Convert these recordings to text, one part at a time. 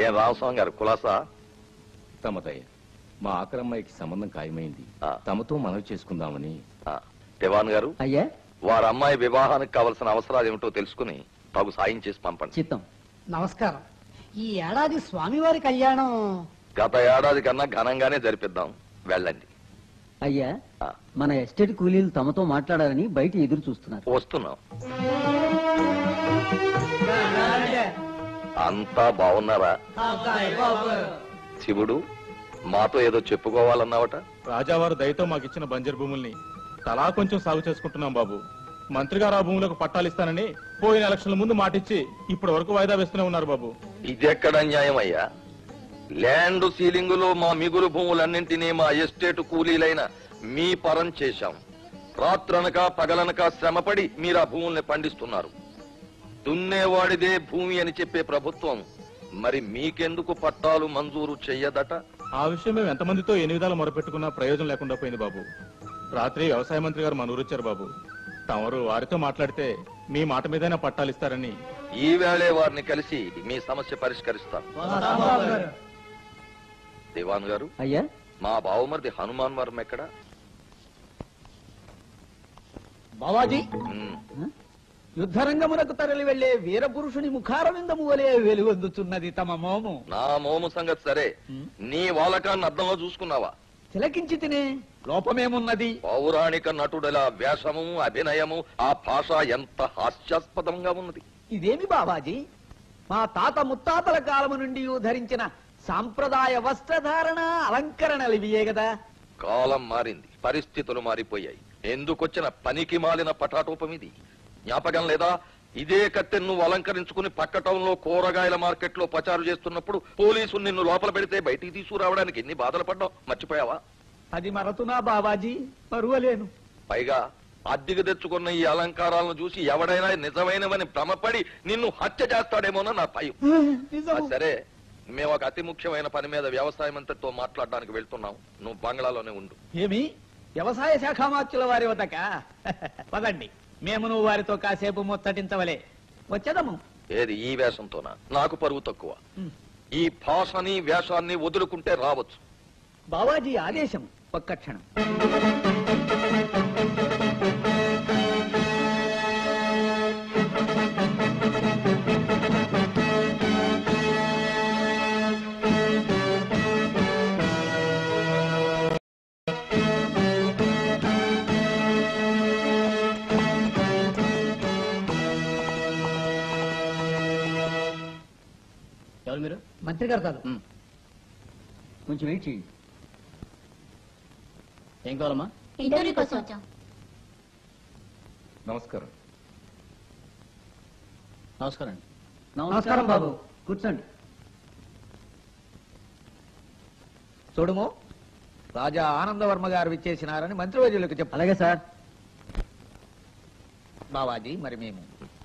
ఏం రామస్వామి గారు కులాసా తమదయ్య మా ఆకరమ్మాయికి సంబంధం ఖాయమైంది ఆ. తమతో మనవి చేసుకుందామని ఆ, దివాన్ గారు అయ్యా వారి అమ్మాయి వివాహానికి కావలసిన అవసరాలు ఏమిటో తెలుసుకుని తగు సాయం చేసి పంపండి చిత్తం నమస్కారం ఈ ఏడాది స్వామివారి కళ్యాణం గత ఏడాది కన్నా ఘనంగానే జరిపిద్దాం వెళ్ళండి అయ్యా ఆ, మన ఎస్టేట్ కూలీలు తమతో మాట్లాడాలని బయట ఎదురు చూస్తున్నారు వస్తున్నాం అంతా బాగున్నారా శివుడు మాతో ఏదో చెప్పుకోవాలన్నావట రాజావారు దయతో మాకిచ్చిన బంజరు భూముల్ని తలా కొంచెం సాగు చేసుకుంటున్నాం బాబు మంత్రి గారు ఆ భూములకు పట్టాలు ఇస్తానని పోయిన ఎలక్షన్ల ముందు మాటిచ్చి ఇప్పటి వరకు వాయిదా వేస్తూనే ఉన్నారు బాబు ఇదెక్కడ న్యాయం అయ్యా ల్యాండ్ సీలింగులో మా మిగులు భూములన్నింటినీ మా ఎస్టేట్ కూలీలైన మీ పరం చేశాం రాత్రనక పగలనక శ్రమపడి మీరు ఆ భూముల్ని పండిస్తున్నారు దున్నేవాడిదే భూమి అని చెప్పే ప్రభుత్వం మరి మీకెందుకు పట్టాలు మంజూరు చెయ్యదట ఆ విషయం మేము ఎంతమందితో ఎన్ని విధాలు మొరపెట్టుకున్నా ప్రయోజనం లేకుండా పోయింది బాబు రాత్రి వ్యవసాయ మంత్రి గారు మన ఊరొచ్చారు బాబు తమరు వారితో మాట్లాడితే మీ మాట మీదైనా పట్టాలు ఇస్తారని ఈ వేళే వారిని కలిసి మీ సమస్య పరిష్కరిస్తాం దివాన్ గారు అయ్యా మా బావమరిది హనుమాన్ వర్మ ఎక్కడ బావాజీ ఉమ్, యుద్ధరంగమునకు తరలి వెళ్లే వీరపురుషుని ముఖారవిందము వలె వెలుగొందుతున్నది తమ మోము నా మోము సంగతి సరే నీ వాలకాన్ని అర్థంలో చూసుకున్నావా తిలకించి తినే లోపమేమున్నది పౌరాణిక నటుడల వేషము అభినయము ఆ భాష ఎంత హాస్యాస్పదంగా ఉన్నది ఇదేమి బావాజీ మా తాత ముత్తాతల కాలము నుండి ధరించిన సాంప్రదాయ వస్త్రధారణ అలంకరణలివియే కదా కాలం మారింది పరిస్థితులు మారిపోయాయి ఎందుకొచ్చిన పనికి మాలిన పటాటోపం ఇది జ్ఞాపకం లేదా ఇదే కత్తె నువ్వు అలంకరించుకుని పక్క టౌన్ లో కూరగాయల మార్కెట్ లో ప్రచారం చేస్తున్నప్పుడు పోలీసులు నిన్ను లోపల పెడితే బయటికి తీసుకురావడానికి ఎన్ని బాధలు పడ్డావు మర్చిపోయావా అది మరతునా బావాజీ మరువలేను పైగా అద్దెకు తెచ్చుకున్న ఈ అలంకారాలను చూసి ఎవడైనా నిజమైనవని భ్రమపడి నిన్ను హత్య చేస్తాడేమోనో నా భయం నిజము. ఆ, సరే మేము ఒక అతి ముఖ్యమైన పని మీద వ్యవసాయ మంత్రితో మాట్లాడడానికి వెళ్తున్నాం నువ్వు బంగ్లాలోనే ఉండు ఏమి వ్యవసాయ శాఖామాత్యుల వారి వద్దక పదండి మేము నువ్వు వారితో కాసేపు ముచ్చటించవలే వచ్చేదము ఏది ఈ వేషంతోనా నాకు పరువు తక్కువ ఈ భాషని వేషాన్ని వదులుకుంటే రావచ్చు బావాజీ ఆదేశం ఒక్క క్షణం ఎవరు మీరు మంత్రి గారు కాదు కొంచెం వెయిట్ చేయండి ఏం కావాలమ్మా ఇంటర్వ్యూ కోసం వచ్చాం నమస్కారం నమస్కారం అండి నమస్కారం బాబు. కూర్చోండి చూడుము రాజా ఆనందవర్మ గారు విచ్చేసినారని మంత్రివర్యులకు చెప్పు అలాగే సార్ బావాజీ మరి మేము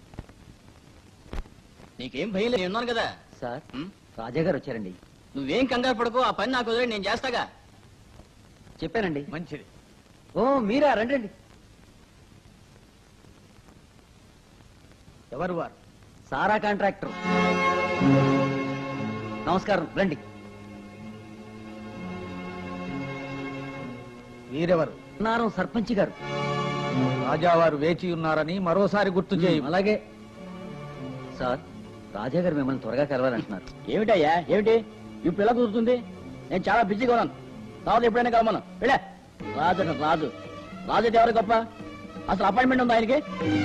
నీకేం భయం లేదు నేను ఉన్నాను కదా సార్ ఉం? రాజా గారు వచ్చారండి నువ్వేం కంగారు పడకు ఆ పని నాకు వదిలే నేను చేస్తాగా చెప్పానండి మంచిది ఓ మీరా రండి రండి ఎవరు వారు సారా కాంట్రాక్టర్ నమస్కారం రండి వీరెవరు నారం సర్పంచ్ గారు రాజావారు వేచి ఉన్నారని మరోసారి గుర్తు చేయి అలాగే సార్ రాజా గారు మిమ్మల్ని త్వరగా కలవాలంటున్నారు ఏమిటయ్యా ఏమిటి ఇప్పుడు ఎలా కుదురుతుంది నేను చాలా బిజీగా ఉన్నాను తర్వాత ఎప్పుడైనా కలమను వెళ్ళా రాజు అట రాజు రాజు అయితే ఎవరు గొప్ప అసలు అపాయింట్మెంట్ ఉందా ఆయనకి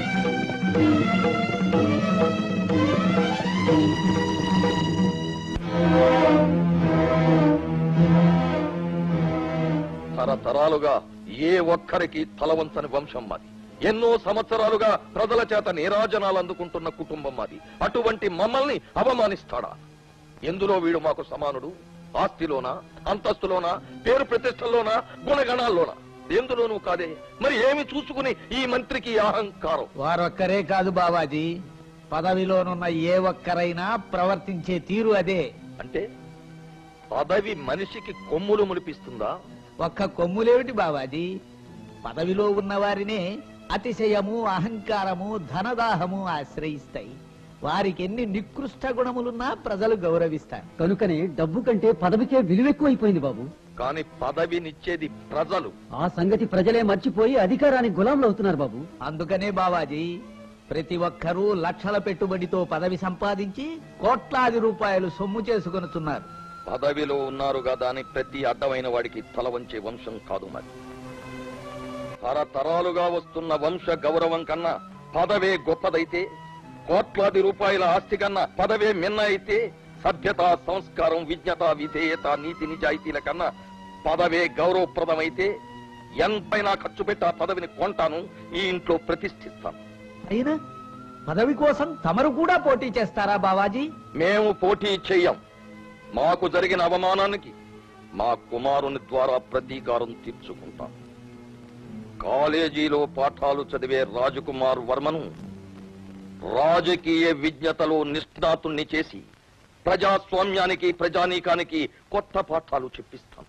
తరతరాలుగా ఏ ఒక్కరికి తలవంచని వంశం మాది ఎన్నో సంవత్సరాలుగా ప్రజల చేత నీరాజనాలు అందుకుంటున్న కుటుంబం మాది అటువంటి మమ్మల్ని అవమానిస్తాడా ఎందులో వీడు మాకు సమానుడు ఆస్తిలోనా అంతస్తులోనా పేరు ప్రతిష్టల్లోనా గుణగణాల్లోనా ఎందులోనూ కాదే మరి ఏమి చూసుకుని ఈ మంత్రికి ఈ అహంకారం వారొక్కరే కాదు బావాజీ పదవిలోనున్న ఏ ఒక్కరైనా ప్రవర్తించే తీరు అదే అంటే పదవి మనిషికి కొమ్ములు ములిపిస్తుందా ఒక్క కొమ్ములేమిటి బావాజీ పదవిలో ఉన్న వారినే అతిశయము అహంకారము ధనదాహము ఆశ్రయిస్తాయి వారికి ఎన్ని నికృష్ట గుణములున్నా ప్రజలు గౌరవిస్తారు కనుకనే డబ్బు కంటే పదవికే విలువెక్కువైపోయింది బాబు కాని పదవినిచ్చేది ప్రజలు ఆ సంగతి ప్రజలే మర్చిపోయి అధికారానికి గులాంలు అవుతున్నారు బాబు అందుకనే బావాజీ ప్రతి ఒక్కరూ లక్షల పెట్టుబడితో పదవి సంపాదించి కోట్లాది రూపాయలు సొమ్ము చేసుకొనుతున్నారు పదవిలో ఉన్నారు కదా అని ప్రతి అడ్డమైన వాడికి తల వంచే వంశం కాదు మరి తరతరాలుగా వస్తున్న వంశ గౌరవం కన్నా పదవే గొప్పదైతే కోట్లాది రూపాయల ఆస్తి కన్నా పదవే మిన్న అయితే సభ్యత సంస్కారం విజ్ఞత విధేయత నీతి నిజాయితీల కన్నా పదవే గౌరవప్రదమైతే ఎంతైనా ఖర్చు పెట్టి ఆ పదవిని కొంటాను ఈ ఇంట్లో ప్రతిష్ఠిస్తాను అయినా పదవి కోసం తమరు కూడా పోటీ చేస్తారా బావాజీ మేము పోటీ చెయ్యం మాకు జరిగిన అవమానానికి మా కుమారుని ద్వారా ప్రతీకారం తీర్చుకుంటాం కాలేజీలో పాఠాలు చదివే రాజకుమార్ వర్మను రాజకీయ విజ్ఞతలో నిష్ణాతుణ్ణి చేసి ప్రజాస్వామ్యానికి ప్రజానీకానికి కొత్త పాఠాలు చెప్పిస్తాం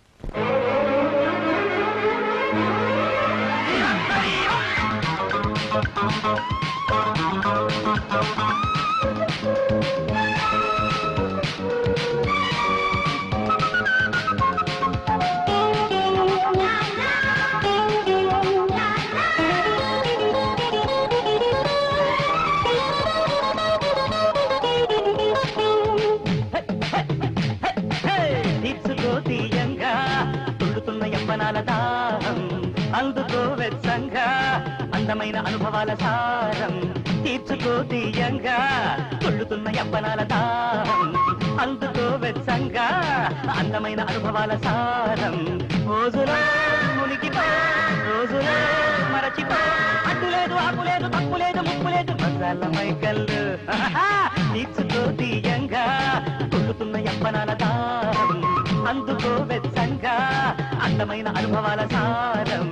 తీర్చుకో తీయంగా తుళ్ళుతున్న యవ్వనాల దాహం అందుకో వెచ్చంగా అందమైన అనుభవాల సారం తీర్చుకో తీయంగా తుళ్ళుతున్న యవ్వనాల దాహం అందుకో వెచ్చంగా అందమైన అనుభవాల సారం రోజులో మునిగిపో రోజులో మరచిపో అడ్డు లేదు ఆపు లేదు తప్పు లేదు ముప్పు లేదు మసాల మైకల్లు తీర్చుకో తీయంగా తుళ్ళుతున్న యవ్వనాల దారం అందుకో వెచ్చంగా అందమైన అనుభవాల సారం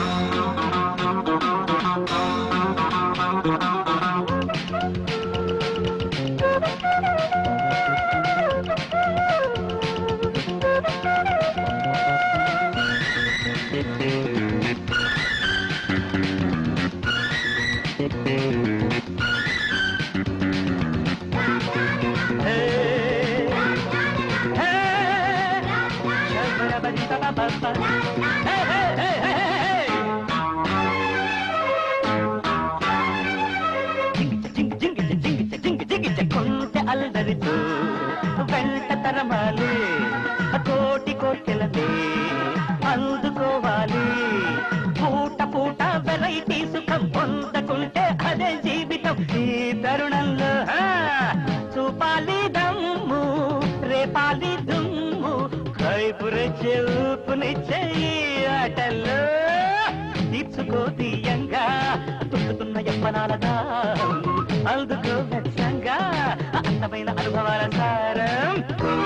హే హే శబరబరితబబబ. హే హే హే హే హే జింగిచ జింగిచ జింగిచ జింగిచ జింగిచ కొంటె అల్లరితో వెంట తరమాలి కోటి కోటెలనే అందుకోవాలి పూట పూట వెరైటీ సుఖం పొందకుంటే అదే జీవితం ఈ తరుణంలో ఆ, చూపాలి దమ్ము రేపాలి దుమ్ము కైపురే చెవుపునిచ్చే ఈ ఆటల్లో తీర్చుకో తీయంగా తుట్టుతున్న యవ్వనాల దారం అందుకో వెచ్చంగా అందమైన అనుభవాల సారం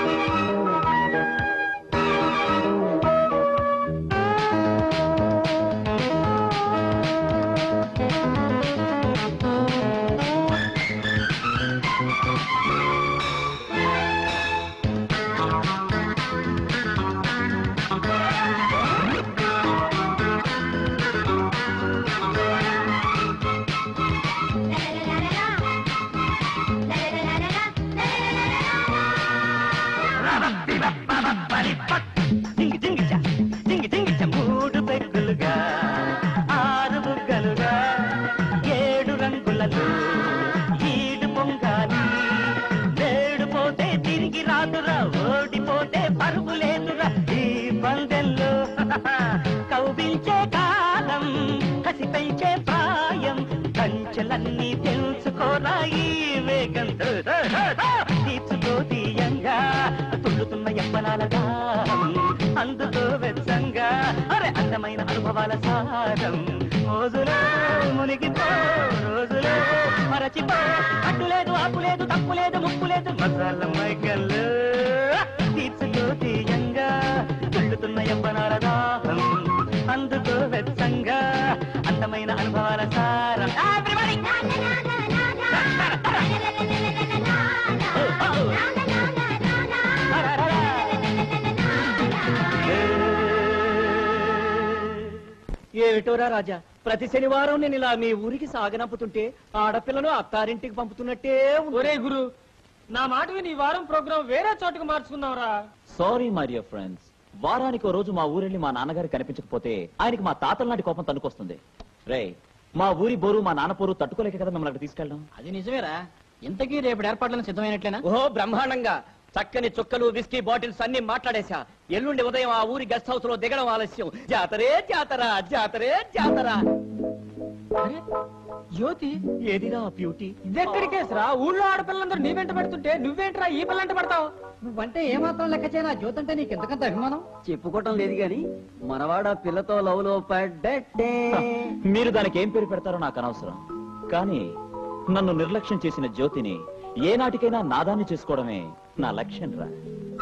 జింగి జింగిచ జింగి జింగిచ మూడు పెగ్గులుగా ఆరు బుగ్గలుగా ఏడు రంగులలో ఈడు పొంగాలి వేడు పోతే తిరిగి రాదురా ఓడిపోతే పరుగు లేదురా ఈ పందెల్లో కౌబించే కాలం కసి పెంచే ప్రాయం కంచెలన్నీ తెలుసుకోరా ఈ వేగంతో తీర్చుకో తీయంగా తుళ్ళుతున్న యవ్వనాల దారం అందుకో వెచ్చంగా అరే అందమైన అనుభవాల సారం రోజులో మునిగిపో రోజులో మరచిపో అడ్డు లేదు ఆపు లేదు తప్పు లేదు ముప్పు లేదు మసాల మైకల్లు తీర్చుకో తీయంగా తుళ్ళుతున్న యవ్వనాల దాహం అందుకో వెచ్చంగా అందమైన అనుభవాల సారం Everybody! ఏమిటోరా రాజా ప్రతి శనివారం నేను ఇలా మీ ఊరికి సాగనంపుతుంటే ఆడపిల్లను అత్తారింటికి పంపుతున్నట్టే ఒరే గురు నా మాట విని ఈ వారం ప్రోగ్రాం వేరే చోటుకు మార్చుకుందాంరా సారీ మై డియర్ ఫ్రెండ్స్ వారానికి ఓ రోజు మా ఊరెళ్ళి మా నాన్నగారు కనిపించకపోతే ఆయనకి మా తాతల నాటి కోపం తనుకొస్తుంది రే మా ఊరి బోరు మా నాన్న పోరు తట్టుకోలేక కదా మిమ్మల్ని అక్కడ తీసుకెళ్ళడం అది నిజమేరా ఇంతకీ రేపు ఏర్పాట్లను సిద్ధమైనట్లేనా ఓహో బ్రహ్మాండంగా చక్కని చుక్కలు విస్కీ బాటిల్స్ అన్ని మాట్లాడేశా ఎల్లుండి ఉదయం ఆ ఊరి గెస్ట్ హౌస్ లో దిగడం ఆలస్యం జాతరే జాతర జాతరే జాతర జ్యోతి ఏదిరా బ్యూటీ ఇదెక్కడికేసరా ఊళ్ళో ఆడపిల్లందరూ నీ వెంట పడుతుంటే నువ్వేంట్రా ఈ పిల్లంట పడతావు నువ్వంటే ఏమాత్రం లెక్క చేయనా జ్యోతంటే నీకు ఎంతకంత అభిమానం చెప్పుకోవటం లేదు గాని మనవాడ పిల్లతో లవ్ లో పడ్డట్టే మీరు దానికి ఏం పేరు పెడతారో నాకు అనవసరం కానీ నన్ను నిర్లక్ష్యం చేసిన జ్యోతిని ఏనాటికైనా నాదాన్ని చేసుకోవడమే నా లక్ష్యం రా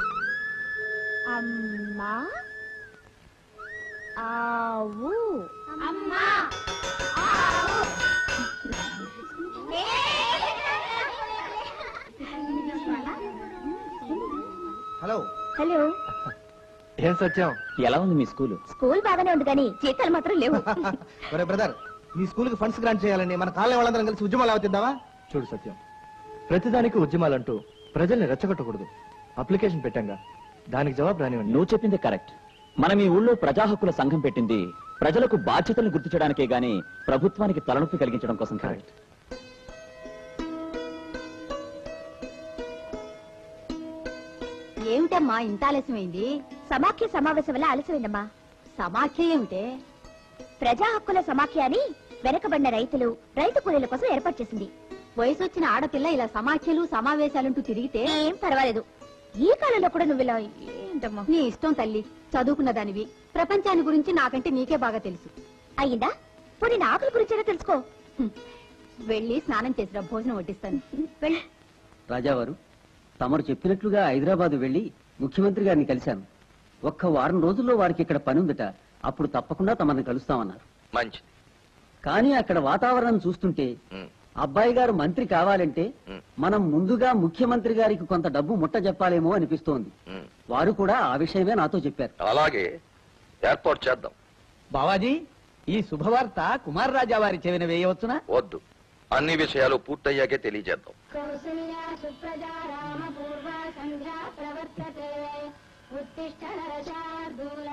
అమ్మా ఆవు అమ్మా హలో హలో ఏం సత్యం ఎలా ఉంది మీ స్కూలు స్కూల్ బాగానే ఉంది కానీ జీతాలు మాత్రం లేవు ఒరే బ్రదర్ మీ స్కూల్ కి ఫండ్స్ గ్రాంట్ చేయాలని మన కాలనీ వాళ్ళందరం కలిసి ఉద్యమాలు అవుతుందావా చూడు సత్యం ప్రతిదానికి ఉద్యమాలంటూ ప్రజల్ని రెచ్చగొట్టకూడదు అప్లికేషన్ పెట్టంగా దానికి జవాబు రానివ్వండి నువ్వు చెప్పింది కరెక్ట్ మనం ఈ ఊళ్ళో ప్రజా హక్కుల సంఘం పెట్టింది ప్రజలకు బాధ్యతలను గుర్తు చేయడానికే గాని ప్రభుత్వానికి తలనొప్పి కలిగించడం కోసం కరెక్ట్ ఏమిటమ్మా ఇంత ఆలస్యమైంది సమాఖ్య సమావేశం వల్ల ఆలస్యమైందమ్మా సమాఖ్య ఏమిటే ప్రజా హక్కుల సమాఖ్య అని వెనకబడిన రైతులు రైతు కూలీల కోసం ఏర్పాటు చేసింది వయసు వచ్చిన ఆడపిల్ల ఇలా సమాఖ్యలు సమావేశాలంటూ తిరిగితే ఏం పర్వాలేదు ఈ కాలంలో కూడా నువ్వు ఇలా ఏంటమ్మా నీ ఇష్టం తల్లి చదువుకున్న దానివి ప్రపంచాన్ని గురించి నాకంటే నీకే బాగా తెలుసు అయ్యిందా పోనీ నా ఆకలి గురించైనా తెలుసుకో హ్మ్. వెళ్ళి స్నానం చేసిరా భోజనం వడ్డిస్తాను వెళ్ళి రాజావారు తమరు చెప్పినట్లుగా హైదరాబాద్ వెళ్లి ముఖ్యమంత్రి గారిని కలిశాను ఒక్క వారం రోజుల్లో వారికి ఇక్కడ పని ఉందట అప్పుడు తప్పకుండా తమని కలుస్తామన్నారు మంచిది కానీ అక్కడ వాతావరణం చూస్తుంటే ఉమ్, అబ్బాయి గారు మంత్రి కావాలంటే ఉమ్, మనం ముందుగా ముఖ్యమంత్రి గారికి కొంత డబ్బు ముట్ట చెప్పాలేమో అనిపిస్తోంది ఉమ్. వారు కూడా ఆ విషయమే నాతో చెప్పారు అలాగే ఏర్పాటు చేద్దాం బావాజీ ఈ శుభవార్త కుమార్ రాజా వారి చెవిన వేయవచ్చునా వద్దు అన్ని విషయాలు పూర్తయ్యాకే తెలియజేద్దాం కౌసల్యా సుప్రజా రామ పూర్వ సంధ్యా ప్రవర్తతే ఉత్తిష్ట నరశార్దూల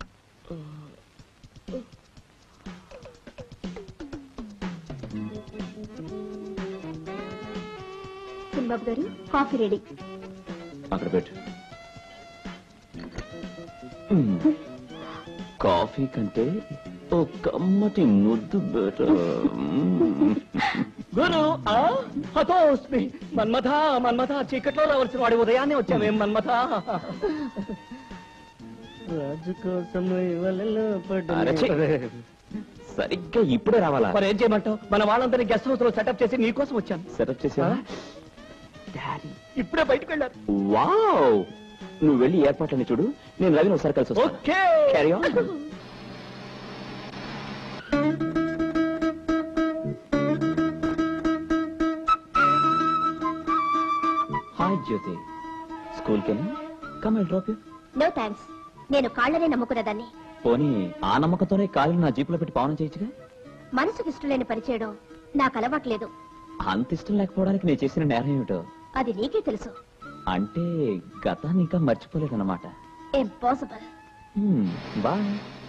సింబాబు గారు కాఫీ రెడీ అక్కడ పెట్టు మ్మ్. కాఫీ కంటే ఓ కమ్మటి ముద్దు బెటర్ గురు ఆ హతోస్మి మన్మథ మన్మథ చీకట్లో రావాల్సిన వాడి ఉదయాన్నే వచ్చావేం మన్మథ రాజు కోసం అరే, ఛీ. సరిగ్గా ఇప్పుడే రావాలా మరి ఏం చేయమంటావు మన వాళ్ళందరినీ గెస్ట్ హౌస్ లో సెటప్ చేసి నీకోసం వచ్చాను సెటప్ చేసా డాడీ ఇప్పుడే బయటకు వెళ్ళారు వావ్ నువ్వు వెళ్ళి ఏర్పాట్లని చూడు నేను రవిని ఒకసారి కలిసి వస్తాను okay Carry on. Hi Jyothi స్కూల్కి వెళ్ళి come I drop you no thanks నేను కాళ్ళనే నమ్ముకున్నదాన్ని పోనీ ఆ నమ్మకంతోనే కాళ్ళు నా జీపులో పెట్టి పావనం చేయొచ్చుగా మనసుకు ఇష్టం లేని పని చేయడం నాకు అలవాట్లేదు అంత ఇష్టం లేకపోవడానికి నేను చేసిన నేరం ఏమిటో అది నీకే తెలుసు అంటే గతాన్ని ఇంకా మర్చిపోలేదన్నమాట ఇంపాసిబుల్ బాయ్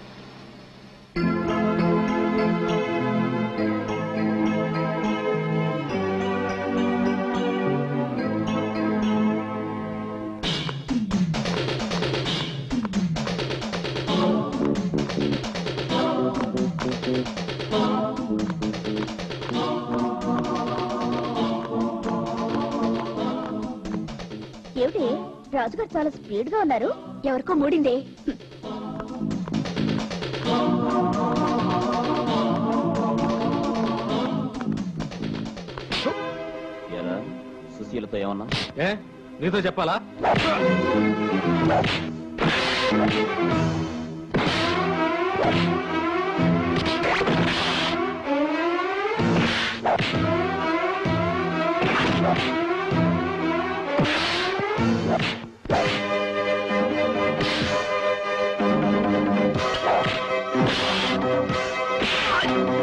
ఏమిటి రాజుగారు చాలా స్పీడ్ గా ఉన్నారు ఎవరికో మూడింది ఎలా సుశీలతో ఏమన్నా ఏ నీతో చెప్పాలా ఆ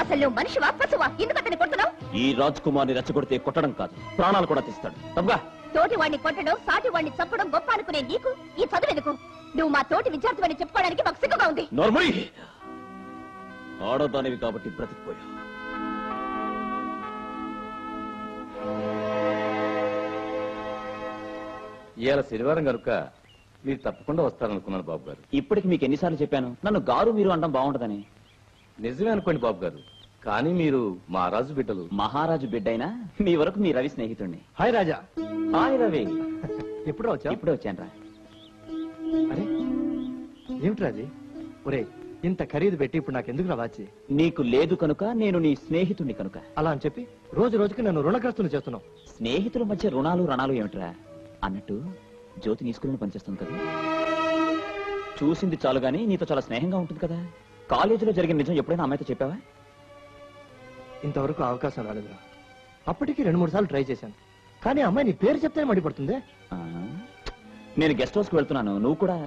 అసలు నువ్వు మనిషివా పశువా ఎందుకు అతన్ని కొడుతున్నావు ఈ రాజ్ కుమార్ని రెచ్చగొడితే కొట్టడం కాదు ప్రాణాలు కూడా తీస్తాడు తప్పుగా తోటి వాడిని కొట్టడం సాటి వాడిని చంపడం గొప్ప అనుకునే నీకు ఈ చదువు ఎందుకు నువ్వు మా తోటి విద్యార్థి చెప్పుకోవడానికి మాకు సిగ్గుగా ఉంది నోర్మరి ఆడదానివి కాబట్టి బ్రతికిపోయా ఇవాళ శనివారం కనుక మీరు తప్పకుండా వస్తారనుకున్నాను బాబు గారు ఇప్పటికి మీకు ఎన్నిసార్లు చెప్పాను నన్ను గారు మీరు అనడం బాగుంటదని నిజమే అనుకోండి బాబు గారు కానీ మీరు మా రాజు బిడ్డలు మహారాజు బిడ్డైనా మీ వరకు మీ రవి స్నేహితుడిని హాయ్ రాజా హాయ్ రవి ఎప్పుడు వచ్చా ఇప్పుడే వచ్చాను అరే ఏమిటి రాజీ ఒరే ఇంత ఖరీదు పెట్టి ఇప్పుడు నాకు ఎందుకు రావాచి నీకు లేదు కనుక నేను నీ స్నేహితుడిని కనుక అలా అని చెప్పి రోజు రోజుకి నన్ను రుణగ్రస్తుని చేస్తున్నావు స్నేహితుల మధ్య రుణాలు రణాలు ఏమిట్రా అన్నట్టు జ్యోతి నీ స్కూల్లో పనిచేస్తుంది కదా చూసింది చాలు గాని నీతో చాలా స్నేహంగా ఉంటుంది కదా కాలేజీలో జరిగిన నిజం ఎప్పుడైనా అమ్మాయితో చెప్పావా ఇంతవరకు అవకాశం రాలేదురా అప్పటికి రెండు మూడు సార్లు ట్రై చేశాను కానీ ఆ అమ్మాయి నీ పేరు చెప్తే మడిపడుతుంది ఆ, నేను గెస్ట్ హౌస్ కు వెళ్తున్నాను నువ్వు కూడా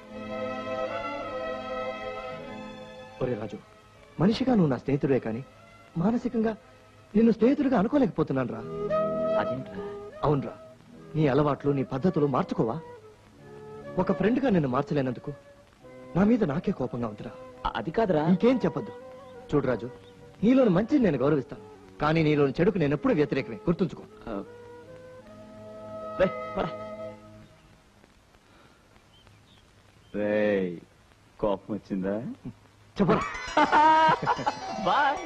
ఒరే రాజు మనిషిగా నువ్వు నా స్నేహితుడే కానీ మానసికంగా నిన్ను స్నేహితుడిగా అనుకోలేకపోతున్నాను రా అదేంట్రా అవునరా నీ అలవాట్లు నీ పద్ధతులు మార్చుకోవా ఒక ఫ్రెండ్ గా నిన్ను మార్చలేనందుకు నా మీద నాకే కోపంగా ఉందిరా అ- అది కాదురా ఇంకేం చెప్పొద్దు చూడు రాజు నీలోని మంచిని నేను గౌరవిస్తాను కానీ నీలోని చెడుకు నేను ఎప్పుడు వ్యతిరేకమే గుర్తుంచుకో ఆ, రేయ్, పోరా. రేయ్, కోపం వచ్చిందా చెప్పరా బాయ్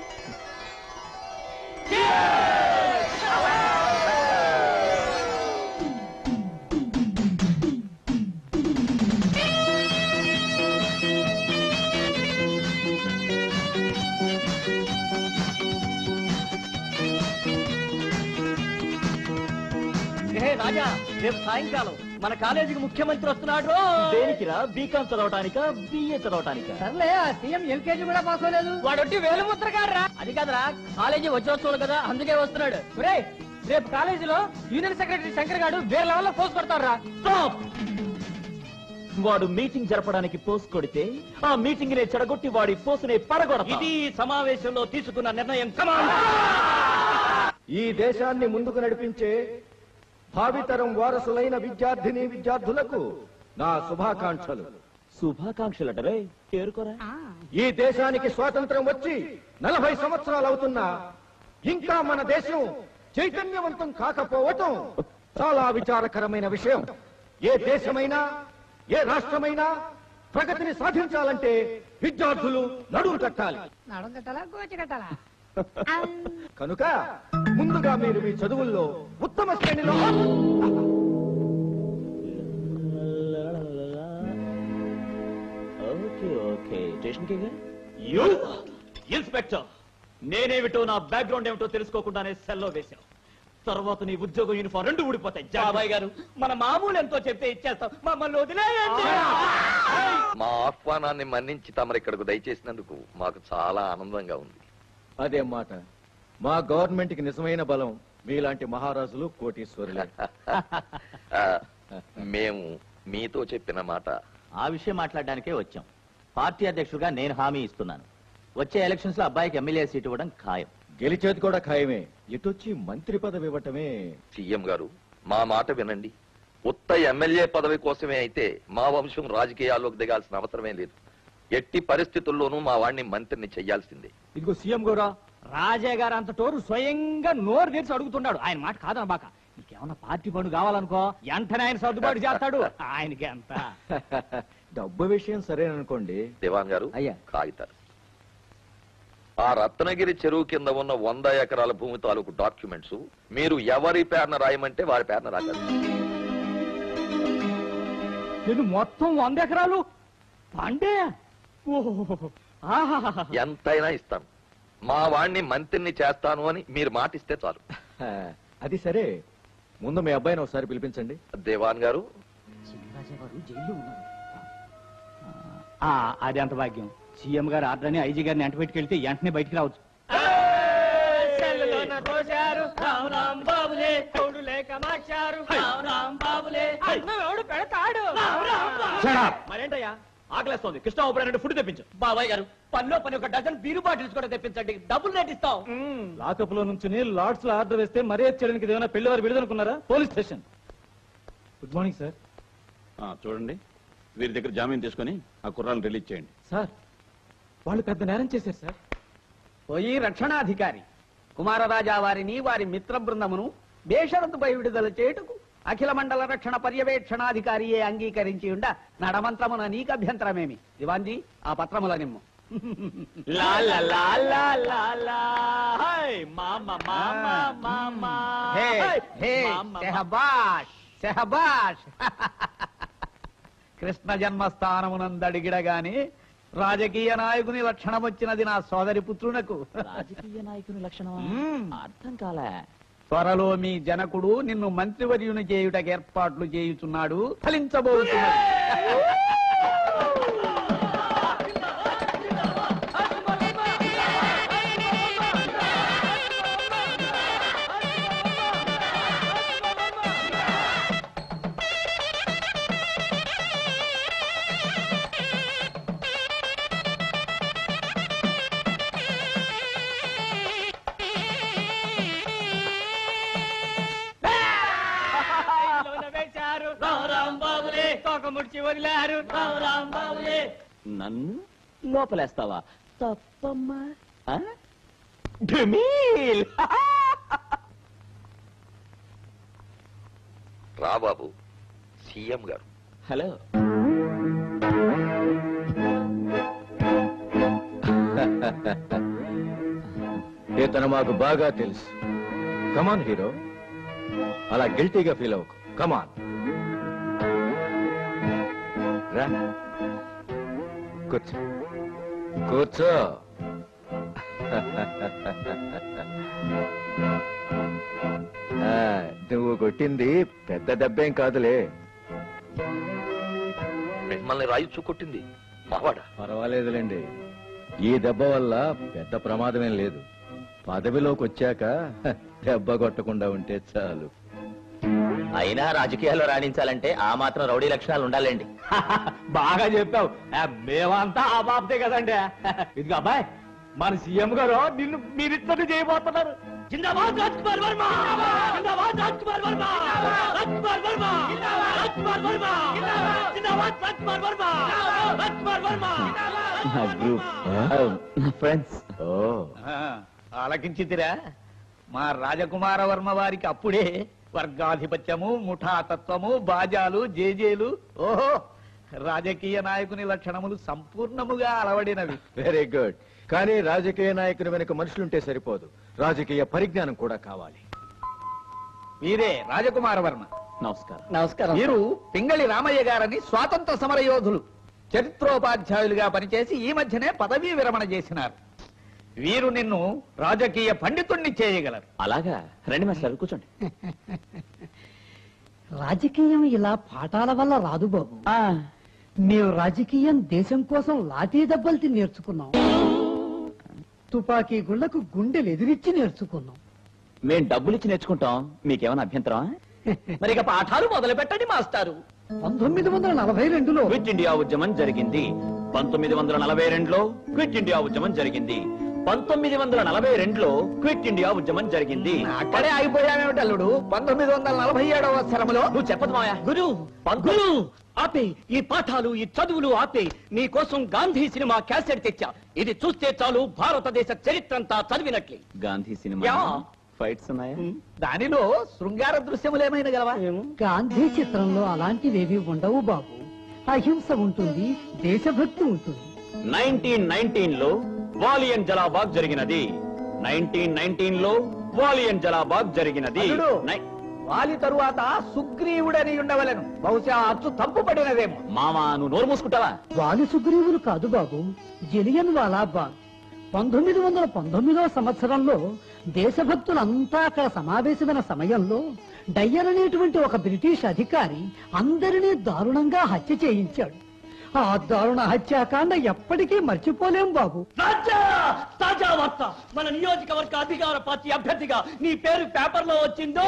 ఏ రాజా రేపు సాయంకాలం మన కాలేజీకి ముఖ్యమంత్రి వస్తున్నాడు దేనికిరా బీకాం చదవటానికా బిఏ చదవటానికా సర్లే ఆ సీఎం ఎల్కేజీ కూడా పాస్ అవ్వలేదు వాడొట్టి వేలుముద్రగాడరా అది కాదురా కాలేజీ వచ్చేస్తున్నాడు కదా అందుకే వస్తున్నాడు ఒరే రేపు కాలేజీలో యూనియన్ సెక్రటరీ శంకర్ గారు వేరే లెవెల్లో పోస్ట్ కొడతారా Stop! వాడు మీటింగ్ జరపడానికి పోస్ కొడితే ఆ మీటింగ్ నే చెడగొట్టి వాడి పోసునే పడగొడతా ఇది సమావేశంలో తీసుకున్న నిర్ణయం కమాన్ ఈ దేశాన్ని ముందుకు నడిపించే భావితరం వారసులైన విద్యార్థిని విద్యార్థులకు నా శుభాకాంక్షలు శుభాకాంక్షలటరే పేరుకోరా ఈ దేశానికి స్వాతంత్రం వచ్చి నలభై సంవత్సరాలు అవుతున్నా ఇంకా మన దేశం చైతన్యవంతం కాకపోవటం చాలా విచారకరమైన విషయం ఏ దేశమైనా ఏ రాష్ట్రమైనా ప్రగతిని సాధించాలంటే విద్యార్థులు నడుము కట్టాలి నడం కట్టాలా గోచి కట్టాలా కనుక ముందుగా మీరు మీ చదువుల్లో ఉత్తమ శ్రేణిలో ఓకే ఓకే స్టేషన్ కి ఇన్స్పెక్టర్ నేనేమిటో నా బ్యాక్గ్రౌండ్ ఏమిటో తెలుసుకోకుండానే సెల్లో వేశావు తర్వాత నీ ఉద్యోగం యూనిఫామ్ రెండు ఊడిపోతాయి బాబాయ్ గారు మన మామూలు ఎంతో చెప్తే ఇచ్చేస్తాం మమ్మల్ని వదిలేయండి మా ఆహ్వానాన్ని మన్నించి తమరు ఇక్కడకు దయచేసినందుకు మాకు చాలా ఆనందంగా ఉంది అదే మాట మా గవర్నమెంట్ కి నిజమైన బలం మీలాంటి మహారాజులు కోటీశ్వరులే ఆ, మేము మీతో చెప్పిన మాట ఆ విషయం మాట్లాడడానికే వచ్చాం పార్టీ అధ్యక్షుడిగా నేను హామీ ఇస్తున్నాను వచ్చే ఎలక్షన్స్ లో అబ్బాయికి ఎమ్మెల్యే సీట్ ఇవ్వడం ఖాయం గెలిచేది కూడా ఖాయమే ఇటొచ్చి మంత్రి పదవి ఇవ్వటమే సీఎం గారు మా మాట వినండి ఉత్త ఎమ్మెల్యే పదవి కోసమే అయితే మా వంశం రాజకీయాల్లోకి దిగాల్సిన అవసరమే లేదు ఎట్టి పరిస్థితుల్లోనూ మా వాడిని మంత్రిని చెయ్యాల్సిందే ఇదిగో సీఎం గౌరా రాజా గారు అంత టోరు స్వయంగా నోరు తెరిచి అడుగుతున్నాడు ఆయన మాట కాదనబాక నీకేమన్నా పార్టీ పనులు కావాలనుకో వెంటనే ఆయన సర్దుబాటు చేస్తాడు ఆయనకి అంత డబ్బు విషయం సరేననుకోండి దివాన్ గారు అయ్యా. కాగితాలు ఆ రత్నగిరి చెరువు కింద ఉన్న వంద ఎకరాల భూమి తాలూకు డాక్యుమెంట్స్ మీరు ఎవరి పేరున రాయమంటే వారి పేరున రాశారు నేను మొత్తం వంద ఎకరాలు పండే ఓహో ఆహాహాహా. ఎంతైనా ఇస్తాను మా వాణ్ణి మంత్రిని చేస్తాను అని మీరు మాటిస్తే చాలు హ, అది సరే ముందు మీ అబ్బాయిని ఒకసారి పిలిపించండి దేవాన్ గారు ఆ, అది అంత భాగ్యం సీఎం గారు ఆర్డర్ అని ఐజీ గారిని ఎంట పెట్టుకెళ్తే వెంటనే బయటికి రావచ్చు పెడతాడు మరేంటయ్యా ఆకలేస్తోంది కృష్ణ ఓపెన్ ఫుడ్ తెప్పించు బాబాయ్ గారు పనిలో పని ఒక డజన్ బీరు బాటిల్స్ కూడా తెప్పించండి డబ్బులు రేట్ ఇస్తాం లాకప్ లో నుంచి లార్డ్స్ లో ఆర్డర్ వేస్తే మర్యాద చేయడానికి ఏమైనా పెళ్లి వారు విడుదనుకున్నారా police station good morning sir చూడండి వీరి దగ్గర జామీన్ తీసుకొని ఆ కుర్రాలను రిలీజ్ చేయండి సార్ వాళ్ళు పెద్ద నేరం చేశారు సార్ పోయి రక్షణాధికారి కుమారరాజా వారిని వారి మిత్ర బృందమును బేషరతుపై విడుదల చేయుటకు అఖిల మండల రక్షణ పర్యవేక్షణాధికారియే అంగీకరించి ఉండ నడమంత్రమున నీకు అభ్యంతరమేమి దివాన్జీ ఆ పత్రముల నిమ్ము లా లా లా లా లా లా హై మామా మామా మామా హే హే మామా సెహబాష్ సెహబాష్ కృష్ణ జన్మస్థానమునందడిగిడగాని రాజకీయ నాయకుని లక్షణం వచ్చినది నా సోదరి పుత్రునకు రాజకీయ నాయకుని లక్షణమా మ్మ్. అర్థం కాలే త్వరలో మీ జనకుడు నిన్ను మంత్రివర్యుని చేయుటకు ఏర్పాట్లు చేయుచున్నాడు ఫలించబోతున్నాడు ముడిచి వదిలారు నన్ను లోపలేస్తావా తప్పమ్మా ఆ? ఢమీల్. రా బాబు సీఎం గారు హలో ఇతను మాకు బాగా తెలుసు కమాన్ హీరో అలా గిల్టీగా ఫీల్ అవ్వకు కమాన్ రా కూర్చో కూర్చో ఆ, నువ్వు కొట్టింది పెద్ద దెబ్బేం కాదులే మిమ్మల్ని రాయిచ్చు కొట్టింది మావాడ పర్వాలేదులేండి ఈ దెబ్బ వల్ల పెద్ద ప్రమాదమేం లేదు పదవిలోకి వచ్చాక హ, దెబ్బ కొట్టకుండా ఉంటే చాలు అయినా రాజకీయాల్లో రాణించాలంటే ఆ మాత్రం రౌడీ లక్షణాలు ఉండాలండి బాగా చెప్పావు ఆ, మేమంతా ఆ బాబతే కదండి ఇదిగో అబ్బాయి మన సీఎం గారు నిన్ను మీరిద్దరు చేయబోతున్నారు జిందాబాద్ రాజ్ కుమార్ వర్మ జిందాబాద్ రాజ్ కుమార్ వర్మ రాజ్ కుమార్ వర్మ రాజ్ కుమార్ వర్మ జిందాబాద్ రాజ్ కుమార్ వర్మ రాజ్ కుమార్ వర్మ నా గ్రూప్ నా ఫ్రెండ్స్ ఓ ఆలకించితిరా మా రాజకుమార వర్మ వారికి అప్పుడే వర్గాధిపత్యము ముఠాతత్వము బాజాలు జేజేలు ఓహో రాజకీయ నాయకుని లక్షణములు సంపూర్ణముగా అలవడినవి వెరీ గుడ్ కానీ రాజకీయ నాయకుని వెనుక మనుషులుంటే సరిపోదు రాజకీయ పరిజ్ఞానం కూడా కావాలి వీరే రాజకుమార వర్మ నమస్కారం నమస్కారం వీరు పింగళి రామయ్య గారని స్వాతంత్ర సమర యోధులు చరిత్రోపాధ్యాయులుగా పనిచేసి ఈ మధ్యనే పదవీ విరమణ చేసినారు వీరు నిన్ను రాజకీయ పండితుణ్ణి చేయగలరు అలాగా రండి మాస్టర్ కూర్చోండి రాజకీయం ఇలా పాఠాల వల్ల రాదు బాబు మేము రాజకీయం దేశం కోసం లాఠీ దెబ్బలు తిని నేర్చుకున్నాం తుపాకీ గుళ్లకు గుండెలు ఎదిరిచ్చి నేర్చుకున్నాం మేం డబ్బులు ఇచ్చి నేర్చుకుంటాం మీకేమైనా అభ్యంతరం మరి ఇక పాఠాలు మొదలు పెట్టండి మాస్టారు పంతొమ్మిది వందల నలభై రెండులో క్విట్ ఇండియా ఉద్యమం జరిగింది పంతొమ్మిది వందల నలభై రెండులో క్విట్ ఇండియా ఉద్యమం జరిగింది పంతొమ్మిది వందల నలభై రెండులో క్విట్ ఇండియా ఉద్యమం జరిగింది అక్కడే ఆగిపోయామేమిటి అల్లుడు పంతొమ్మిది వందల నలభై ఏడవ సంవత్సరంలో నువ్వు చెప్పదు మాయా గురు గురు ఆపే ఈ పాఠాలు ఈ చదువులు ఆపే నీ కోసం గాంధీ సినిమా క్యాసెట్ తెచ్చా ఇది చూస్తే చాలు భారతదేశ చరిత్ర అంతా చదివినట్లే గాంధీ సినిమా యా. ఫైట్స్ ఉన్నాయా దానిలో శృంగార దృశ్యములేమైనా గలవా గాంధీ చిత్రంలో అలాంటివేవి ఉండవు బాబు అహింస ఉంటుంది దేశభక్తి ఉంటుంది నైన్టీన్ నైన్టీన్ లో వాలియన్ జలాబాగ్ జరిగినది నైన్టీన్ నైన్టీన్ లో వాలియన్ జలాబాగ్ జరిగినది అల్లుడు, నై- వాలి తరువాత సుగ్రీవుడని ఉండవలను బహుశా అచ్చు తప్పు పడినదేమో మామా నువ్వు నోరు మూసుకుంటావా వాలి సుగ్రీవులు కాదు బాబు జలియన్ వాలా బాగ్ పంతొమ్మిది వందల పంతొమ్మిదవ సంవత్సరంలో దేశభక్తులంతా అక్కడ సమావేశమైన సమయంలో డయ్యర్ అనేటువంటి ఒక బ్రిటిష్ అధికారి అందరినీ దారుణంగా హత్య చేయించాడు ఆ దారుణ హత్యాకాండ ఎప్పటికీ మర్చిపోలేం బాబు రాజా తాజా శుభవార్త మన నియోజకవర్గ అధికార పార్టీ అభ్యర్థిగా నీ పేరు పేపర్ లో వచ్చిందో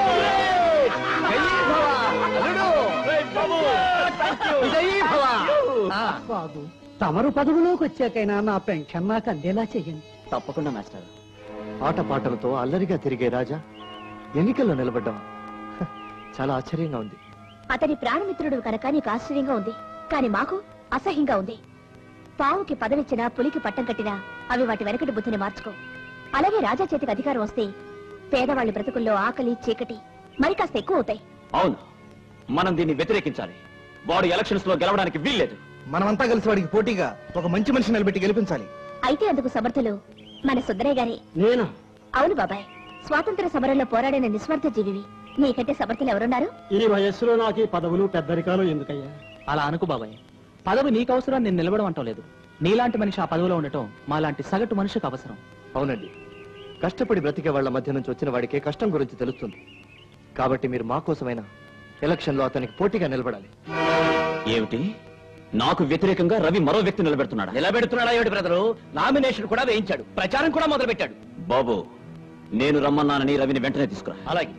బాబు తమరు పదవిలోకి వచ్చాకైనా నా పెన్షన్ నాకు అందేలా చెయ్యండి తప్పకుండా మాస్టర్ ఆటపాటలతో అల్లరిగా తిరిగే రాజా ఎన్నికల్లో నిలబడ్డాం హ, చాలా ఆశ్చర్యంగా ఉంది అతని ప్రాణమిత్రుడు కనుక నీకు ఆశ్చర్యంగా ఉంది కాని మాకు అసహ్యంగా ఉంది పావుకి పదవిచ్చినా పులికి పట్టం కట్టినా అవి వాటి వెనకటి బుద్ధిని మార్చుకో అలాగే రాజా చేతికి అధికారం వస్తే పేదవాళ్ళ బ్రతుకుల్లో ఆకలి చీకటి మరి కాస్త ఎక్కువ అవుతాయి అవును మనం దీన్ని వ్యతిరేకించాలి వాడు ఎలక్షన్స్ లో గెలవడానికి వీల్లేదు మనమంతా కలిసి వాడికి పోటీగా ఒక మంచి మనిషి నిలబెట్టి గెలిపించాలి అయితే అందుకు సమర్థులు మన సుందరయ్య గారే నేను అవును బాబాయ్ స్వాతంత్ర సమరంలో పోరాడిన నిస్వార్థ జీవివి నీకంటే సమర్థులు ఎవరున్నారు ఈ వయస్సులో నాకు ఈ పదవులు పెద్దరికాలు ఎందుకయ్యా అలా అనుకు బాబాయ్ పదవి నీకు అవసరం నేను నిలబడం అంటం లేదు నీలాంటి మనిషి ఆ పదవిలో ఉండటం మాలాంటి సగటు మనిషికి అవసరం అవునండి కష్టపడి బ్రతికే వాళ్ళ మధ్య నుంచి వచ్చిన వాడికే కష్టం గురించి తెలుస్తుంది కాబట్టి మీరు మా కోసమైనా ఎలక్షన్ లో అతనికి పోటీగా నిలబడాలి ఏమిటి నాకు వ్యతిరేకంగా రవి మరో వ్యక్తి నిలబెడుతున్నాడా నిలబెడుతున్నాడా ఏమిటి బ్రదరు నామినేషన్ కూడా వేయించాడు ప్రచారం కూడా మొదలు పెట్టాడు బాబు నేను రమ్మన్నానని రవిని వెంటనే తీసుకురా అలాగే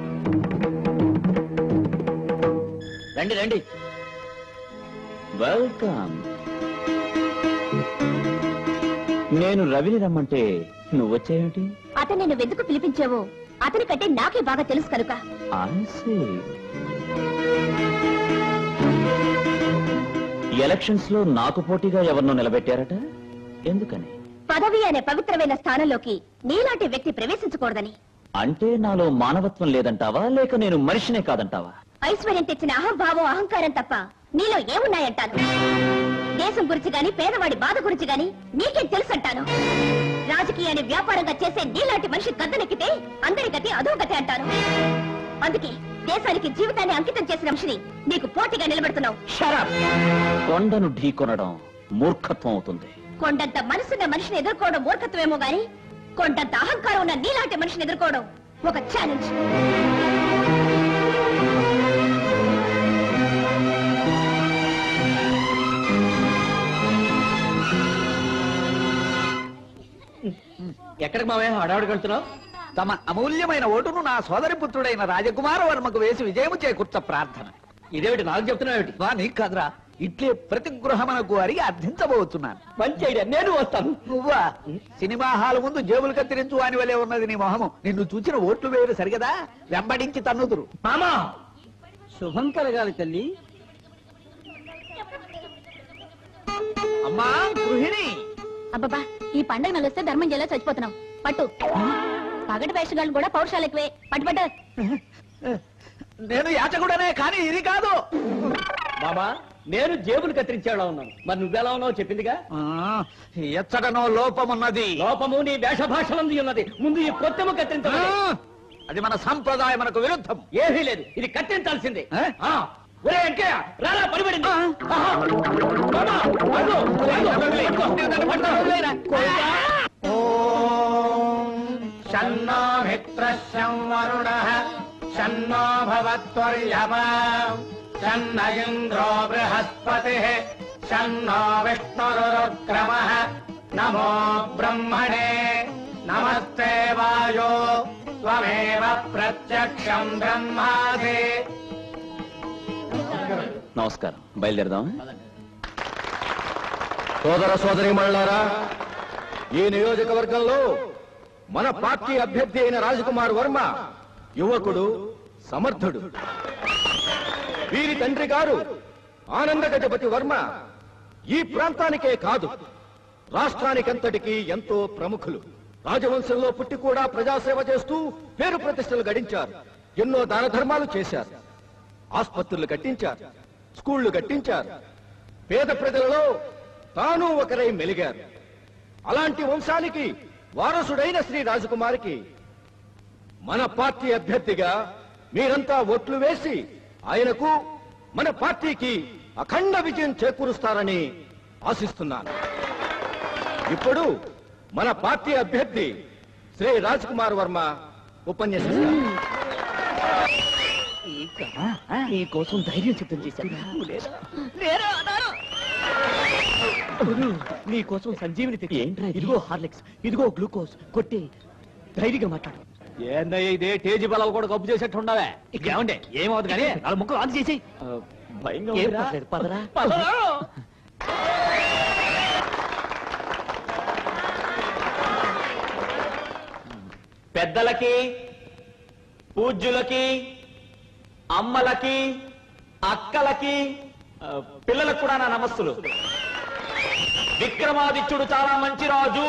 రండి రండి వెల్కమ్ నేను రవిని రమ్మంటే నువ్వు వచ్చేమిటి అతన్ని నువ్వెందుకు పిలిపించావో అతని కంటే నాకే బాగా తెలుసు కనుక I see. ఎలక్షన్స్ లో నాకు పోటీగా ఎవరినో నిలబెట్టారట ఎందుకని పదవి అనే పవిత్రమైన స్థానంలోకి నీలాంటి వ్యక్తి ప్రవేశించకూడదని అంటే నాలో మానవత్వం లేదంటావా లేక నేను మనిషినే కాదంటావా ఐశ్వర్యం తెచ్చిన అహంభావం అహంకారం తప్ప నీలో ఏమున్నాయంటాను దేశం గురించి గాని పేదవాడి బాధ గురించి గాని నీకేం తెలుసంటాను రాజకీయాన్ని వ్యాపారంగా చేసే నీలాంటి మనిషి గద్దెనెక్కితే అందరి గతి అధోగతి అంటాను అందుకే దేశానికి జీవితాన్ని అంకితం చేసిన మనిషిని నీకు పోటీగా నిలబెడుతున్నావు కొండను ఢీకొనడం మూర్ఖత్వం అవుతుంది కొండంత మనసున్న మనిషిని ఎదుర్కోవడం మూర్ఖత్వమేమో గాని కొండంత అహంకారం ఉన్న నీలాంటి మనిషిని ఎదుర్కోవడం ఒక ఛాలెంజ్ ఎక్కడికి మావే హడావుడికి వెళ్తున్నావు తమ అమూల్యమైన ఓటును నా సోదరి పుత్రుడైన రాజకుమార వర్మకు వేసి విజయము చేకూర్చ ప్రార్థన ఇదేమిటి నాకు చెప్తున్నావు ఏమిటి వా నీకు కదరా ఇట్లే ప్రతి గృహమనకు అరిగి అర్థించబోతున్నాను మంచి ఐడియా నేను వస్తాను నువ్వా సినిమా హాల్ ముందు జేబులు కత్తిరించు అని వలే ఉన్నది నీ మొహము నిన్ను చూచిన ఓట్లు వేరు సరిగదా వెంబడించి తన్నుతురు మామా శుభం కలగాలి తల్లి అమ్మా గృహిణి అబ్బబ్బా ఈ పండగ నలుస్తే ధర్మం చేలా చచ్చిపోతున్నాం పట్టు పగటి వేషగాళ్ళు కూడా పౌరుషాలు ఎక్కువే పట్టు పట్టు నేను యాచకుడనే కానీ ఇది కాదు బాబా నేను జేబులు కత్తిరించేలా ఉన్నాను మరి నువ్వెలా ఉన్నావు చెప్పిందిగా ఎచ్చటనో లోపమున్నది లోపము నీ వేష భాషలంది ఉన్నది ముందు ఈ కొత్తము కత్తిరించాలి అది మన సంప్రదాయం మనకు విరుద్ధం ఏమీ లేదు ఇది కత్తిరించాల్సిందే ఆ, ఒరే వెంకయ్య రారా పడిపడింది ఆహా. బాబా, అదిగో, అదిగో, అదిగో, పట్టు, వదిలేయరా. షన్నో మిత్రశం వరుణ షన్నో భవత్వర్యమా షన్న ఇంద్రో బృహస్పతి షన్నో విష్ణురుక్రమ నమో బ్రహ్మణే నమస్తే వాయో త్వమేవ ప్రత్యక్షం బ్రహ్మాసి నమస్కారం బయలుదేరదాం సోదర సోదరి ఈ నియోజకవర్గంలో మన పార్టీ అభ్యర్థి అయిన రాజకుమార్ వర్మ యువకుడు సమర్థుడు వీరి తండ్రి గారు ఆనంద గజపతి వర్మ ఈ ప్రాంతానికే కాదు రాష్ట్రానికంతటికీ ఎంతో ప్రముఖులు రాజవంశంలో పుట్టి కూడా ప్రజాసేవ చేస్తూ పేరు ప్రతిష్టలు గడించారు ఎన్నో దాన ధర్మాలు చేశారు ఆసుపత్రులు కట్టించారు స్కూళ్లు కట్టించారు పేద ప్రజలలో తాను ఒకరై మెలిగారు అలాంటి వంశానికి వారసుడైన శ్రీ రాజకుమారికి మన పార్టీ అభ్యర్థిగా మీరంతా ఓట్లు వేసి ఆయనకు మన పార్టీకి అఖండ విజయం చేకూరుస్తారని ఆశిస్తున్నాను ఇప్పుడు మన పార్టీ అభ్యర్థి శ్రీ రాజ్కుమార్ వర్మ ఉపన్యసిస్తారు నీ కోసం ధైర్యం సిద్ధం చేశాను నువ్వు లేదా? లేరా అన్నాను. నీ కోసం సంజీవిని తెచ్చి ఇదిగో హార్లిక్స్ ఇదిగో గ్లూకోజ్ కొట్టి ధైర్యంగా మాట్లాడు ఏందయ్య ఇదే టేజీ బలవ కూడా కప్పు చేసేట్టు ఉండవే ఏమండే ఏమవుతుంది కానీ వాళ్ళ ముక్కలు ఆన్ చేసి భయంగా ఏం ఉందిరా. పర్లేదు, పదరా. పదరా. పెద్దలకి పూజ్యులకి అమ్మలకి అక్కలకి ఆ, పిల్లలకు కూడా నా నమస్సులు విక్రమాదిత్యుడు చాలా మంచి రాజు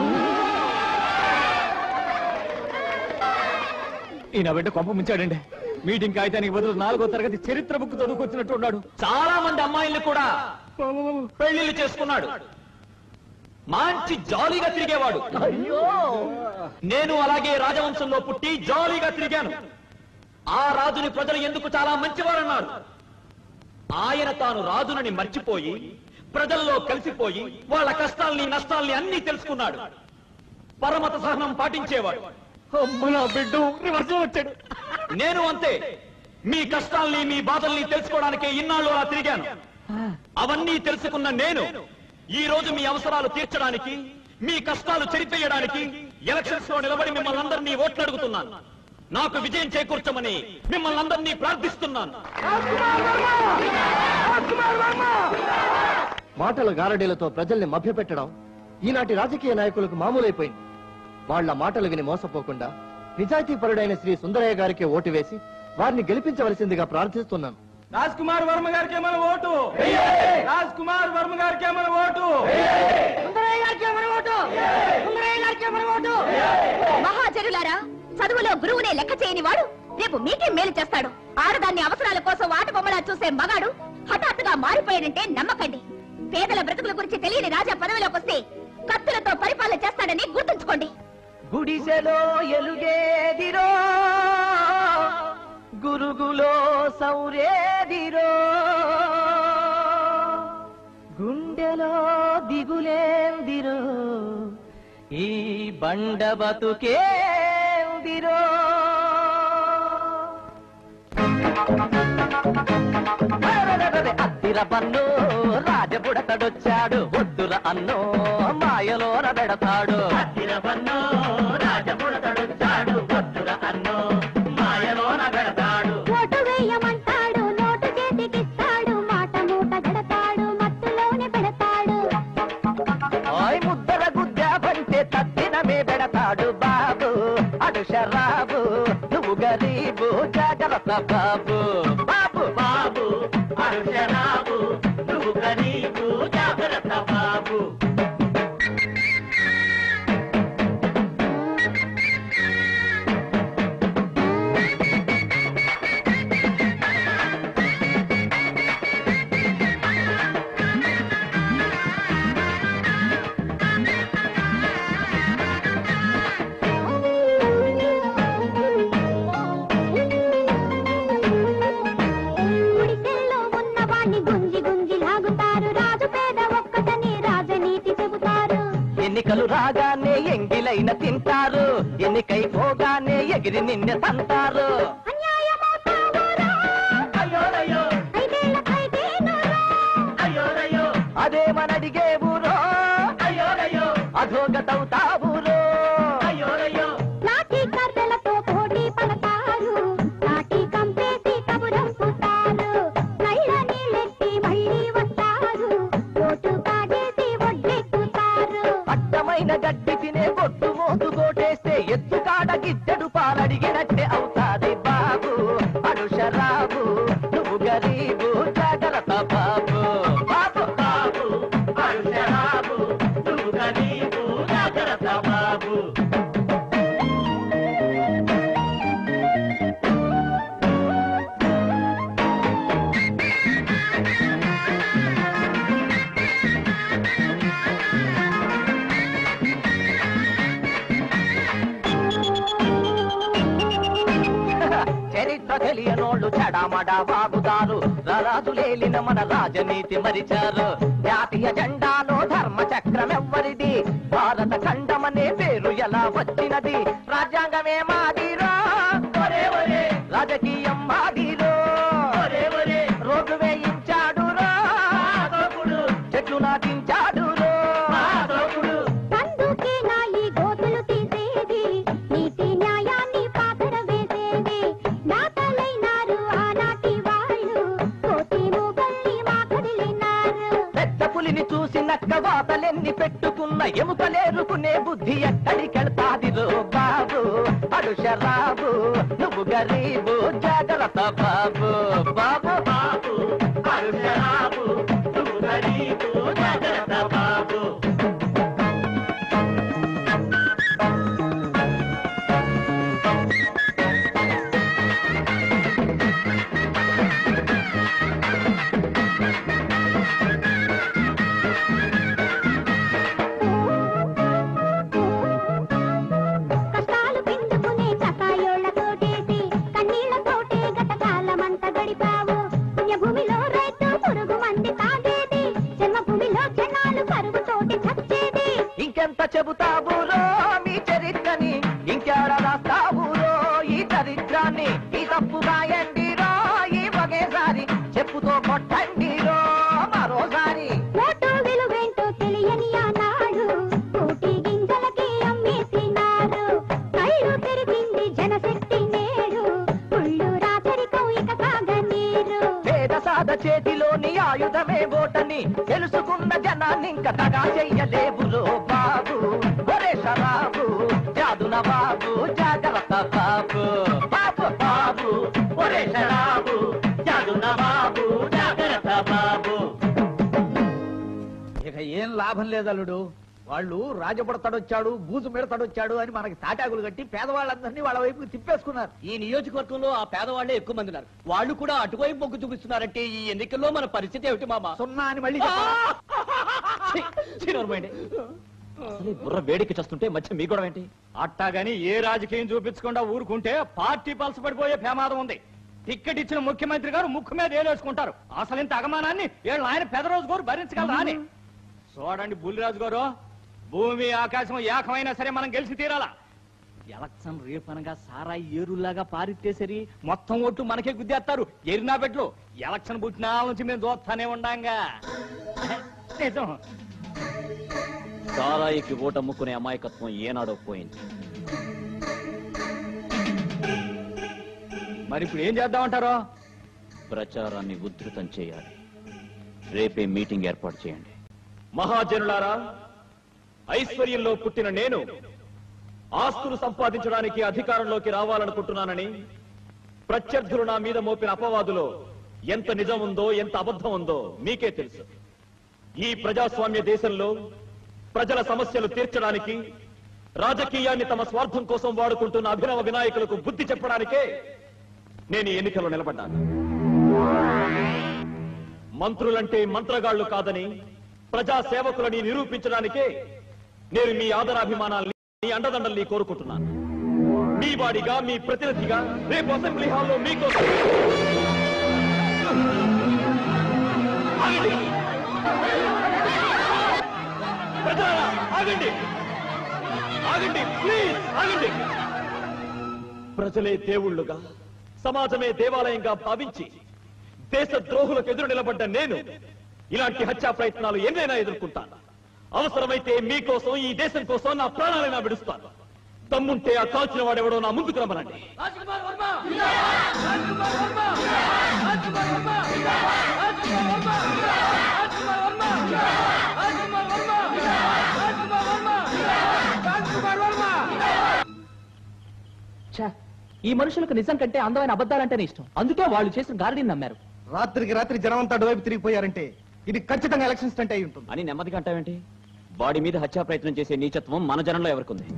ఈయన బిడ్డ కొంప ముంచాడండి మీటింగ్ కాగితానికి బదులు నాలుగో తరగతి చరిత్ర బుక్ చదువుకొచ్చినట్టు ఉన్నాడు చాలా మంది అమ్మాయిల్ని కూడా పెళ్లిళ్ళు చేసుకున్నాడు మంచి జాలీగా తిరిగేవాడు నేను అలాగే రాజవంశంలో పుట్టి జాలీగా తిరిగాను ఆ రాజుని ప్రజలు ఎందుకు చాలా మంచివారన్నారు ఆయన తాను రాజునని మర్చిపోయి ప్రజల్లో కలిసిపోయి వాళ్ళ కష్టాల్ని నష్టాల్ని అన్ని తెలుసుకున్నాడు పరమత సహనం పాటించేవాడు అమ్మ బిడ్డ రివర్స్ వచ్చాడు నేను అంతే మీ కష్టాల్ని మీ బాధల్ని తెలుసుకోవడానికే ఇన్నాళ్ళు అలా తిరిగాను అవన్నీ తెలుసుకున్న నేను ఈ రోజు మీ అవసరాలు తీర్చడానికి మీ కష్టాలు చెరిపేయడానికి ఎలక్షన్స్ లో నిలబడి మిమ్మల్ని అందరినీ ఓట్లు అడుగుతున్నాను నాకు విజయం చేకూర్చమని మిమ్మల్ని అందరినీ ప్రార్థిస్తున్నాను మాటల గారడీలతో ప్రజల్ని మభ్యపెట్టడం ఈనాటి రాజకీయ నాయకులకు మామూలైపోయింది వాళ్ళ మాటలు విని మోసపోకుండా నిజాయితీపరుడైన శ్రీ సుందరయ్య గారికి ఓటు వేసి వారిని గెలిపించవలసిందిగా ప్రార్థిస్తున్నాను రాజ్ కుమార్ వర్మ గారికి మన ఓటు రాజ్ కుమార్ వర్మ గారికి మన ఓటు మహాజనులారా చదువులో గురువునే లెక్క చేయని వాడు రేపు మీకే మేలు చేస్తాడు ఆడదాన్ని అవసరాల కోసం ఆట బొమ్మలా చూసే మగాడు హఠాత్తుగా మారిపోయాడంటే నమ్మకండి పేదల బ్రతుకుల గురించి తెలియని రాజా పదవిలోకి వస్తే కత్తులతో పరిపాలన చేస్తాడని గుర్తుంచుకోండి గుడిసెలో ఎలుగేదిరో గురుగులో సౌరేదిరో గుండెలో దిగులేందిరో ఈ బండ బతుకేందిరో అద్దిర పన్ను రాజబుడతడొచ్చాడు ఒడ్డుర అన్నో మాయలోన పెడతాడు అద్దిర పన్ను రాజబుడతడొచ్చాడు ఒడ్డుర అన్నో మాయలోన పెడతాడు ఓటు వేయమంటాడు నోటు చేతికిస్తాడు మాట మూట గడతాడు మత్తులోనే పెడతాడు ఓయ్ ముద్దర గుద్దా పంటే తద్దినమే పెడతాడు బాబు అడు షరాబు నువ్వు గరీబు జాగ్రత్త బాబు బాబు బాబు అడు షరాబు నువ్వు గరీబు జాగ్రత్త బాబు గుడిసెల్లో ఉన్న వాణ్ణి గుంజి గుంజి లాగుతారు రాజు పేద ఒక్కటని రాజనీతి చెబుతారు ఎన్నికలు రాగానే ఎంగిలైన తింటారు ఎన్నికైపోగానే ఎగిరి నిన్న తంటారు అదేమనడిగే ఊరో అధోగతవుతావురో లాఠీ కర్రలతో పోటీ పడతారు లాఠీ కంపేసి కబురంపుతారు నైల నీళ్ళెత్తి మళ్ళీ వస్తారు ఓటు కాజేసి ఒడ్డెక్కుతారు అడ్డమైన గడ్డి తినే కొట్టు మోతు కోటేస్తే ఎత్తు కాడ గిద్దెడు పాలడిగినట్టే అవుతాది బాబు అడు షరాబు నువ్వు గరీబు జాగ్రత్త బాబు బాబు బాబు అడు షరాబు నువ్వు గరీబు జాగ్రత్త బాబు చరిత్ర తెలియనోళ్ళు చెడామడా బాగుతారు రాజులేలిన మన రాజనీతి మరిచారు జాతీయ జెండాలో ధర్మ చక్రం ఎవ్వరిది భారత ఖండమనే పేరు ఎలా వచ్చినది రాజ్యాంగమే మాదిరో ఒరే ఒరే రాజకీయం మాదిరో ఒరే ఒరే రోడ్డు వేయించాడు చెట్లు నాటించాడు నక్క వాతలెన్ని పెట్టుకున్న ఎముకలేరుకునే బుద్ధి ఎక్కడికెళ్తాదిరో బాబు అడు షరాబు నువ్వు గరీబు జాగ్రత్త బాబు బాబు బాబు అడు షరాబు నువ్వు గరీబు జాగ్రత్త బాబు కష్టాలు పెంచుకునే కసాయోళ్లతోటేసి కన్నీళ్లతోటే గతకాలమంత గడిపావు పుణ్యభూమిలో రైతు పురుగు మంది తాగేది జన్మభూమిలో జనాలు కరువుతోటి చచ్చేది ఇంకెంత చెబుతావురో మీ చరిత్రని ఇంకెవడ రాస్తావురో ఈ చరిత్రాన్ని ఈ తప్పు రాయండిరో ఈ ఒకేసారి చెప్పుతో కొట్టండిరో మరోసారి ఓటు విలువేంటో తెలియని ఆనాడు కోటి గింజలకి అమ్మేసినారు కళ్ళు తెరిచింది జనశక్తి నేడు ఉళ్ళు రాచరికం ఇక సాగనీరు పేద సాద చేతిలోని ఆయుధమే ఓటని తెలుసుకున్న జనాన్ని ఇంక తగా చెయ్యలేవురో బాబు ఒరే షరాబు జాదున బాబు జాగ్రత్త బాబు బాబు బాబు ఒరే షరాబు జాదున బాబు జాగ్రత్త బాబు ఇక ఏం లాభం లేదు అల్లుడు వాళ్ళు రాజపడతాడొచ్చాడు బూజు మిడతాడొచ్చాడు అని మనకి తాటాకులు కట్టి పేదవాళ్ళందరినీ వాళ్ళ వైపు తిప్పేసుకున్నారు ఈ నియోజకవర్గంలో ఆ పేదవాళ్లే ఎక్కువ మంది ఉన్నారు వాళ్ళు కూడా అటువైపు మొగ్గు చూపిస్తున్నారంటే ఈ ఎన్నికల్లో మన పరిస్థితి ఏమిటి మామ సున్నా అని మళ్ళీ అసలు ఈ బుర్ర వేడికి చస్తుంటే మధ్య మీ గొడవ ఏంటి అట్టాగాని ఏ రాజకీయం చూపించకుండా ఊరుకుంటే పార్టీ పలసపడిపోయే ప్రమాదం ఉంది టిక్కెట్ ఇచ్చిన ముఖ్యమంత్రి గారు ముక్కు మీద ఏలేసుకుంటారు అసలు ఇంత అగమానాన్ని వీళ్ళు ఆయన పెదరోజు గారు భరించగలరా అని చూడండి బుల్లిరాజు గారు భూమి ఆకాశం ఏకమైనా సరే మనం గెలిచి తీరాలా ఎలక్షన్ రేపనగా సారా ఏరులాగా పారిట్టేసరి మొత్తం ఓట్లు మనకే గుద్దేస్తారు ఎరినా పెట్లు ఎలక్షన్ పుట్టిన నుంచి మేము చూస్తానే ఉండంగా నిజం సారాయికి ఓటమ్ముకునే అమాయకత్వం ఏనాడో పోయింది మరి ఇప్పుడు ఏం చేద్దామంటారు ప్రచారాన్ని ఉధృతం చేయాలి రేపే మీటింగ్ ఏర్పాటు చేయండి మహాజనులారా ఐశ్వర్యంలో పుట్టిన నేను ఆస్తులు సంపాదించడానికి అధికారంలోకి రావాలనుకుంటున్నానని ప్రత్యర్థులు నా మీద మోపిన అపవాదులో ఎంత నిజం ఉందో ఎంత అబద్ధం ఉందో మీకే తెలుసు ఈ ప్రజాస్వామ్య దేశంలో ప్రజల సమస్యలు తీర్చడానికి రాజకీయాన్ని తమ స్వార్థం కోసం వాడుకుంటున్న అభినవ వినాయకులకు బుద్ధి చెప్పడానికే నేను ఈ ఎన్నికల్లో నిలబడ్డాను మంత్రులంటే మంత్రగాళ్లు కాదని ప్రజా సేవకులని నిరూపించడానికే నేను మీ ఆదరాభిమానాల్ని మీ అండదండల్ని కోరుకుంటున్నాను మీ వాడిగా మీ ప్రతినిధిగా రేపు అసెంబ్లీ హాల్లో మీకోసం ఆగండి. ప్రజలారా, ఆగండి ఆగండి ప్లీజ్ ఆగండి ప్రజలే దేవుళ్ళుగా సమాజమే దేవాలయంగా భావించి దేశ ద్రోహులకు ఎదురు నిలబడ్డ నేను ఇలాంటి హత్యా ప్రయత్నాలు ఎన్నైనా ఎదుర్కొంటాను అవసరమైతే మీకోసం ఈ దేశం కోసం నా ప్రాణాలైనా విడుస్తాను తమ్ముంటే ఆ కాల్చిన వాడెవడో నా ముందుకు రమ్మనండి ఛ, ఈ మనుషులకు నిజం కంటే అందమైన అబద్ధాలంటేనే ఇష్టం అందుకే వాళ్ళు చేసిన గారడీని నమ్మారు రాత్రికి రాత్రి జనం అంతా అటువైపు తిరిగిపోయారంటే ఇది ఖచ్చితంగా ఎలక్షన్ స్టంట్ అయి ఉంటుంది అని నెమ్మదిగా అంటావేంటి వాడి మీద హత్యా ప్రయత్నం చేసే నీచత్వం మన జనంలో ఎవరికుంది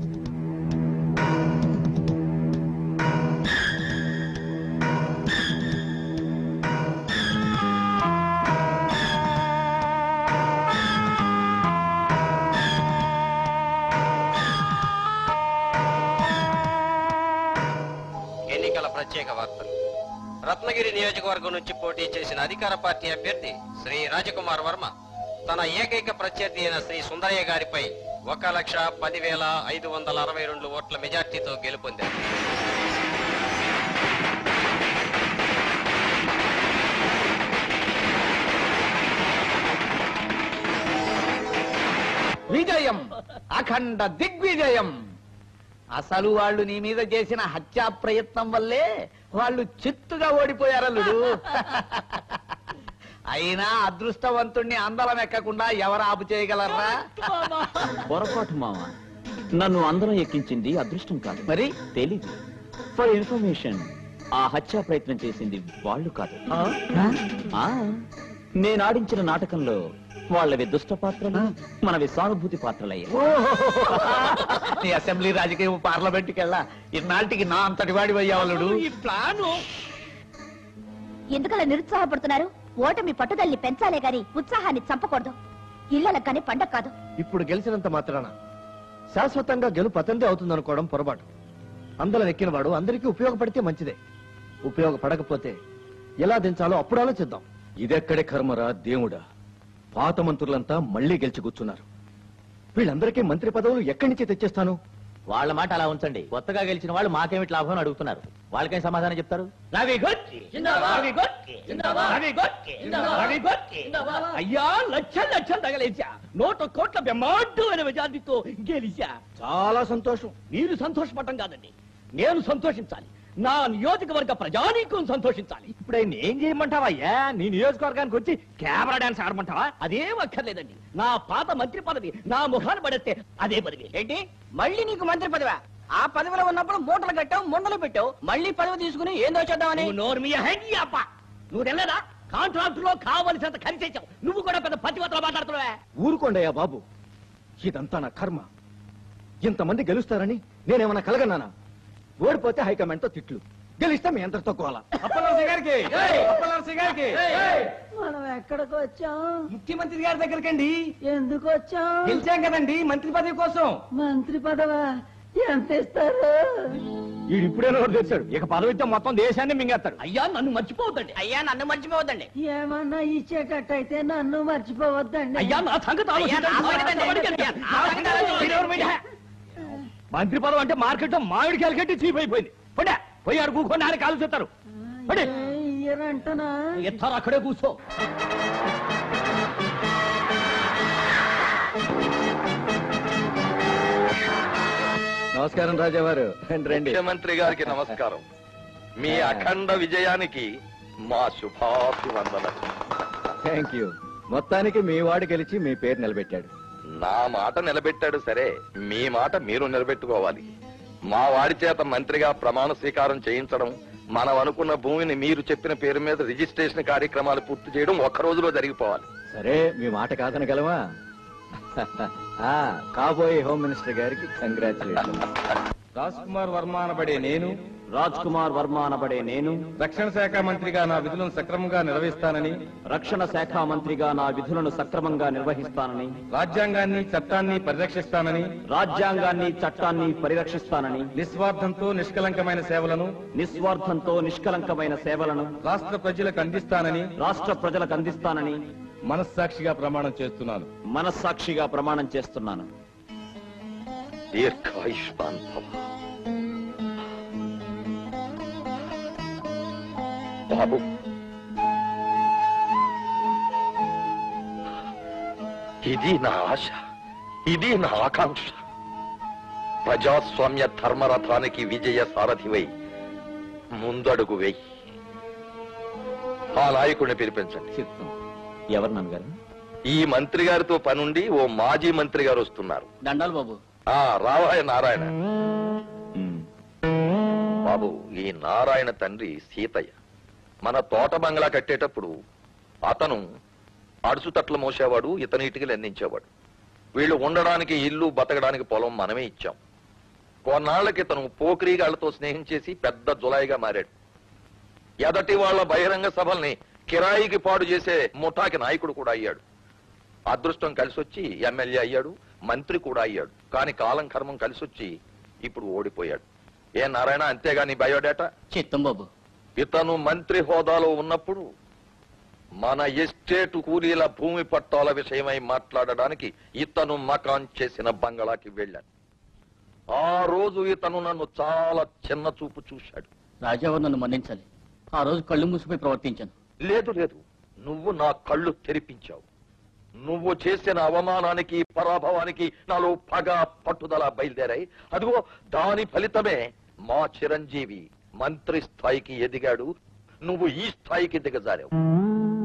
ఎన్నికల ప్రత్యేక వార్తలు రత్నగిరి నియోజకవర్గం నుంచి పోటీ చేసిన అధికార పార్టీ అభ్యర్థి శ్రీ రాజకుమార్ వర్మ తన ఏకైక ప్రత్యర్థి అయిన శ్రీ సుందరయ్య గారిపై ఒక లక్ష పదివేల ఐదు వందల అరవై రెండు ఓట్ల మెజార్టీతో గెలుపొందారు విజయం అఖండ దిగ్విజయం అసలు వాళ్ళు నీ మీద చేసిన హత్యా ప్రయత్నం వల్లే వాళ్ళు చిత్తుగా ఓడిపోయారల్లుడు అయినా అదృష్టవంతుణ్ణి అందలం ఎక్కకుండా ఎవరు ఆపు చేయగలరా పొరపాటు మామ నన్ను అందరం ఎక్కించింది అదృష్టం కాదు మరి తెలీదు ఫర్ ఇన్ఫర్మేషన్ ఆ హత్యా ప్రయత్నం చేసింది వాళ్ళు కాదు ఆ, నేను ఆడించిన నాటకంలో వాళ్ళవి దుష్ట పాత్రలు మనవి సానుభూతి పాత్రలయ్యా నీ అసెంబ్లీ రాజకీయ పార్లమెంట్కి వెళ్ళా ఇన్నాళ్ళకి నా అంతటి వాడి అయ్యావలుడు ఈ ప్లాను ఎందుకలా నిరుత్సాహపడుతున్నారు ఓటమి పట్టుదల్ని పెంచాలే గాని ఉత్సాహాన్ని చంపకూడదు ఇళ్ళలకు కానీ పండగ కాదు ఇప్పుడు గెలిచినంత మాత్రాన శాశ్వతంగా గెలుపు అతందే అవుతుందనుకోవడం పొరపాటు అందరం ఎక్కినవాడు అందరికీ ఉపయోగపడితే మంచిదే ఉపయోగపడకపోతే ఎలా దించాలో అప్పుడు ఆలోచిద్దాం ఇదెక్కడే కర్మరా దేవుడా పాత మంత్రులంతా మళ్ళీ గెలిచి కూర్చున్నారు వీళ్ళందరికీ మంత్రి పదవులు ఎక్కడి నుంచి తెచ్చేస్తాను వాళ్ళ మాట అలా ఉంచండి కొత్తగా గెలిచిన వాళ్ళు మాకేమిటి లాభం అని అడుగుతున్నారు వాళ్ళకేం సమాధానం చెప్తారు రవి గొట్టి రవి గొట్టి రవి గొట్టి రవి గొట్టి అయ్యా లక్షలు లక్షలు తగలేసా నూట కోట్ల బ్రహ్మాండమైన మెజార్టీతో గెలిచా చాలా సంతోషం మీరు సంతోషపడటం కాదండి నేను సంతోషించాలి నా నియోజకవర్గ ప్రజానీకం సంతోషించాలి ఇప్పుడు ఆయన ఏం చేయమంటావయ్యా నీ నియోజకవర్గానికి వచ్చి కెమెరా డాన్స్ ఆడమంటావా అదేం అక్కర్లేదండి నా పాత మంత్రి పదవి నా ముఖాన్ని పడేస్తే అదే పదవి ఏంటి మళ్ళీ నీకు మంత్రి పదవా ఆ పదవిలో ఉన్నప్పుడు మూటలు కట్టావు ముండలు పెట్టావు మళ్ళీ పదవి తీసుకుని ఏందో చేద్దామని నువ్వు నోరు మీ హెడ్ అప్ప నువ్వు తెల్లదా కాంట్రాక్ట్ లో కావలసినంత ఖర్చేసావు నువ్వు కూడా పెద్ద పతివతలు మాట్లాడుతున్నావా ఊరుకోండయ్యా బాబు ఇదంతా నా కర్మ ఇంతమంది గెలుస్తారని నేనేమన్నా కలగన్నానా ఓడిపోతే హైకమాండ్ తో తిట్లు గెలిస్తే మీ అందరితో గోల అప్పలనరసి గారికి అప్పలనరసి గారికి మనం ఎక్కడికి వచ్చాం ముఖ్యమంత్రి గారి దగ్గరకండి ఎందుకు వచ్చాం గెలిచాం కదండి మంత్రి పదవి కోసం మంత్రి పదవా ఎంత ఇస్తారు వీడు ఇప్పుడే నోరు తెచ్చాడు ఇక పదవి ఇస్తే మొత్తం దేశాన్ని మింగేస్తాడు అయ్యా నన్ను మర్చిపోవద్దండి అయ్యా నన్ను మర్చిపోవద్దండి ఏమన్నా ఇచ్చేటట్టయితే నన్ను మర్చిపోవద్దండి అయ్యా నా సంగతి అయ్యా, నా సంగతి ఆలోచించండి. అయ్యా, నా సంగతి ఆలోచించండి. మీరెవరు మీడియా? మంత్రి పదవి అంటే మార్కెట్ లో మామిడికాయలు కట్టి చీప్ అయిపోయింది పోయా పోయారు కూకొని ఆయన కాలు చెప్తారు ఇయ్యరంటనా ఎత్తారు అక్కడే కూర్చో నమస్కారం రాజావారు రండి రండి ముఖ్యమంత్రి గారికి నమస్కారం మీ అఖండ విజయానికి మా శుభాభివందనలు థ్యాంక్ యూ మొత్తానికి మీ వాడు గెలిచి మీ పేరు నిలబెట్టాడు నా మాట నిలబెట్టాడు సరే మీ మాట మీరు నిలబెట్టుకోవాలి మా వాడి చేత మంత్రిగా ప్రమాణ స్వీకారం చేయించడం మనం అనుకున్న భూమిని మీరు చెప్పిన పేరు మీద రిజిస్ట్రేషన్ కార్యక్రమాలు పూర్తి చేయడం ఒక్క రోజులో జరిగిపోవాలి సరే మీ మాట కాదనగలమా ఆ, కాబోయే హోమ్ మినిస్టర్ గారికి కంగ్రాచులేషన్ రాజ్ కుమార్ వర్మ అనబడే నేను రాజ్ కుమార్ వర్మ అనబడే నేను రక్షణ శాఖ మంత్రిగా నా విధులను సక్రమంగా నిర్వహిస్తానని రక్షణ శాఖ మంత్రిగా నా విధులను సక్రమంగా నిర్వహిస్తానని రాజ్యాంగాన్ని చట్టాన్ని పరిరక్షిస్తానని రాజ్యాంగాన్ని చట్టాన్ని పరిరక్షిస్తానని నిస్వార్థంతో నిష్కలంకమైన సేవలను నిస్వార్థంతో నిష్కలంకమైన సేవలను రాష్ట్ర ప్రజలకు అందిస్తానని రాష్ట్ర ప్రజలకు అందిస్తానని మనస్సాక్షిగా ప్రమాణం చేస్తున్నాను మనస్సాక్షిగా ప్రమాణం చేస్తున్నాను దీర్ఘాయుష్మాన్ భవ బాబు ఇది నా ఆశ ఇది నా ఆకాంక్ష ప్రజాస్వామ్య ధర్మరథానికి విజయ సారథివై ముందడుగు వేయి ఆ నాయకుడిని పిలిపించండి చిత్తం ఎవరు నాన్నగారు ఈ మంత్రి గారితో పనుండి ఓ మాజీ మంత్రి గారు వస్తున్నారు దండాలు బాబు ఆ రావాయ నారాయణ బాబు ఈ నారాయణ తండ్రి సీతయ్య మన తోట బంగ్లా కట్టేటప్పుడు అతను అడుసు తట్ల మోసేవాడు ఇతని ఇటుకలు అందించేవాడు వీళ్ళు ఉండడానికి ఇల్లు బతకడానికి పొలం మనమే ఇచ్చాం కొన్నాళ్ళకి ఇతను పోకిరీగాళ్లతో స్నేహం చేసి పెద్ద జులాయిగా మారాడు ఎదటి వాళ్ళ బహిరంగ సభల్ని కిరాయికి పాడు చేసే ముఠాకి నాయకుడు కూడా అయ్యాడు అదృష్టం కలిసొచ్చి ఎమ్మెల్యే అయ్యాడు మంత్రి కూడా అయ్యాడు కానీ కాలం కర్మం కలిసొచ్చి ఇప్పుడు ఓడిపోయాడు ఏ నారాయణ అంతేగా నీ బయోడేటా చిత్తం బాబు ఇతను మంత్రి హోదాలో ఉన్నప్పుడు మన ఎస్టేటు కూలీల భూమి పట్టాల విషయమై మాట్లాడడానికి ఇతను మకాన్ చేసిన బంగళాకి వెళ్ళాను ఆ రోజు ఇతను నన్ను చాలా చిన్న చూపు చూశాడు రాజావారు నన్ను మన్నించాలి ఆ రోజు కళ్ళు మూసిపోయి ప్రవర్తించాను లేదు లేదు నువ్వు నా కళ్ళు తెరిపించావు నువ్వు చేసిన అవమానానికి పరాభవానికి నాలో పగ పట్టుదల బయలుదేరాయి అదిగో దాని ఫలితమే మా చిరంజీవి మంత్రి స్థాయికి ఎదిగాడు నువ్వు ఈ స్థాయికి దిగజారావు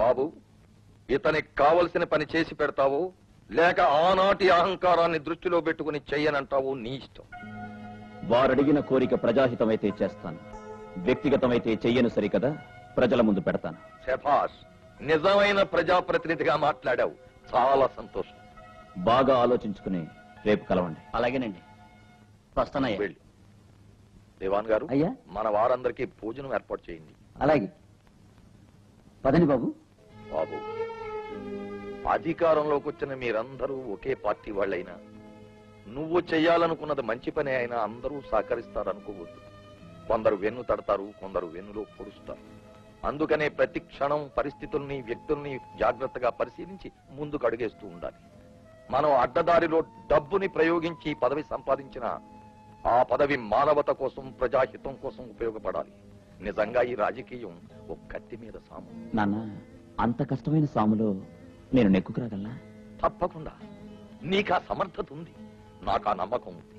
బాబు ఇతనికి కావలసిన పని చేసి పెడతావు లేక ఆనాటి అహంకారాన్ని దృష్టిలో పెట్టుకుని చెయ్యనంటావు నీ ఇష్టం వారడిగిన కోరిక ప్రజాహితమైతే చేస్తాను వ్యక్తిగతమైతే చెయ్యను సరికదా ప్రజల ముందు పెడతాను శభాష్ నిజమైన ప్రజాప్రతినిధిగా మాట్లాడావు చాలా సంతోషం బాగా ఆలోచించుకుని రేపు కలవండి అలాగేనండి వస్తానయ్యా వెళ్ళు దివాన్ గారు అయ్యా. మన వారందరికీ భోజనం ఏర్పాటు చేయండి అలాగే పదండి బాబు బాబు అధికారంలోకి వచ్చిన మీరందరూ ఒకే పార్టీ వాళ్ళైనా నువ్వు చెయ్యాలనుకున్నది మంచి పని అయినా అందరూ సహకరిస్తారనుకోవద్దు కొందరు వెన్ను తడతారు కొందరు వెన్నులో పొడుస్తారు అందుకనే ప్రతి క్షణం పరిస్థితుల్ని వ్యక్తుల్ని జాగ్రత్తగా పరిశీలించి ముందుకు అడుగేస్తూ ఉండాలి మనం అడ్డదారిలో డబ్బుని ప్రయోగించి పదవి సంపాదించిన ఆ పదవి మానవత కోసం ప్రజాహితం కోసం ఉపయోగపడాలి నిజంగా ఈ రాజకీయం ఒక కత్తి మీద సాము నాన్న అంత కష్టమైన సాములో నేను నెక్కుకు రాగలనా తప్పకుండా నీకు ఆ సమర్థత ఉంది నాకు ఆ నమ్మకం ఉంది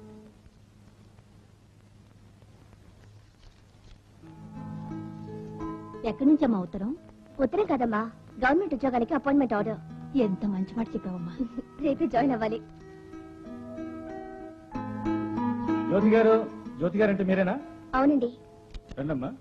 ఎక్కడి నుంచమ్మా ఉత్తరం ఉత్తరం కదమ్మా గవర్నమెంట్ ఉద్యోగానికి అపాయింట్మెంట్ ఆర్డర్ ఎంత మంచి మాట చెప్పావమ్మా రేపే జాయిన్ అవ్వాలి జ్యోతి గారు జ్యోతి గారు అంటే మీరేనా అవునండి రండమ్మా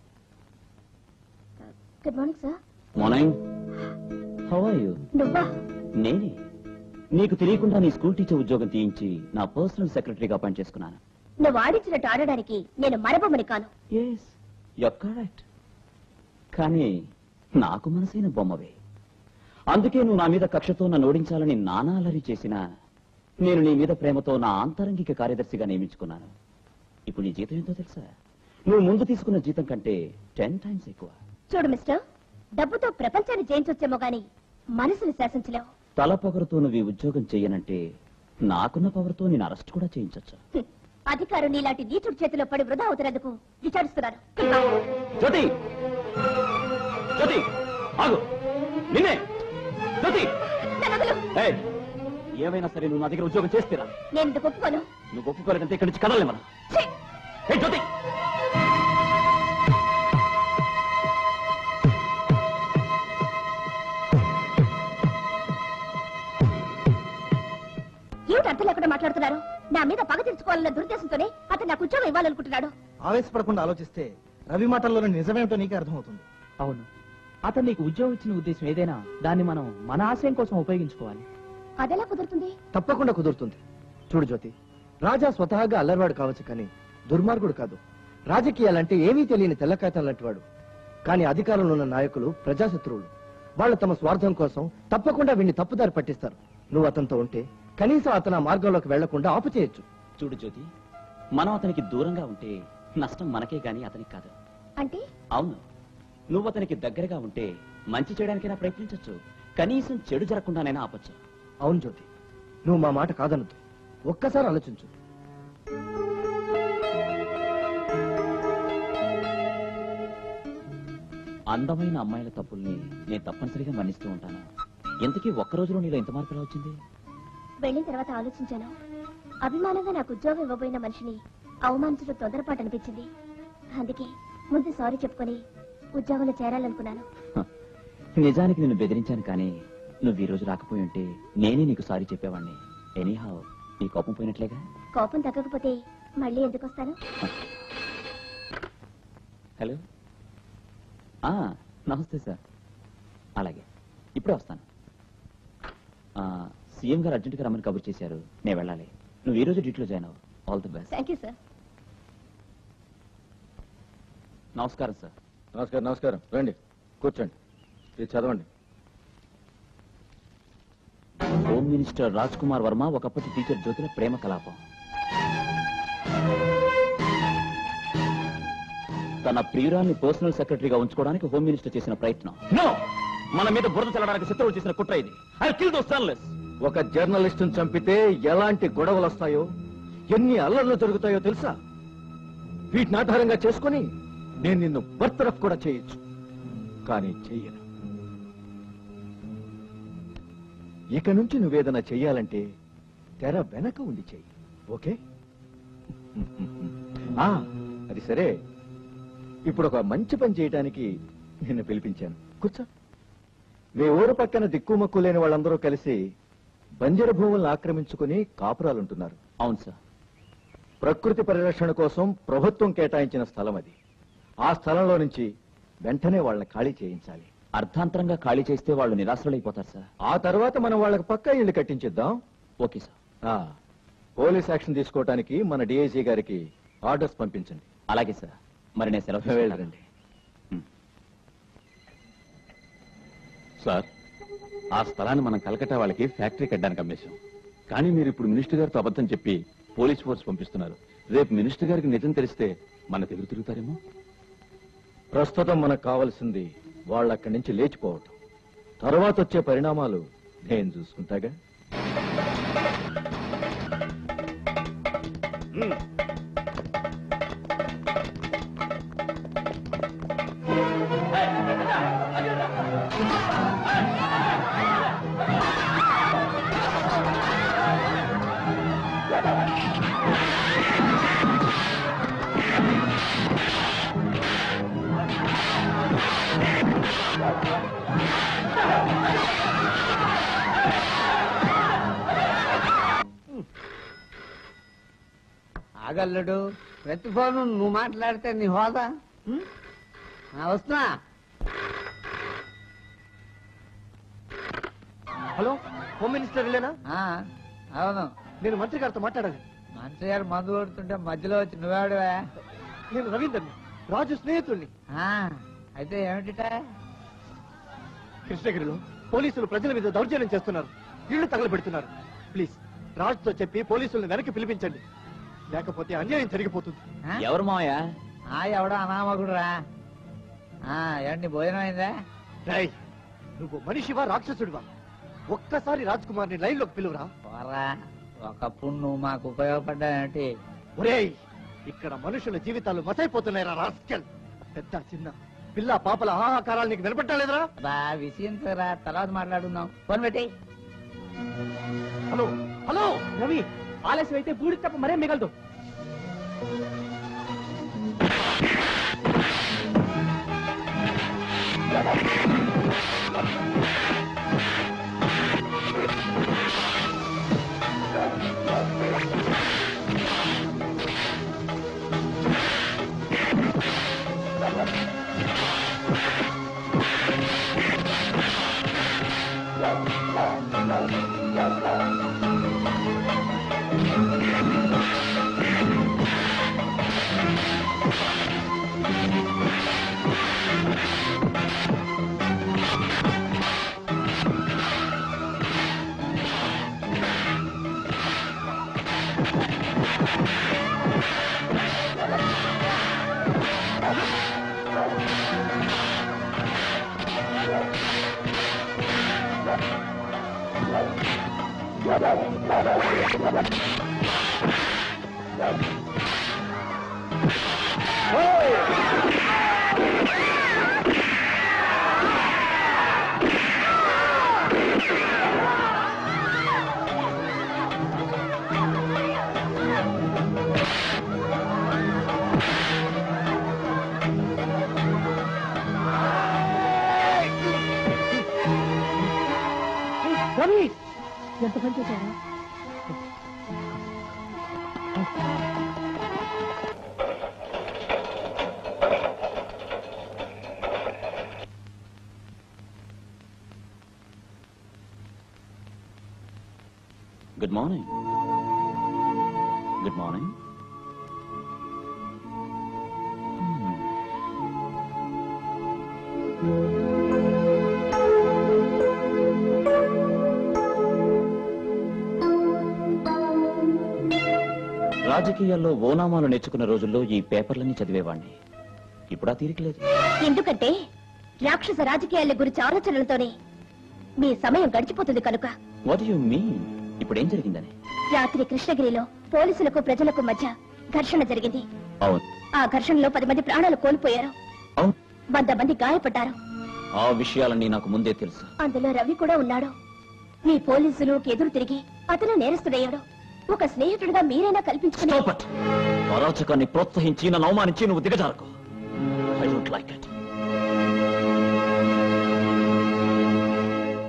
good morning sir morning how are you నువ్వా నేనే నీకు తెలియకుండా నీ స్కూల్ టీచర్ ఉద్యోగం తీయించి నా పర్సనల్ సెక్రటరీగా అపాయింట్ చేసుకున్నాను నువ్వు ఆడించినట్టు ఆడడానికి నేను మరబొమ్మని కాను కరెక్ట్ కానీ నాకు మనసైన బొమ్మవే అందుకే నువ్వు నా మీద కక్షతో నన్ను ఓడించాలని నానాలరి చేసినా నేను నీ మీద ప్రేమతో నా ఆంతరంగిక కార్యదర్శిగా నియమించుకున్నాను ఇప్పుడు నీ జీతం ఎంతో తెలుసా నువ్వు ముందు తీసుకున్న జీతం కంటే టెన్ టైమ్స్ ఎక్కువ చూడు మిస్టర్ డబ్బుతో ప్రపంచాన్ని జయించొచ్చేమో గాని మనసుని శాసించలేవు తల పొగరుతో నువ్వు ఈ ఉద్యోగం చెయ్యనంటే నాకున్న పవర్తో నేను అరెస్ట్ కూడా చేయించొచ్చు హ్మ్. అధికారం నీలాంటి నీచుడి చేతిలో పడి వృధా అవుతున్నందుకు విచారిస్తున్నాను జ్యోతి జ్యోతి ఆగు నిన్నే జ్యోతి నన్ను వదిలు. ఏయ్, ఏమైనా సరే నువ్వు నా దగ్గర ఉద్యోగం చేస్తేరా నేను ఇందుకు ఒప్పుకోను నువ్వు ఒప్పుకోలేదంటే ఇక్కడి నుంచి కదలే మనం ఛీ! ఏ జ్యోతి ఏమిటి అర్థం లేకుండా మాట్లాడుతున్నారు నా మీద పగ తీర్చుకోవాలన్న దురుద్దేశంతోనే అతను నాకు ఉద్యోగం ఇవ్వాలనుకుంటున్నాడు ఆవేశపడకుండా ఆలోచిస్తే రవి మాటల్లోని నిజమేమిటో నీకే అర్థమవుతుంది అవును అతను నీకు ఉద్యోగం ఇచ్చిన ఉద్దేశం ఏదైనా దాన్ని మనం మన ఆశయం కోసం ఉపయోగించుకోవాలి అదెలా కుదురుతుంది తప్పకుండా కుదురుతుంది చూడు జ్యోతి రాజా స్వతహాగా అల్లరివాడు కావచ్చు కానీ దుర్మార్గుడు కాదు రాజకీయాలంటే ఏమీ తెలియని తెల్లకాయతం లాంటి వాడు కానీ అధికారంలో ఉన్న నాయకులు ప్రజాశత్రువులు వాళ్ళు తమ స్వార్థం కోసం తప్పకుండా వీడిని తప్పుదారి పట్టిస్తారు నువ్వు అతనితో ఉంటే కనీసం అతను ఆ మార్గంలోకి వెళ్లకుండా ఆపు చేయొచ్చు చూడు జ్యోతి మనం అతనికి దూరంగా ఉంటే నష్టం మనకే గాని అతనికి కాదు అంటే అవును నువ్వు అతనికి దగ్గరగా ఉంటే మంచి చేయడానికైనా ప్రయత్నించొచ్చు కనీసం చెడు జరగకుండానైనా ఆపొచ్చు అవును జ్యోతి నువ్వు మా మాట కాదనద్దు ఒక్కసారి ఆలోచించు అందమైన అమ్మాయిల తప్పుల్ని నేను తప్పనిసరిగా మన్నిస్తూ ఉంటాను ఇంతకీ ఒక్క రోజులో నీలో ఇంత మార్పు ఎలా వచ్చింది వెళ్ళిన తర్వాత ఆలోచించాను అభిమానంగా నాకు ఉద్యోగం ఇవ్వబోయిన మనిషిని అవమానించడం తొందరపాటు అనిపించింది అందుకే ముందు సారీ చెప్పుకొని ఉద్యోగంలో చేరాలనుకున్నాను నిజానికి నిన్ను బెదిరించాను కానీ నువ్వు ఈ రోజు రాకపోయి ఉంటే నేనే నీకు సారీ చెప్పేవాడిని ఎనీహావ్ నీ కోపం పోయినట్లేగా కోపం తగ్గకపోతే మళ్ళీ ఎందుకు వస్తాను హలో ఆ, నమస్తే సార్ అలాగే ఇప్పుడే వస్తాను ఆ, సీఎం గారు అర్జెంట్గా రమ్మని కబుర్ చేశారు నేను వెళ్ళాలి నువ్వు ఈ రోజు డ్యూటీలో జాయిన్ అవ్వు all the best thank you sir నమస్కారం సార్ నమస్కారం నమస్కారం రండి కూర్చోండి ఇది చదవండి హోమ్ మినిస్టర్ రాజ్ కుమార్ వర్మ ఒకప్పటి టీచర్ జ్యోతిల ప్రేమ కలాపం తన ప్రియురాల్ని పర్సనల్ సెక్రటరీగా ఉంచుకోవడానికి హోమ్ మినిస్టర్ చేసిన ప్రయత్నం నో మన మీద బురద చల్లడానికి శత్రువులు చేసిన కుట్ర ఇది ఐ కిల్ దోస్ జర్నలిస్ట్ ఒక జర్నలిస్ట్ చంపితే ఎలాంటి గొడవలు వస్తాయో ఎన్ని అల్లర్లు జరుగుతాయో తెలుసా వీటిని ఆధారంగా చేసుకుని నేను నిన్ను బర్తరఫ్ కూడా చేయొచ్చు కానీ చెయ్యను ఇక నుంచి నువ్వేదైనా చెయ్యాలంటే తెర వెనక ఉండి చెయ్యి ఓకే ఆ, అది సరే ఇప్పుడు ఒక మంచి పని చేయడానికి నిన్ను పిలిపించాను కూర్చో మీ ఊరు పక్కన దిక్కుమక్కు లేని వాళ్ళందరూ కలిసి బంజరు భూములను ఆక్రమించుకుని కాపురాలుంటున్నారు అవును సార్ ప్రకృతి పరిరక్షణ కోసం ప్రభుత్వం కేటాయించిన స్థలం అది ఆ స్థలంలో నుంచి వెంటనే వాళ్ళని ఖాళీ చేయించాలి అర్థాంతరంగా ఖాళీ చేస్తే వాళ్ళు నిరాశలైపోతారు సార్ ఆ తర్వాత మనం వాళ్ళకి పక్కా ఇల్లు కట్టించిద్దాం ఓకే సార్ ఆ, పోలీస్ యాక్షన్ తీసుకోవడానికి మన డిఐజీ గారికి ఆర్డర్స్ పంపించండి అలాగే సార్ మరి నేను సెలవు తీసుకుంటాను. వెళ్ళండి సార్ ఆ స్థలాన్ని మనం కలకట్టా వాళ్ళకి ఫ్యాక్టరీ కట్టడానికి అమ్మేశాం కానీ మీరు ఇప్పుడు మినిస్టర్ గారితో అబద్ధం చెప్పి పోలీస్ ఫోర్స్ పంపిస్తున్నారు రేపు మినిస్టర్ గారికి నిజం తెలిస్తే మన దగ్గర తిరుగుతారేమో ప్రస్తుతం మనకు కావాల్సింది వాళ్ళు అక్కడి నుంచి లేచిపోవటం తర్వాత వచ్చే పరిణామాలు నేను చూసుకుంటాగా ఆగల్లుడు ప్రతి ఫోను నువ్వు మాట్లాడితే నీ హోదా ఉం? ఆ, వస్తున్నా హలో హోమ్ మినిస్టర్ ఇల్లేనా ఆ, అవును నేను మంత్రి గారితో మాట్లాడాలి మంత్రి గారు మందు కొడుతుంటే మధ్యలో వచ్చి నువ్వాడువా నేను రవీందర్ని రాజు స్నేహితుడిని అయితే ఏమిటిట కృష్ణగిరిలో పోలీసులు ప్రజల మీద దౌర్జన్యం చేస్తున్నారు ఇళ్లు తగలబెడుతున్నారు ప్లీజ్ రాజుతో చెప్పి పోలీసులను వెనక్కి పిలిపించండి లేకపోతే అన్యాయం జరిగిపోతుంది ఎవరు మావయ్య ఆ ఎవడో అనామకుడు రా ఏంటి భోజనం అయిందా రేయ్, నువ్వు మనిషివా రాక్షసుడివా ఒక్కసారి రాజ్ కుమార్ ని లైన్ లోకి పిలువురా పోరా ఒకప్పుడు నువ్వు మాకు ఉపయోగపడ్డావేంటి ఒరేయ్ ఇక్కడ మనుషుల జీవితాలు మసైపోతున్నాయిరా రాస్కెల్ పెద్ద చిన్న పిల్ల పాపల ఆహాకారాలు నీకు వినపట్టలేదురా బా విషయంతోరా తర్వాత మాట్లాడుకుందాం ఫోన్ పెట్టి హలో హలో రవి ఆలస్యం అయితే బూడి తప్ప మరే మిగలదు రవి ఎంత పని చేశారా గుడ్ మార్నింగ్ గుడ్ మార్నింగ్ రాజకీయాల్లో ఓనామాలు నేర్చుకున్న రోజుల్లో ఈ పేపర్లన్నీ చదివేవాణ్ణి ఇప్పుడు ఆ తీరిక లేదు ఎందుకంటే రాక్షస రాజకీయాల గురించి ఆలోచనలతోనే మీ సమయం గడిచిపోతుంది కనుక వాట్ యు మీన్ ఇప్పుడు ఏం జరిగిందని రాత్రి కృష్ణగిరిలో పోలీసులకు ప్రజలకు మధ్య ఘర్షణ జరిగింది అవును ఆ ఘర్షణలో పది మంది ప్రాణాలు కోల్పోయారు అవును వంద మంది గాయపడ్డారు ఆ విషయాలన్నీ నాకు ముందే తెలుసు అందులో రవి కూడా ఉన్నాడు మీ పోలీసులు ఎదురు తిరిగి అతను నేరస్తుడయ్యాడు ఒక స్నేహితుడిగా మీరైనా కల్పించుకుని అరాచకాన్ని ప్రోత్సహించి నన్ను అవమానించి నువ్వు దిగజారకు ఐ డోంట్ లైక్ ఇట్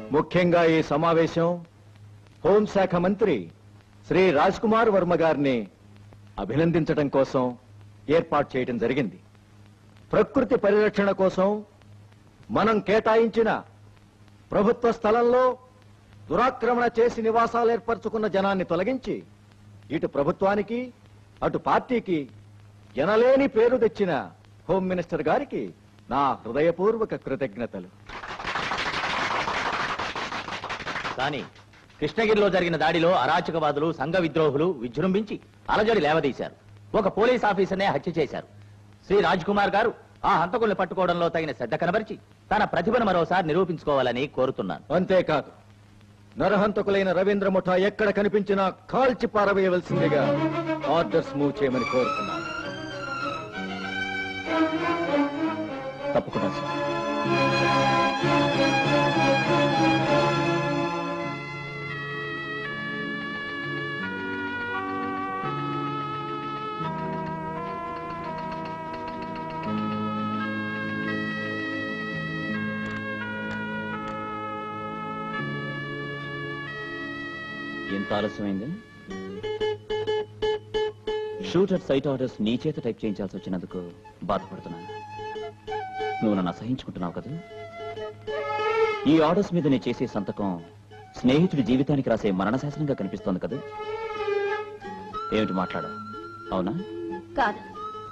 ముఖ్యంగా ఈ సమావేశం హోంశాఖ మంత్రి శ్రీ రాజ్ కుమార్ వర్మ గారిని అభినందించడం కోసం ఏర్పాటు చేయడం జరిగింది ప్రకృతి పరిరక్షణ కోసం మనం కేటాయించిన ప్రభుత్వ స్థలంలో దురాక్రమణ చేసి నివాసాలు ఏర్పరచుకున్న జనాన్ని తొలగించి ఇటు ప్రభుత్వానికి అటు పార్టీకి ఎనలేని పేరు తెచ్చిన హోం మినిస్టర్ గారికి నా హృదయపూర్వక కృతజ్ఞతలు కానీ కృష్ణగిరిలో జరిగిన దాడిలో అరాచకవాదులు సంఘ విద్రోహులు విజృంభించి అలజడి లేవదీశారు ఒక పోలీస్ ఆఫీసర్నే హత్య చేశారు శ్రీ రాజ్ కుమార్ గారు ఆ హంతకుల్ని పట్టుకోవడంలో తగిన శ్రద్ధ కనబరిచి తన ప్రతిభను మరోసారి నిరూపించుకోవాలని కోరుతున్నాను అంతేకాదు నరహంతకులైన రవీంద్ర ముఠా ఎక్కడ కనిపించినా కాల్చి పారవేయవలసిందిగా ఆర్డర్స్ మూవ్ చేయమని కోరుతున్నాను తప్పకుండా సార్ ఎంత ఆలస్యమైంది షూటర్ సైట్ ఆర్డర్స్ నీ చేత టైప్ చేయించాల్సి వచ్చినందుకు బాధపడుతున్నాను నువ్వు నన్ను అసహించుకుంటున్నావు కదా ఈ ఆర్డర్స్ మీద నేను చేసే సంతకం స్నేహితుడి జీవితానికి రాసే మరణ శాసనంగా కనిపిస్తోంది కదా ఏమిటి మాట్లాడా అవునా కాదు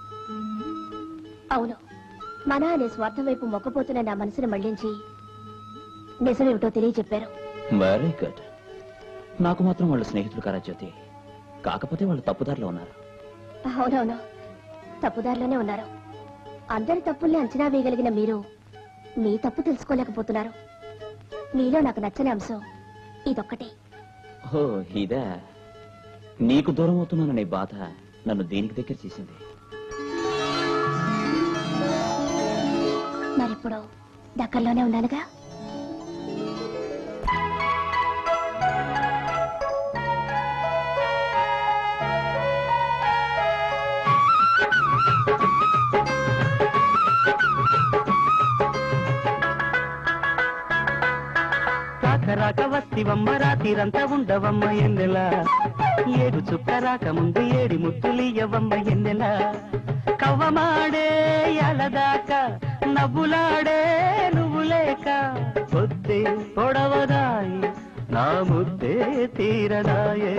అవును మన అనే స్వార్థం వైపు మొక్కపోతున్న నా మనసును మళ్లించి నిజమేమిటో తెలియచెప్పారు వెరీ గుడ్ నాకు మాత్రం వాళ్ళు స్నేహితులు కారా జ్యోతి కాకపోతే వాళ్ళు తప్పుదారిలో ఉన్నారు అవునవును తప్పుదారిలోనే ఉన్నారు అందరి తప్పుల్ని అంచనా వేయగలిగిన మీరు మీ తప్పు తెలుసుకోలేకపోతున్నారు మీలో నాకు నచ్చని అంశం ఇదొక్కటే ఓ ఇదా నీకు దూరం అవుతున్నాననే బాధ నన్ను దేనికి దగ్గర చేసింది మరిప్పుడు దగ్గరలోనే ఉన్నానుగా రాక రాక వస్తివమ్మ రాతిరంతా ఉండవమ్మ ఎన్నెల ఏడు చుక్క రాక ముందు ఏడి ముత్తులియవమ్మ ఎన్నెల కవ్వమాడే ఎలదాక నవ్వులాడే నువ్వు లేక పొద్దే పొడవదాయి నా ముద్దే తీరదాయే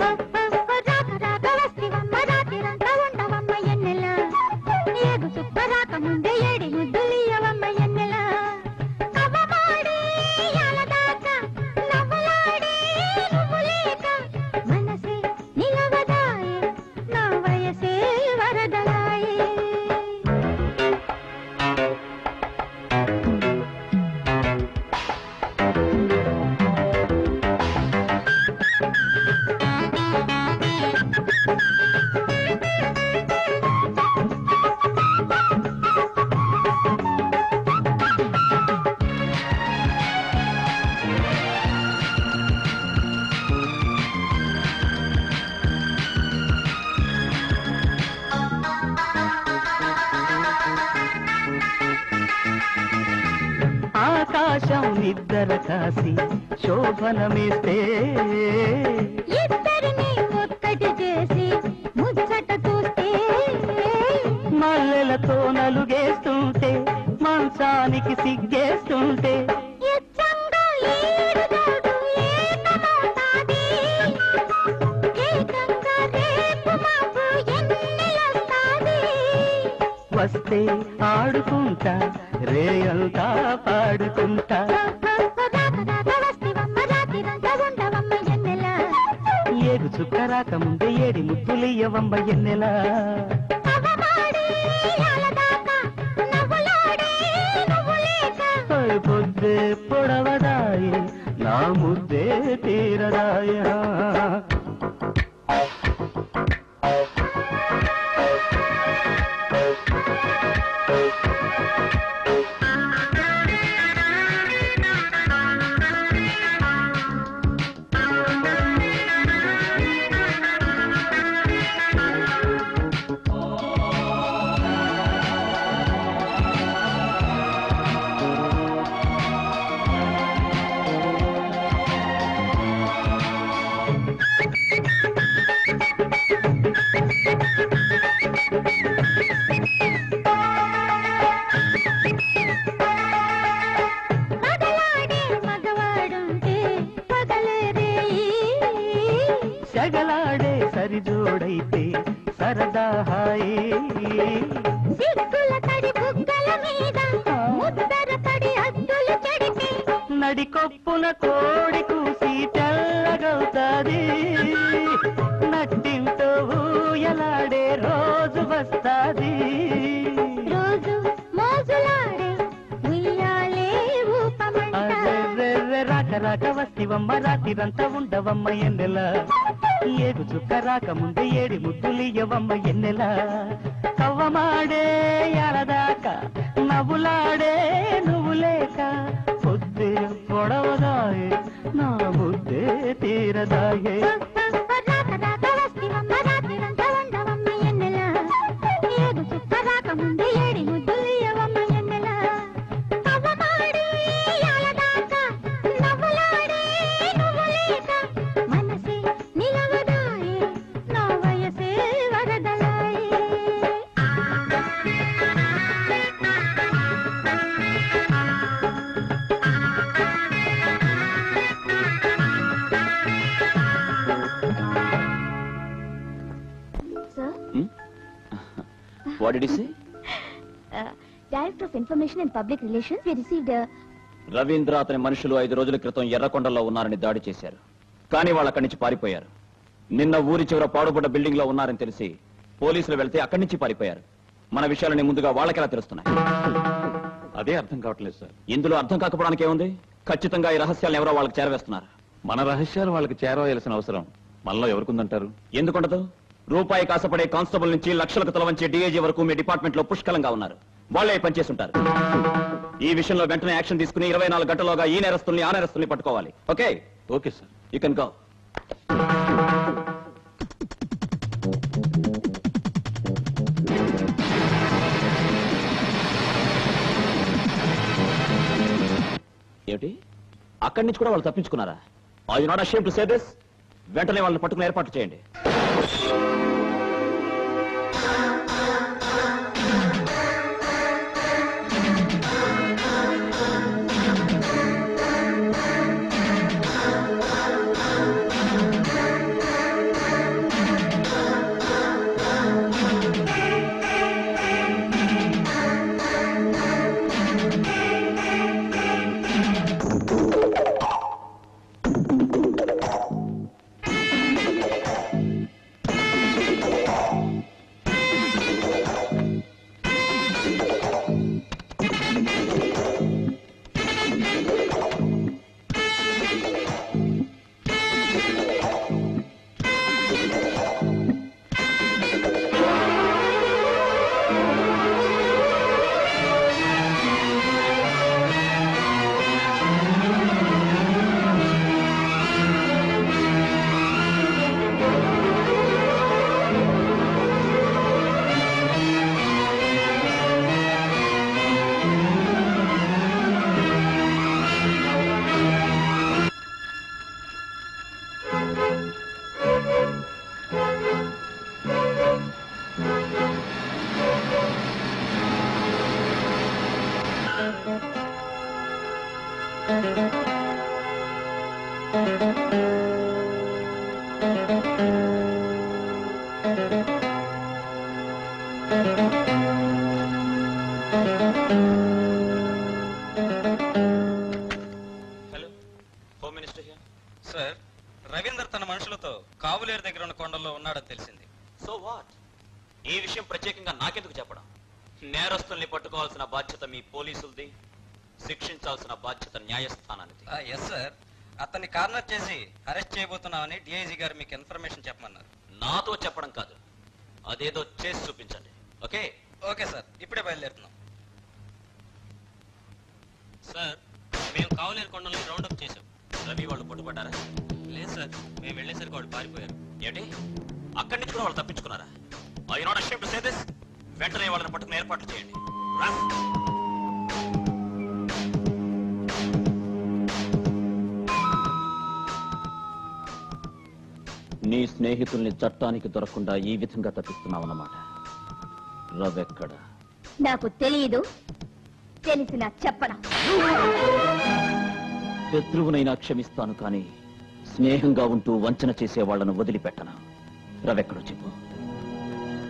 ముందే ఏడి ముద్దులియవమ్మ ఎన్నెల కవ్వమాడే ఎలదాక నవ్వులాడే నువ్వు లేక మనసే నిలవదాయే నా వయసే వరదలాయే ఆకాశం నిద్దర కాసి శోభనమేస్తే ఇద్దరిని ఒక్కటి చేసి ముచ్చట చూస్తే మల్లెలతో నలుగేస్తుంటే మంచానికి సిగ్గేస్తుంటే ఇచ్చంగా ఈడు జోడు ఏకమవుతాది. ఏకంగా రేపు మాపు ఎన్నెలొస్తాది. వస్తే ఆడుకుంటా రేయంతా పాడుకుంటా రాక వస్తివమ్మ రాత్రిరంతా ఉండవమ్మ ఎన్నెల. ఏడు చుక్క రాక ముందే ఏడి ముద్దులియవమ్మ ఎన్నెలా కవ్వమాడే అలదాకా నవ్వులాడే నువ్వు లేక. ఓయ్ పొద్దే పొడవదాయి నా ముద్దే తీరదాయా పెడితే సరదా హాయి సిగ్గుల తడి బుగ్గల మీద ముద్దర తడి అద్దులు చెడితే నడికొప్పున కోడి కూసి తెల్లగవుతాది నట్టింటూ ఊయలాడే రోజు వస్తాది రోజు మోజులాడే ఉయ్యాలే ఊపమంట అర్రెర్రెర్రె రాక రాక వస్తివమ్మ రాత్రిరంతా ఉండవమ్మ ఎన్నెల ఏగు చుక్క రాక ముందే ఏడి ముద్దులియవమ్మ ఎన్నెల కవ్వమాడే ఎలదాక నవ్వులాడే నువ్వు లేక పొద్దే పొడవదాయే నా ముద్దే తీరదాయే రాక రాక వస్తివమ్మ రాత్రిరంతా ఉండవమ్మ ఎన్నెల ఏడు చుక్క రాక ముందే ఏడి ముద్దులియవమ్మ ఎన్నెల కవ్వమాడి యాలదాక నవ్వులాడే నువ్వు లేక మనసే నిలవదాయే నా వయసే వరదలాయే sir what did say director of information and public relations we received Ravindra అతని మనుషులు ఐదు రోజుల క్రితం ఎర్రకొండలో ఉన్నారని దాడి చేశారు కానీ వాళ్ళు అక్కడి నుంచి పారిపోయారు నిన్న ఊరి చివర పాడుపడ్డ బిల్డింగ్ లో ఉన్నారని తెలిసి పోలీసులు వెళ్తే అక్కడి నుంచి పారిపోయారు మన విషయాలని ముందుగా వాళ్ళకెలా తెలుస్తున్నాయి అదే అర్థం కావట్లేదు సార్ ఇందులో అర్థం కాకపోవడానికి ఏముంది ఖచ్చితంగా ఈ రహస్యాలను ఎవరో వాళ్ళకి చేరవేస్తున్నారు మన రహస్యాలు వాళ్ళకి చేరవేయాల్సిన అవసరం మనలో ఎవరికుందంటారు ఎందుకుండదు రూపాయి కాసపడే కానిస్టేబుల్ నుంచి లక్షలకు తలవంచే డిఐజీ వరకు మీ డిపార్ట్మెంట్ లో పుష్కలంగా ఉన్నారు వాళ్ళే ఈ పనిచేస్తుంటారు ఈ విషయంలో వెంటనే యాక్షన్ తీసుకుని ఇరవై నాలుగు గంటలోగా ఈ నేరస్తుల్ని ఆ నేరస్తుల్ని పట్టుకోవాలి okay okay sir you can go ఏమిటి అక్కడి నుంచి కూడా వాళ్ళు తప్పించుకున్నారా I not ashamed to say this వెంటనే వాళ్ళని పట్టుకుని ఏర్పాటు చేయండి home minister here sir Ravinder తన మనుషులతో కావులేరు దగ్గర ఉన్న కొండల్లో ఉన్నాడని తెలిసింది సో వాట్ ఈ విషయం ప్రత్యేకంగా నాకెందుకు చెప్పడం నేరస్తుల్ని పట్టుకోవాల్సిన బాధ్యత మీ పోలీసులది శిక్షించాల్సిన బాధ్యత న్యాయస్థానానికి ఎస్ సార్ అతన్ని కార్నర్ చేసి అరెస్ట్ చేయబోతున్నామని డిఐజీ గారు మీకు ఇన్ఫర్మేషన్ చెప్పమన్నారు నాతో చెప్పడం కాదు అదేదో చేసి చూపించండి ఓకే ఓకే సార్ ఇప్పుడే బయలుదేరుతున్నాం సార్ మేము కావలేరు కొండల్ని రౌండప్ చేశాం రవి వాళ్ళు పట్టుబడ్డారా లేదు సార్ మేము వెళ్ళేసరికి వాళ్ళు పారిపోయారు ఏంటి అక్కడి నుంచి కూడా వాళ్ళు తప్పించుకున్నారా I not ashamed to say this వెంటనే వాళ్ళని పట్టుకుని ఏర్పాట్లు చేయండి రన్ నీ స్నేహితుల్ని చట్టానికి దొరకకుండా ఈ విధంగా తప్పిస్తున్నావన్నమాట రవెక్కడ నాకు తెలియదు తెలిసిన చెప్పనా శత్రువునైనా క్షమిస్తాను కానీ స్నేహంగా ఉంటూ వంచన చేసే వాళ్లను వదిలిపెట్టను రవెక్కడో చెప్పు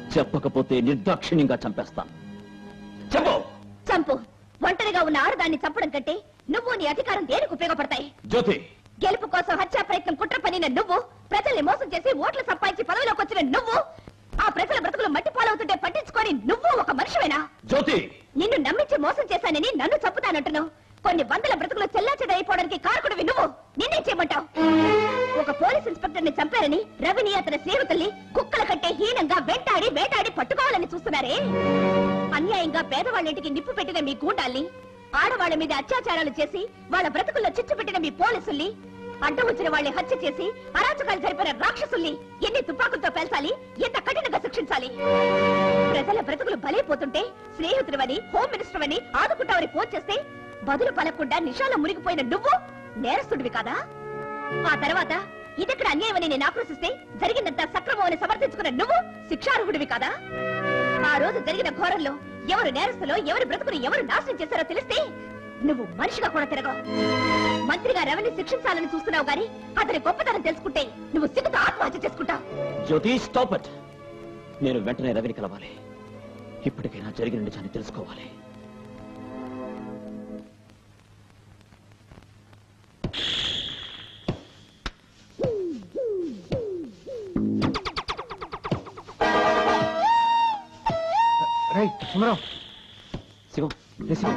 చెప్పకపోతే నిర్దాక్షిణ్యంగా చంపేస్తాను చెప్పు చంపు ఒంటరిగా ఉన్న ఆడదాన్ని చంపడం కంటే నువ్వు నీ అధికారం దేనికి ఉపయోగపడతాయి జ్యోతి గెలుపు కోసం హత్యా ప్రయత్నం కుట్ర పనిన నువ్వు ప్రజల్ని మోసం చేసి ఓట్లు సంపాదించి పదవిలోకి వచ్చిన నువ్వు ఆ ప్రజల బ్రతుకులు మట్టి పాలవుతుంటే పట్టించుకొని నువ్వు ఒక మనిషివేనా జ్యోతి నిన్ను నమ్మించి మోసం చేశానని నన్ను చంపుతానంటున్నావు కొన్ని వందల బ్రతుకులు చెల్లాచెదరైపోవడానికి కారకుడివి నువ్వు నిన్నే చేయమంటావు ఒక పోలీస్ ఇన్స్పెక్టర్ ని చంపారని రవిని అతని స్నేహితుల్ని కుక్కల కంటే హీనంగా వెంటాడి వేటాడి పట్టుకోవాలని చూస్తున్నారే అన్యాయంగా పేదవాళ్ళింటికి నిప్పు పెట్టిన మీ గూండాల్ని ఆడవాళ్ల మీద అత్యాచారాలు చేసి వాళ్ళ బ్రతుకుల్లో చిచ్చు పెట్టిన మీ పోలీసుల్ని అడ్డం వచ్చిన వాళ్ళని హత్య చేసి అరాచకాలు జరిపిన రాక్షసుల్ని ఎన్ని తుపాకులతో పేల్చాలి ఎంత కఠినంగా శిక్షించాలి ప్రజల బ్రతుకులు బలైపోతుంటే స్నేహితుడివని హోమ్ మినిస్టర్ అని ఆదుకుంటావని ఫోన్ చేస్తే బదులు పలకుండా నిషాలో మునిగిపోయిన నువ్వు నేరస్తుడివి కాదా ఆ తర్వాత ఇదెక్కడ అన్యాయమని నేను ఆక్రోశిస్తే జరిగినంత సక్రమం అని సమర్థించుకున్న నువ్వు శిక్షార్హుడివి కాదా ఆ రోజు జరిగిన ఘోరంలో ఎవరు నేరస్తులో ఎవరి బ్రతుకుని ఎవరు నాశనం చేశారో తెలిస్తే నువ్వు మనిషిగా కూడా తిరగవు మంత్రిగా రవిని శిక్షించాలని చూస్తున్నావు గాని అతని గొప్పతనం తెలుసుకుంటే నువ్వు సిగ్గుతో ఆత్మహత్య చేసుకుంటావు జ్యోతి స్టాప్ ఇట్ నేను వెంటనే రవిని కలవాలి ఇప్పటికైనా జరిగిన నిజాన్ని తెలుసుకోవాలి రైట్ సుమరావు శివం రే శివం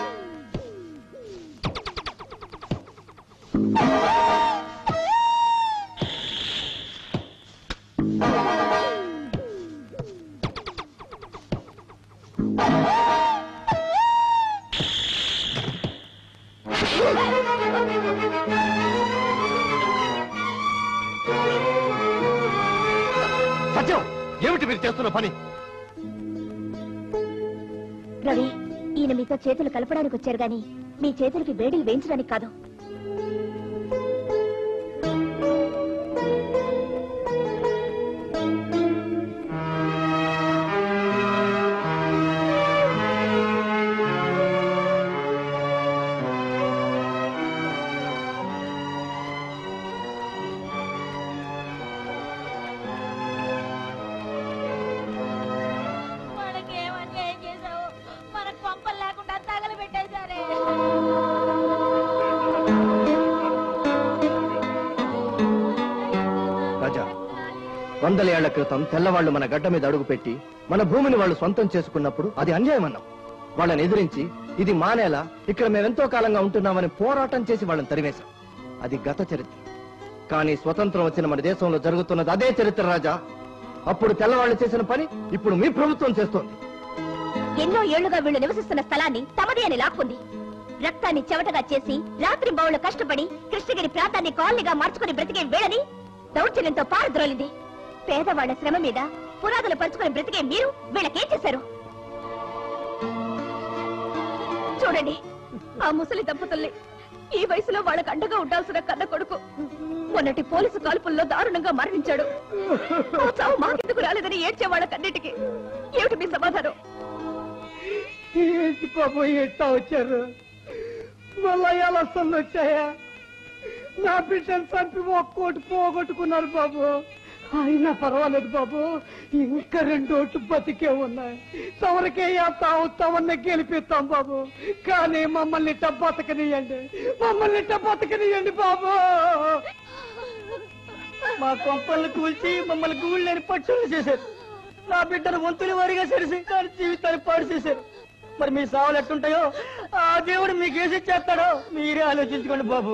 సత్యం ఏమిటి మీరు చేస్తున్న పని రవి ఈయన మీతో చేతులు కలపడానికి వచ్చారు గాని మీ చేతులకి వేడిలు వేయించడానికి కాదు మనకేం అన్యాయం చేసావు మనకు పంపలు లేకుండా తగలబెట్టేశారే రాజా వందల ఏళ్ల క్రితం తెల్లవాళ్లు మన గడ్డ మీద అడుగుపెట్టి మన భూమిని వాళ్ళు సొంతం చేసుకున్నప్పుడు అది అన్యాయం అన్నాం వాళ్ళని ఎదిరించి ఇది మానేలా ఇక్కడ మేమెంతో కాలంగా ఉంటున్నామని పోరాటం చేసి వాళ్ళని తరివేశాం అది గత చరిత్ర కానీ స్వతంత్రం వచ్చిన మన దేశంలో జరుగుతున్నది అదే చరిత్ర రాజా అప్పుడు తెల్లవాళ్ళు చేసిన పని ఇప్పుడు మీ ప్రభుత్వం చేస్తోంది ఎన్నో ఏళ్లుగా వీళ్ళు నివసిస్తున్న స్థలాన్ని తమది అని లాక్కుంది రక్తాన్ని చెవటగా చేసి రాత్రి బౌళ్ళు కష్టపడి కృష్ణగిరి ప్రాంతాన్ని కాలనీగా మార్చుకుని బ్రతికే వేళని దౌర్జన్యంతో పారద్రోలింది పేదవాళ్ల శ్రమ మీద పునాదులు పంచుకుని బ్రతికే మీరు వీళ్ళకేం చేశారు చూడండి ఆ ముసలి దంపతుల్ని ఈ వయసులో వాళ్ళకు అండగా ఉండాల్సిన కన్న కొడుకు మొన్నటి పోలీసు కాల్పుల్లో దారుణంగా మరణించాడు ఆ చావు మాకెందుకు రాలేదని ఏడ్చే వాళ్ళకన్నిటికీ ఏమిటి మీ సమాధానం ఏంటి పాపం ఎట్టా వచ్చారు మళ్ళా ఎలా వస్తుంది వచ్చాయా నా బిడ్డను చంపి ఒక్కోటి పోగొట్టుకున్నారు బాబు అయినా పర్వాలేదు బాబు ఇంకా రెండు ఓట్లు బతికే ఉన్నాయి తమరికేయా తావు తమన్నే గెలిపిస్తాం బాబు కానీ మమ్మల్ని ఇట్ట బతకనియండి మమ్మల్ని ఇట్ట బతకనియండి బాబు మా కొంపల్ని కూల్చి మమ్మల్ని గూళ్ళని పక్షులు చేశారు నా బిడ్డను వంతుల వారిగా సరిసి దాని జీవితాన్ని పాడు చేశారు మరి మీ సావులు ఎట్టుంటాయో ఆ దేవుడు మీకు ఏసి చేస్తాడో మీరే ఆలోచించుకోండి బాబు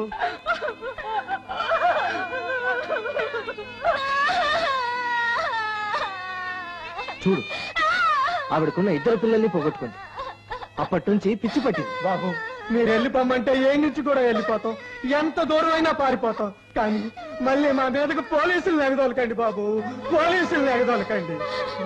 చూడు ఆవిడకున్న ఇద్దరు పిల్లల్ని పోగొట్టుకుంది అప్పటి నుంచి పిచ్చి పట్టింది బాబు మీరు వెళ్ళిపోమంటే ఏ నుంచి కూడా వెళ్ళిపోతాం ఎంత దూరం అయినా పారిపోతాం కానీ మళ్ళీ మా మీదకు పోలీసులు ఎగదోలకండి బాబు పోలీసులు ఎగదోలకండి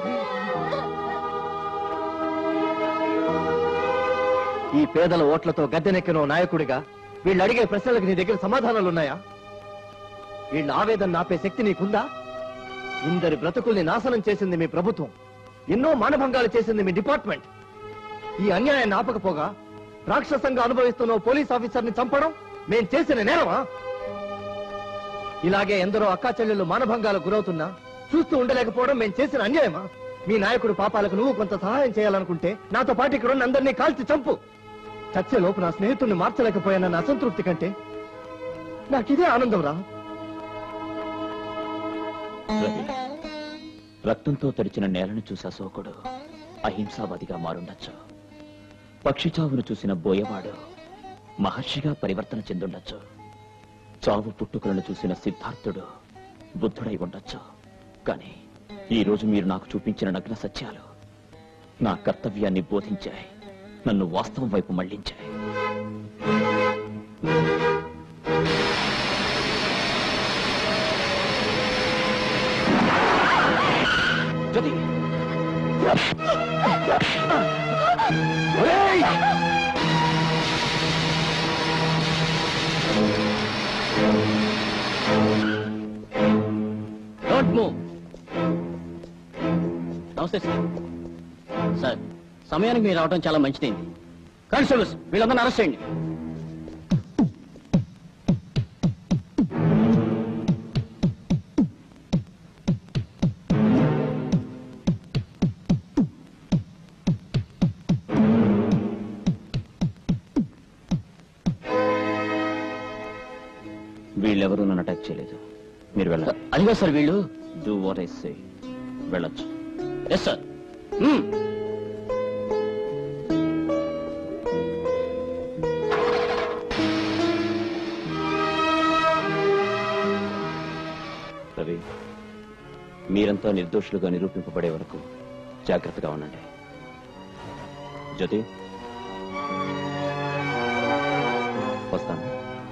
ఈ పేదల ఓట్లతో గద్దెనెక్కిన ఓ నాయకుడిగా వీళ్ళు అడిగే ప్రశ్నలకు నీ దగ్గర సమాధానాలు ఉన్నాయా వీళ్ళ ఆవేదన ఆపే శక్తి నీకుందా ఇందరి బ్రతుకుల్ని నాశనం చేసింది మీ ప్రభుత్వం ఎన్నో మానభంగాలు చేసింది మీ డిపార్ట్మెంట్ ఈ అన్యాయాన్ని ఆపకపోగా రాక్షసంగా అనుభవిస్తున్న ఓ పోలీస్ ఆఫీసర్ని చంపడం మేం చేసిన నేరమా ఇలాగే ఎందరో అక్కా చెల్లెళ్ళు మానభంగాలకు గురవుతున్నా చూస్తూ ఉండలేకపోవడం మేం చేసిన అన్యాయమా మీ నాయకుడు పాపాలకు నువ్వు కొంత సహాయం చేయాలనుకుంటే నాతో పాటు ఇక్కడ ఉన్న అందరినీ కాల్చి చంపు చచ్చే లోపు నా స్నేహితుడిని మార్చలేకపోయానన్న అసంతృప్తి కంటే నాకిదే ఆనందం రా రవి రక్తంతో తడిచిన నేలను చూసా సోకుడు అహింసావాదిగా మారుండొచ్చు పక్షి చావును చూసిన బోయవాడు మహర్షిగా పరివర్తన చెందుండొచ్చు చావు పుట్టుకలను చూసిన సిద్ధార్థుడు బుద్ధుడై ఉండొచ్చు కానీ ఈ రోజు మీరు నాకు చూపించిన నగ్న సత్యాలు నా కర్తవ్యాన్ని బోధించాయి నన్ను వాస్తవం వైపు మళ్లించాయి జ్యోతి డోంట్ మూవ్ నమస్తే సార్ సార్ సమయానికి మీరు రావడం చాలా మంచిదైంది కానిస్టేబుల్స్ వీళ్ళందరినీ అరెస్ట్ చేయండి వీళ్ళెవరూ నన్ను అటాక్ చేయలేదు మీరు వెళ్ళండి అదిగా సార్ వీళ్ళు డూ వాట్ ఐ సే వెళ్ళొచ్చు ఎస్ సార్ రవి మీరంతా నిర్దోషులుగా నిరూపింపబడే వరకు జాగ్రత్తగా ఉండండి జ్యోతి వస్తాను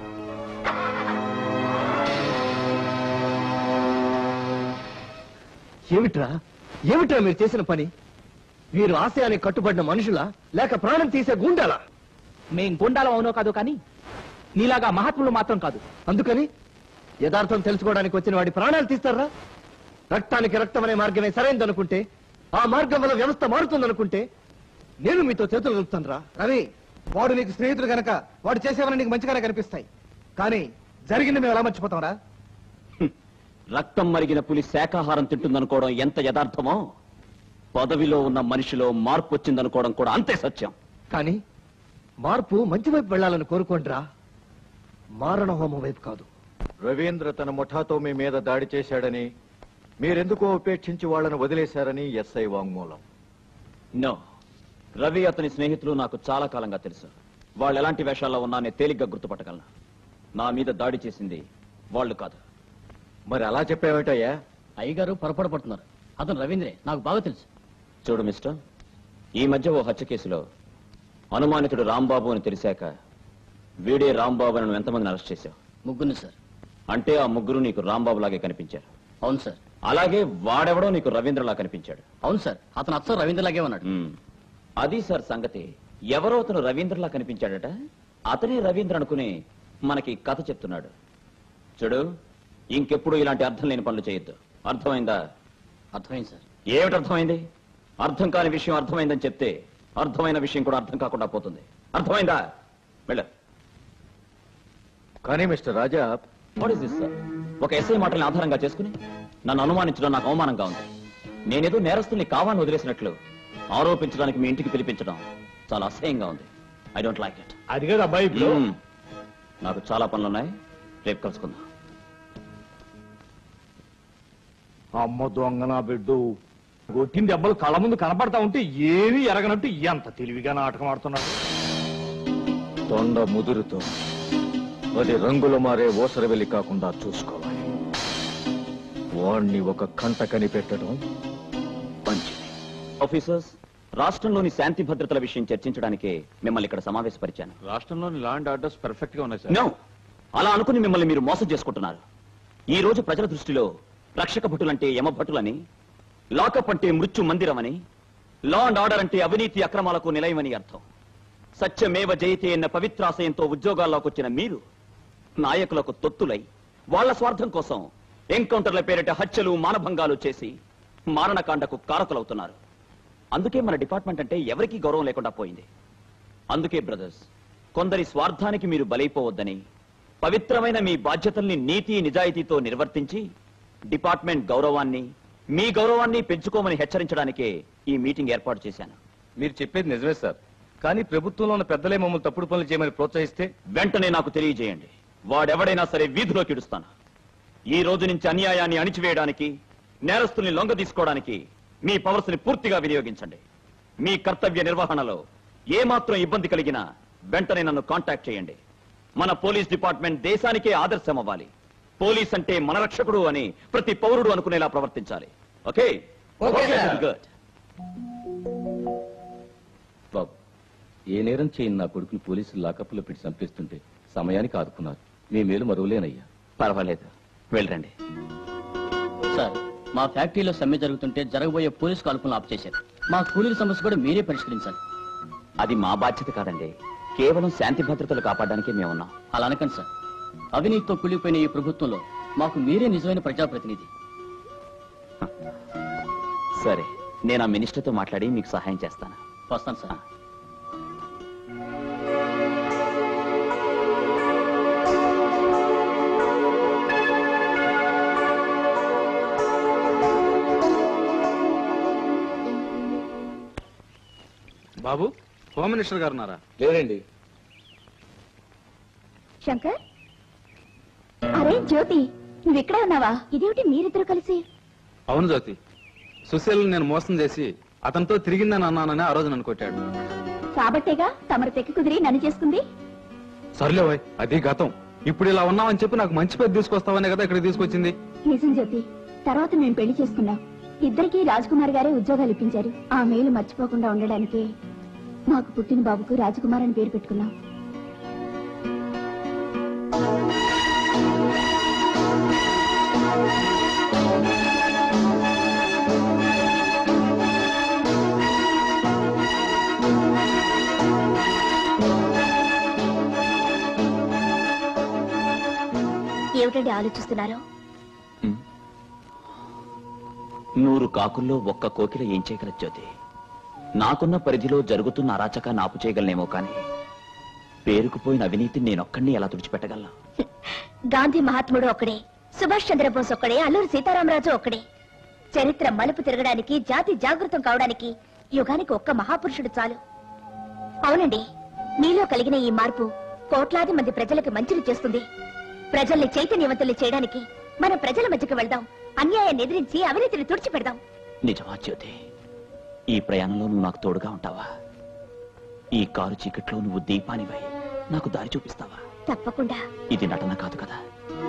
ఏమిట్రా ఏమిట్రా మీరు చేసిన పని మీరు ఆశయానికి కట్టుబడిన మనుషులా లేక ప్రాణం తీసే గుండాలా మేం గుండాలం అవునో కాదు కానీ నీలాగా మహాత్ములు మాత్రం కాదు అందుకని యథార్థం తెలుసుకోవడానికి వచ్చిన వాడి ప్రాణాలు తీస్తారా రక్తానికి రక్తం అనే మార్గమే సరైనదనుకుంటే ఆ మార్గం వల్ల వ్యవస్థ మారుతుందనుకుంటే నేను మీతో చేతులు కలుపుతాను రా రవి వాడు నీకు స్నేహితుడు గనక వాడు చేసేవని నీకు మంచిగానే కనిపిస్తాయి కానీ జరిగింది మేము ఎలా మర్చిపోతాంరా రక్తం మరిగిన పులి శాకాహారం తింటుందనుకోవడం ఎంత యథార్థమో పదవిలో ఉన్న మనిషిలో మార్పు వచ్చిందనుకోవడం కూడా అంతే సత్యం కానీ మార్పు మంచి వైపు వెళ్ళాలని కోరుకోండిరా మారణ హోమం వైపు కాదు రవీంద్ర తన ముఠాతో మీ మీద దాడి చేశాడని మీరెందుకో ఉపేక్షించి వాళ్ళని వదిలేశారని ఎస్ఐ వాంగ్మూలం నో రవి అతని స్నేహితులు నాకు చాలా కాలంగా తెలుసు వాళ్ళు ఎలాంటి వేషాల్లో ఉన్నా నేను తేలిగ్గా గుర్తుపట్టగలను నా మీద దాడి చేసింది వాళ్ళు కాదు మరి అలా చెప్పావేటయ్యా అయ్యగారు పొరపాటు పడుతున్నారు అతను రవీంద్రే నాకు బాగా తెలుసు చూడు మిస్టర్ ఈ మధ్య ఓ హత్య కేసులో అనుమానితుడు రాంబాబు అని తెలిసాక వీడే రాంబాబు అని నువ్వు ఎంతమందిని అరెస్ట్ చేశావు ముగ్గురిని సార్ అంటే ఆ ముగ్గురు నీకు రాంబాబు లాగే కనిపించారు అవును సార్ అలాగే వాడెవడో నీకు రవీంద్రలా కనిపించాడు అవును సార్ అతను అచ్చ రవీంద్రలాగే ఉన్నాడు మ్మ్. అది సార్ సంగతి ఎవరో అతను రవీంద్రలా కనిపించాడట అతనే రవీంద్ర అనుకుని మనకి కథ చెప్తున్నాడు చూడు ఇంకెప్పుడు ఇలాంటి అర్థం లేని పనులు చేయొద్దు అర్థమైందా అర్థమైంది సార్ ఏమిటి అర్థమైంది అర్థం కాని విషయం అర్థమైందని చెప్తే అర్థమైన విషయం కూడా అర్థం కాకుండా పోతుంది అర్థమైందా వెళ్ళ కానీ mister Raja what is this sir ఒక ఎస్ఐ మాటల్ని ఆధారంగా చేసుకుని నన్ను అనుమానించడం నాకు అవమానంగా ఉంది నేనేదో నేరస్తుల్ని కావాలని వదిలేసినట్లు ఆరోపించడానికి మీ ఇంటికి పిలిపించడం చాలా అసహ్యంగా ఉంది ఐ డోంట్ లైక్ ఇట్ అది కదా అబ్బాయి ఇప్పుడు నాకు చాలా పనులున్నాయి రేపు కలుసుకుందాం అమ్మ దొంగ నా బిడ్డు కొట్టిన దెబ్బలు కళ్ళ ముందు కనపడతా ఉంటే ఏమీ ఎరగనట్టు ఎంత తెలివిగా నాటకం ఆడుతున్నాడు తొండ ముదురుతో అది రంగులు మారే ఓసరవెల్లి కాకుండా చూసుకోవాలి వాణ్ణి ఒక కంట కనిపెట్టడం మంచిది ఆఫీసర్స్ రాష్ట్రంలోని శాంతి భద్రతల విషయం చర్చించడానికే మిమ్మల్ని ఇక్కడ సమావేశపరిచాను రాష్ట్రంలోని లా అండ్ ఆర్డర్స్ పర్ఫెక్ట్ గా ఉన్నాయి సార్ నో అలా అనుకుని మిమ్మల్ని మీరు మోసం చేసుకుంటున్నారు ఈ రోజు ప్రజల దృష్టిలో రక్షక భటులంటే యమభటులని లాకప్ అంటే మృత్యు మందిరమని లా అండ్ ఆర్డర్ అంటే అవినీతి అక్రమాలకు నిలయమని అర్థం సత్యమేవ జయతే అన్న పవిత్రాశయంతో ఉద్యోగాల్లోకి వచ్చిన మీరు నాయకులకు తొత్తులై వాళ్ళ స్వార్థం కోసం ఎన్కౌంటర్ల పేరిట హత్యలు మానభంగాలు చేసి మారణకాండకు కారకులవుతున్నారు అందుకే మన డిపార్ట్మెంట్ అంటే ఎవరికీ గౌరవం లేకుండా పోయింది అందుకే బ్రదర్స్ కొందరి స్వార్థానికి మీరు బలైపోవద్దని పవిత్రమైన మీ బాధ్యతల్ని నీతి నిజాయితీతో నిర్వర్తించి డిపార్ట్మెంట్ గౌరవాన్ని మీ గౌరవాన్ని పెంచుకోమని హెచ్చరించడానికే ఈ మీటింగ్ ఏర్పాటు చేశాను మీరు చెప్పేది నిజమే సార్ కానీ ప్రభుత్వంలో ఉన్న పెద్దలే మమ్మల్ని తప్పుడు పనులు చేయమని ప్రోత్సహిస్తే వెంటనే నాకు తెలియజేయండి వాడెవడైనా సరే వీధిలోకి ఇడుస్తాను ఈ రోజు నుంచి అన్యాయాన్ని అణిచివేయడానికి నేరస్తుల్ని లొంగ తీసుకోవడానికి మీ పవర్స్ ని పూర్తిగా వినియోగించండి మీ కర్తవ్య నిర్వహణలో ఏమాత్రం ఇబ్బంది కలిగినా వెంటనే నన్ను కాంటాక్ట్ చేయండి మన పోలీస్ డిపార్ట్మెంట్ దేశానికే ఆదర్శం అవ్వాలి పోలీస్ అంటే మన రక్షకుడు అని ప్రతి పౌరుడు అనుకునేలా ప్రవర్తించాలి ఓకే ఓకే, సార్. గుడ్ బాబు ఏ నేరం చేయని నా కొడుకుని పోలీసులు లాకప్లో పెట్టి చంపేస్తుంటే సమయానికి ఆదుకున్నారు మీ మేలు మరువలేనయ్యా పర్వాలేదు వెళ్ళండి సార్ మా ఫ్యాక్టరీలో సమ్మె జరుగుతుంటే జరగబోయే పోలీసు కాల్పులను ఆప్ చేశారు మా కూలీల సమస్య కూడా మీరే పరిష్కరించాలి అది మా బాధ్యత కాదండి కేవలం శాంతి భద్రతలు కాపాడడానికే మేమున్నాం అలా అనకండి సార్ అవినీతితో కూలిపోయిన ఈ ప్రభుత్వంలో మాకు మీరే నిజమైన ప్రజాప్రతినిధి సరే నేను ఆ మినిస్టర్తో మాట్లాడి మీకు సహాయం చేస్తాను వస్తాను సార్ బాబు హోమ్ మినిస్టర్ గారు ఉన్నారా లేదండి శంకర్ అరే జ్యోతి నువ్వు ఇక్కడే ఉన్నావా ఇదేమిటి మీరిద్దరు కలిసి అవును జ్యోతి సుశీల్ నేను మోసం చేసి అతనితో తిరిగిందని అన్నానని ఆ రోజు నన్ను కొట్టాడు కాబట్టేగా తమరు తెక్కి కుదిరి నన్ను చేసుకుంది సర్లే ఓయ్ అది గతం ఇప్పుడు ఇలా ఉన్నావని చెప్పి నాకు మంచి పేరు తీసుకొస్తావనే కదా ఇక్కడ తీసుకొచ్చింది నిజం జ్యోతి తర్వాత మేము పెళ్లి చేసుకున్నాం ఇద్దరికి రాజకుమార్ గారే ఉద్యోగాలు ఇప్పించారు ఆ మేలు మర్చిపోకుండా ఉండడానికి మాకు పుట్టిన బాబుకు రాజకుమార్ అని పేరు పెట్టుకున్నాం ఏమిటండి ఆలోచిస్తున్నారు నూరు కాకుల్లో ఒక్క కోకిల ఏం చేయగల జ్యోతి నాకున్న పరిధిలో జరుగుతున్న అరాచకాన్ని ఆపు చేయగలనేమో కానీ పేరుకుపోయిన అవినీతిని నేనొక్కడిని ఎలా తుడిచిపెట్టగలను గాంధీ మహాత్ముడు ఒక్కడే సుభాష్ చంద్రబోస్ ఒక్కడే అల్లూరి సీతారామరాజు ఒక్కడే చరిత్ర మలుపు తిరగడానికి జాతి జాగృతం కావడానికి యుగానికి ఒక్క మహాపురుషుడు చాలు అవునండి మీలో కలిగిన ఈ మార్పు కోట్లాది మంది ప్రజలకు మంచిని చేస్తుంది ప్రజల్ని చైతన్యవంతుల్ని చేయడానికి మన ప్రజల మధ్యకు వెళ్దాం అన్యాయాన్ని ఎదిరించి అవినీతిని తుడిచిపెడదాం నిజమా జ్యోతి ఈ ప్రయాణంలో నువ్వు నాకు తోడుగా ఉంటావా ఈ కారు చీకట్లో నువ్వు దీపానివై నాకు దారి చూపిస్తావా తప్పకుండా ఇది నటన కాదు కదా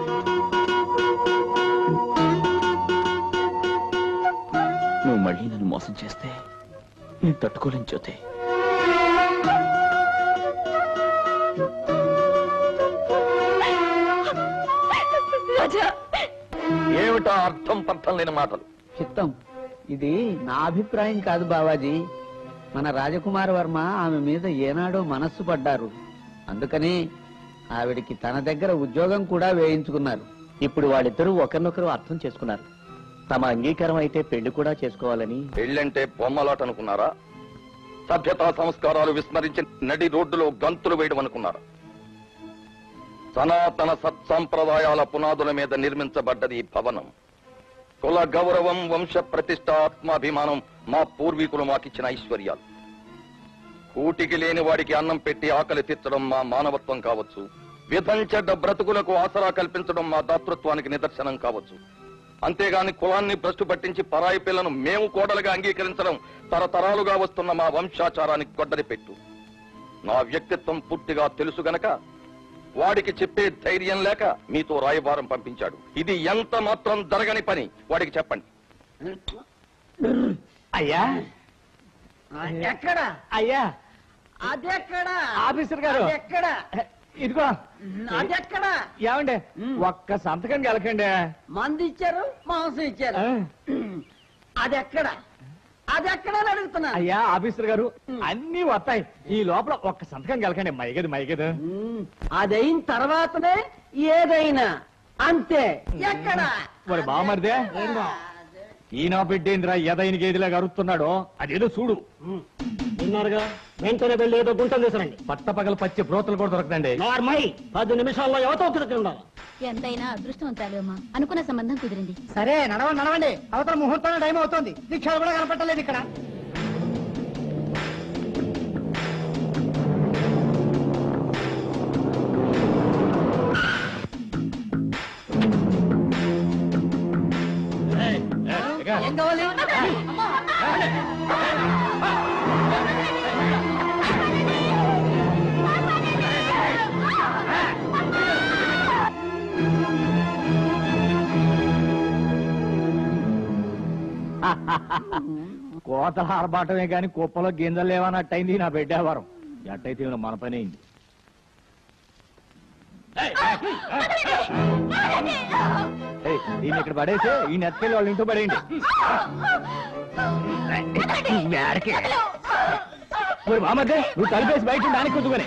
నువ్వు మళ్ళీ నన్ను మోసం చేస్తే నేను తట్టుకోలేను జ్యోతి ఏమిటా అర్థం పర్థం లేని మాటలు చిత్తం ఇది నా అభిప్రాయం కాదు బావాజీ మన రాజకుమార వర్మ ఆమె మీద ఏనాడో మనస్సు పడ్డారు అందుకని ఆవిడికి తన దగ్గర ఉద్యోగం కూడా వేయించుకున్నారు ఇప్పుడు వాళ్ళిద్దరూ ఒకరినొకరు అర్థం చేసుకున్నారు తమ అంగీకారం అయితే పెళ్లి కూడా చేసుకోవాలని పెళ్ళంటే బొమ్మలాట అనుకున్నారా సభ్యతా సంస్కారాలు విస్మరించి నడి రోడ్డులో గంతులు వేయడం అనుకున్నారా సనాతన సత్సంప్రదాయాల పునాదుల మీద నిర్మించబడ్డది ఈ భవనం కుల గౌరవం వంశ ప్రతిష్ట ఆత్మాభిమానం మా పూర్వీకులు మాకిచ్చిన ఐశ్వర్యాలు కూటికి లేని వాడికి అన్నం పెట్టి ఆకలి తీర్చడం మా మానవత్వం కావచ్చు విధంచెడ్డ బ్రతుకులకు ఆసరా కల్పించడం మా దాతృత్వానికి నిదర్శనం కావచ్చు అంతేగాని కులాన్ని భ్రష్టు పట్టించి పరాయి పిల్లను మేము కోడలుగా అంగీకరించడం తరతరాలుగా వస్తున్న మా వంశాచారానికి గొడ్డలి పెట్టు నా వ్యక్తిత్వం పూర్తిగా తెలుసు గనక వాడికి చెప్పే ధైర్యం లేక మీతో రాయబారం పంపించాడు ఇది ఎంత మాత్రం జరగని పని వాడికి చెప్పండి అయ్యా ఎక్కడ అయ్యా అదెక్కడ ఆఫీసర్ గారు. ఎక్కడ ఇదిగో అదెక్కడ ఏమండి ఒక్క సంతకం కలకండి మంది ఇచ్చారు మాంసం ఇచ్చారు అదెక్కడ అదెక్కడ అని అడుగుతున్నా అయ్యా ఆఫీసర్ గారు అన్ని వస్తాయి ఈ లోపల ఒక్క సంతకం కలకండి మైగదు మైగదు అదైన తర్వాతనే ఏదైనా అంతే ఎక్కడ మరి బామర్దే ఈయన బిడ్డేంద్ర ఎదైన గేదిలాగా అరుస్తున్నాడో అదేదో చూడు విన్నారుగా వెంటనే వెళ్ళి ఏదో గుంటం చేశారండి పట్టపగల పచ్చి బ్రోతలు కూడా దొరకదండి నార్మల్ పది నిమిషాల్లో ఎవతో ఒకటి ఉండాలి ఎంతైనా అదృష్టవంతాలు అమ్మా అనుకున్న సంబంధం కుదిరింది సరే నడవండి నడవండి అవతల ముహూర్తం టైం అవుతుంది దీక్షలు కూడా కనపట్టలేదు ఇక్కడ ఏం కావాలి కోతల ఆరబాటమే గాని కుప్పలో గింజలు లేవన్నట్టయింది నా బిడ్డేవారం ఎట్టయితే ఈయన మన పని అయింది ఏయ్, దీన్ని ఇక్కడ పడేసి ఈ నెత్తికెళ్ళి వాళ్ళ ఇంట్లో పడేయండి మేడకి మరి మామద్దే నువ్వు కలిపేసి బయట దానికి కుదుకొని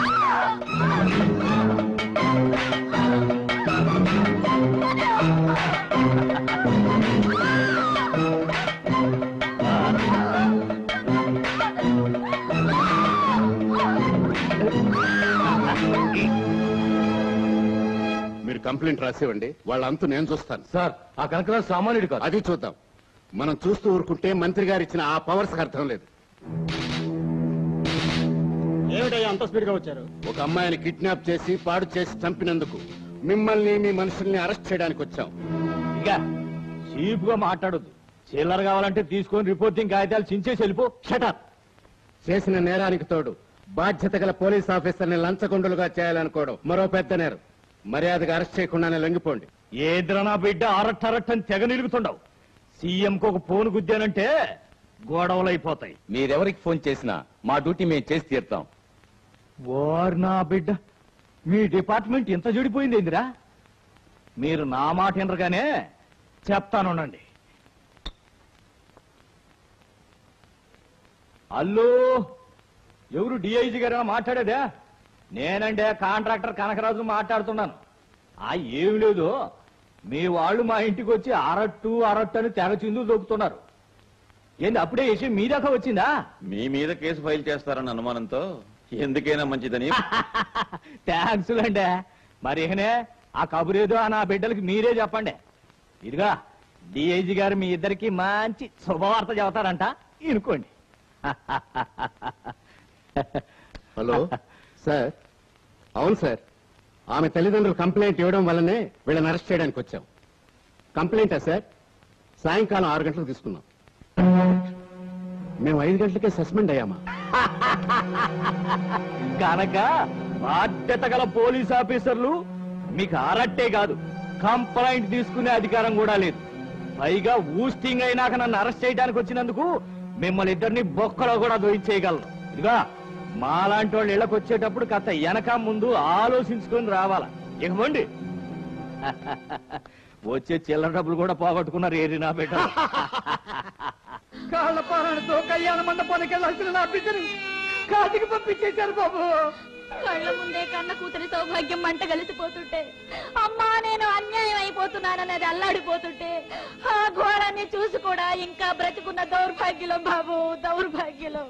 మీరు కంప్లైంట్ రాసివ్వండి వాళ్ళ అంతు నేను చూస్తాను సార్ ఆ కనకరాజు సామాన్యుడు కాదు అది చూద్దాం మనం చూస్తూ ఊరుకుంటే మంత్రి గారు ఇచ్చిన ఆ పవర్స్ అర్థం లేదు ఏమిటయ్యా అంత స్పీడ్ గా వచ్చారు ఒక అమ్మాయిని కిడ్నాప్ చేసి పాడు చేసి చంపినందుకు మిమ్మల్ని మీ మనుషుల్ని అరెస్ట్ చేయడానికి వచ్చాం ఇక చీప్ గా మాట్లాడొద్దు చిల్లర కావాలంటే తీసుకొని రిపోర్టింగ్ కాగితాలు చించేసి వెళ్ళిపో షటప్ చేసిన నేరానికి తోడు బాధ్యత గల పోలీస్ ఆఫీసర్ని లంచగొండులుగా చేయాలనుకోవడం మరో పెద్ద నేరం మర్యాదగా అరెస్ట్ చేయకుండానే లొంగిపోండి ఏద్రనా బిడ్డ అరట్ అరట్ అని తెగ నిలుగుతుండవు సీఎంకి ఒక ఫోన్ గుద్దానంటే గొడవలు అయిపోతాయి మీరెవరికి ఫోన్ చేసినా మా డ్యూటీ మేము చేసి తీరుతాం ఓర్ నా బిడ్డ మీ డిపార్ట్మెంట్ ఇంత చెడిపోయింది ఏందిరా మీరు నా మాట వినరుగానే చెప్తానుండండి అల్లు ఎవరు డిఐజీ గారు మాట్లాడేదా నేనంటే కాంట్రాక్టర్ కనకరాజు మాట్లాడుతున్నాను ఆ ఏం లేదు మీ వాళ్ళు మా ఇంటికి వచ్చి అరట్టు అరట్టు అని తెగ చిందులు దొక్కుతున్నారు ఏంది అప్పుడే విషయం మీ దాకా వచ్చిందా మీ మీద కేసు ఫైల్ చేస్తారన్న అనుమానంతో ఎందుకైనా మంచిదని థ్యాంక్స్ అండి మరి ఇకనే ఆ కబురేదో ఆ నా బిడ్డలకి మీరే చెప్పండి ఇదిగా డిఐజీ గారు మీ ఇద్దరికి మంచి శుభవార్త చెబుతారంట ఇనుకోండి హలో సార్ అవును సార్ ఆమె తల్లిదండ్రులు కంప్లైంట్ ఇవ్వడం వల్లనే వీళ్ళని అరెస్ట్ చేయడానికి వచ్చాం కంప్లైంటా సార్ సాయంకాలం ఆరు గంటలకు తీసుకున్నాం మేము ఐదు గంటలకే సస్పెండ్ అయ్యామా కనుక బాధ్యత గల పోలీస్ ఆఫీసర్లు మీకు అరట్టే కాదు కంప్లైంట్ తీసుకునే అధికారం కూడా లేదు పైగా ఊస్టింగ్ అయినాక నన్ను అరెస్ట్ చేయడానికి వచ్చినందుకు మిమ్మల్ని ఇద్దరిని బొక్కలో కూడా దోయించేయగలరు ఇదిగా మాలాంటి వాళ్ళు ఇళ్ళకి వచ్చేటప్పుడు కాస్త వెనక ముందు ఆలోచించుకొని రావాలా ఇక మండి వచ్చే చిల్లర డబ్బులు కూడా పోగొట్టుకున్నారు ఏరి నా బిడ్డ కాళ్ళ పాలనతో కళ్యాణ మండపానికి వెళ్ళాల్సిన నా బిడ్డని కాటికి పంపించేశారు బాబు కళ్ళ ముందే కన్న కూతురి సౌభాగ్యం మంట కలిసిపోతుంటే అమ్మా నేను అన్యాయం అయిపోతున్నాననేది అల్లాడిపోతుంటే ఆ ఘోరాన్ని చూసి కూడా ఇంకా బ్రతుకున్న దౌర్భాగ్యులో బాబు దౌర్భాగ్యులో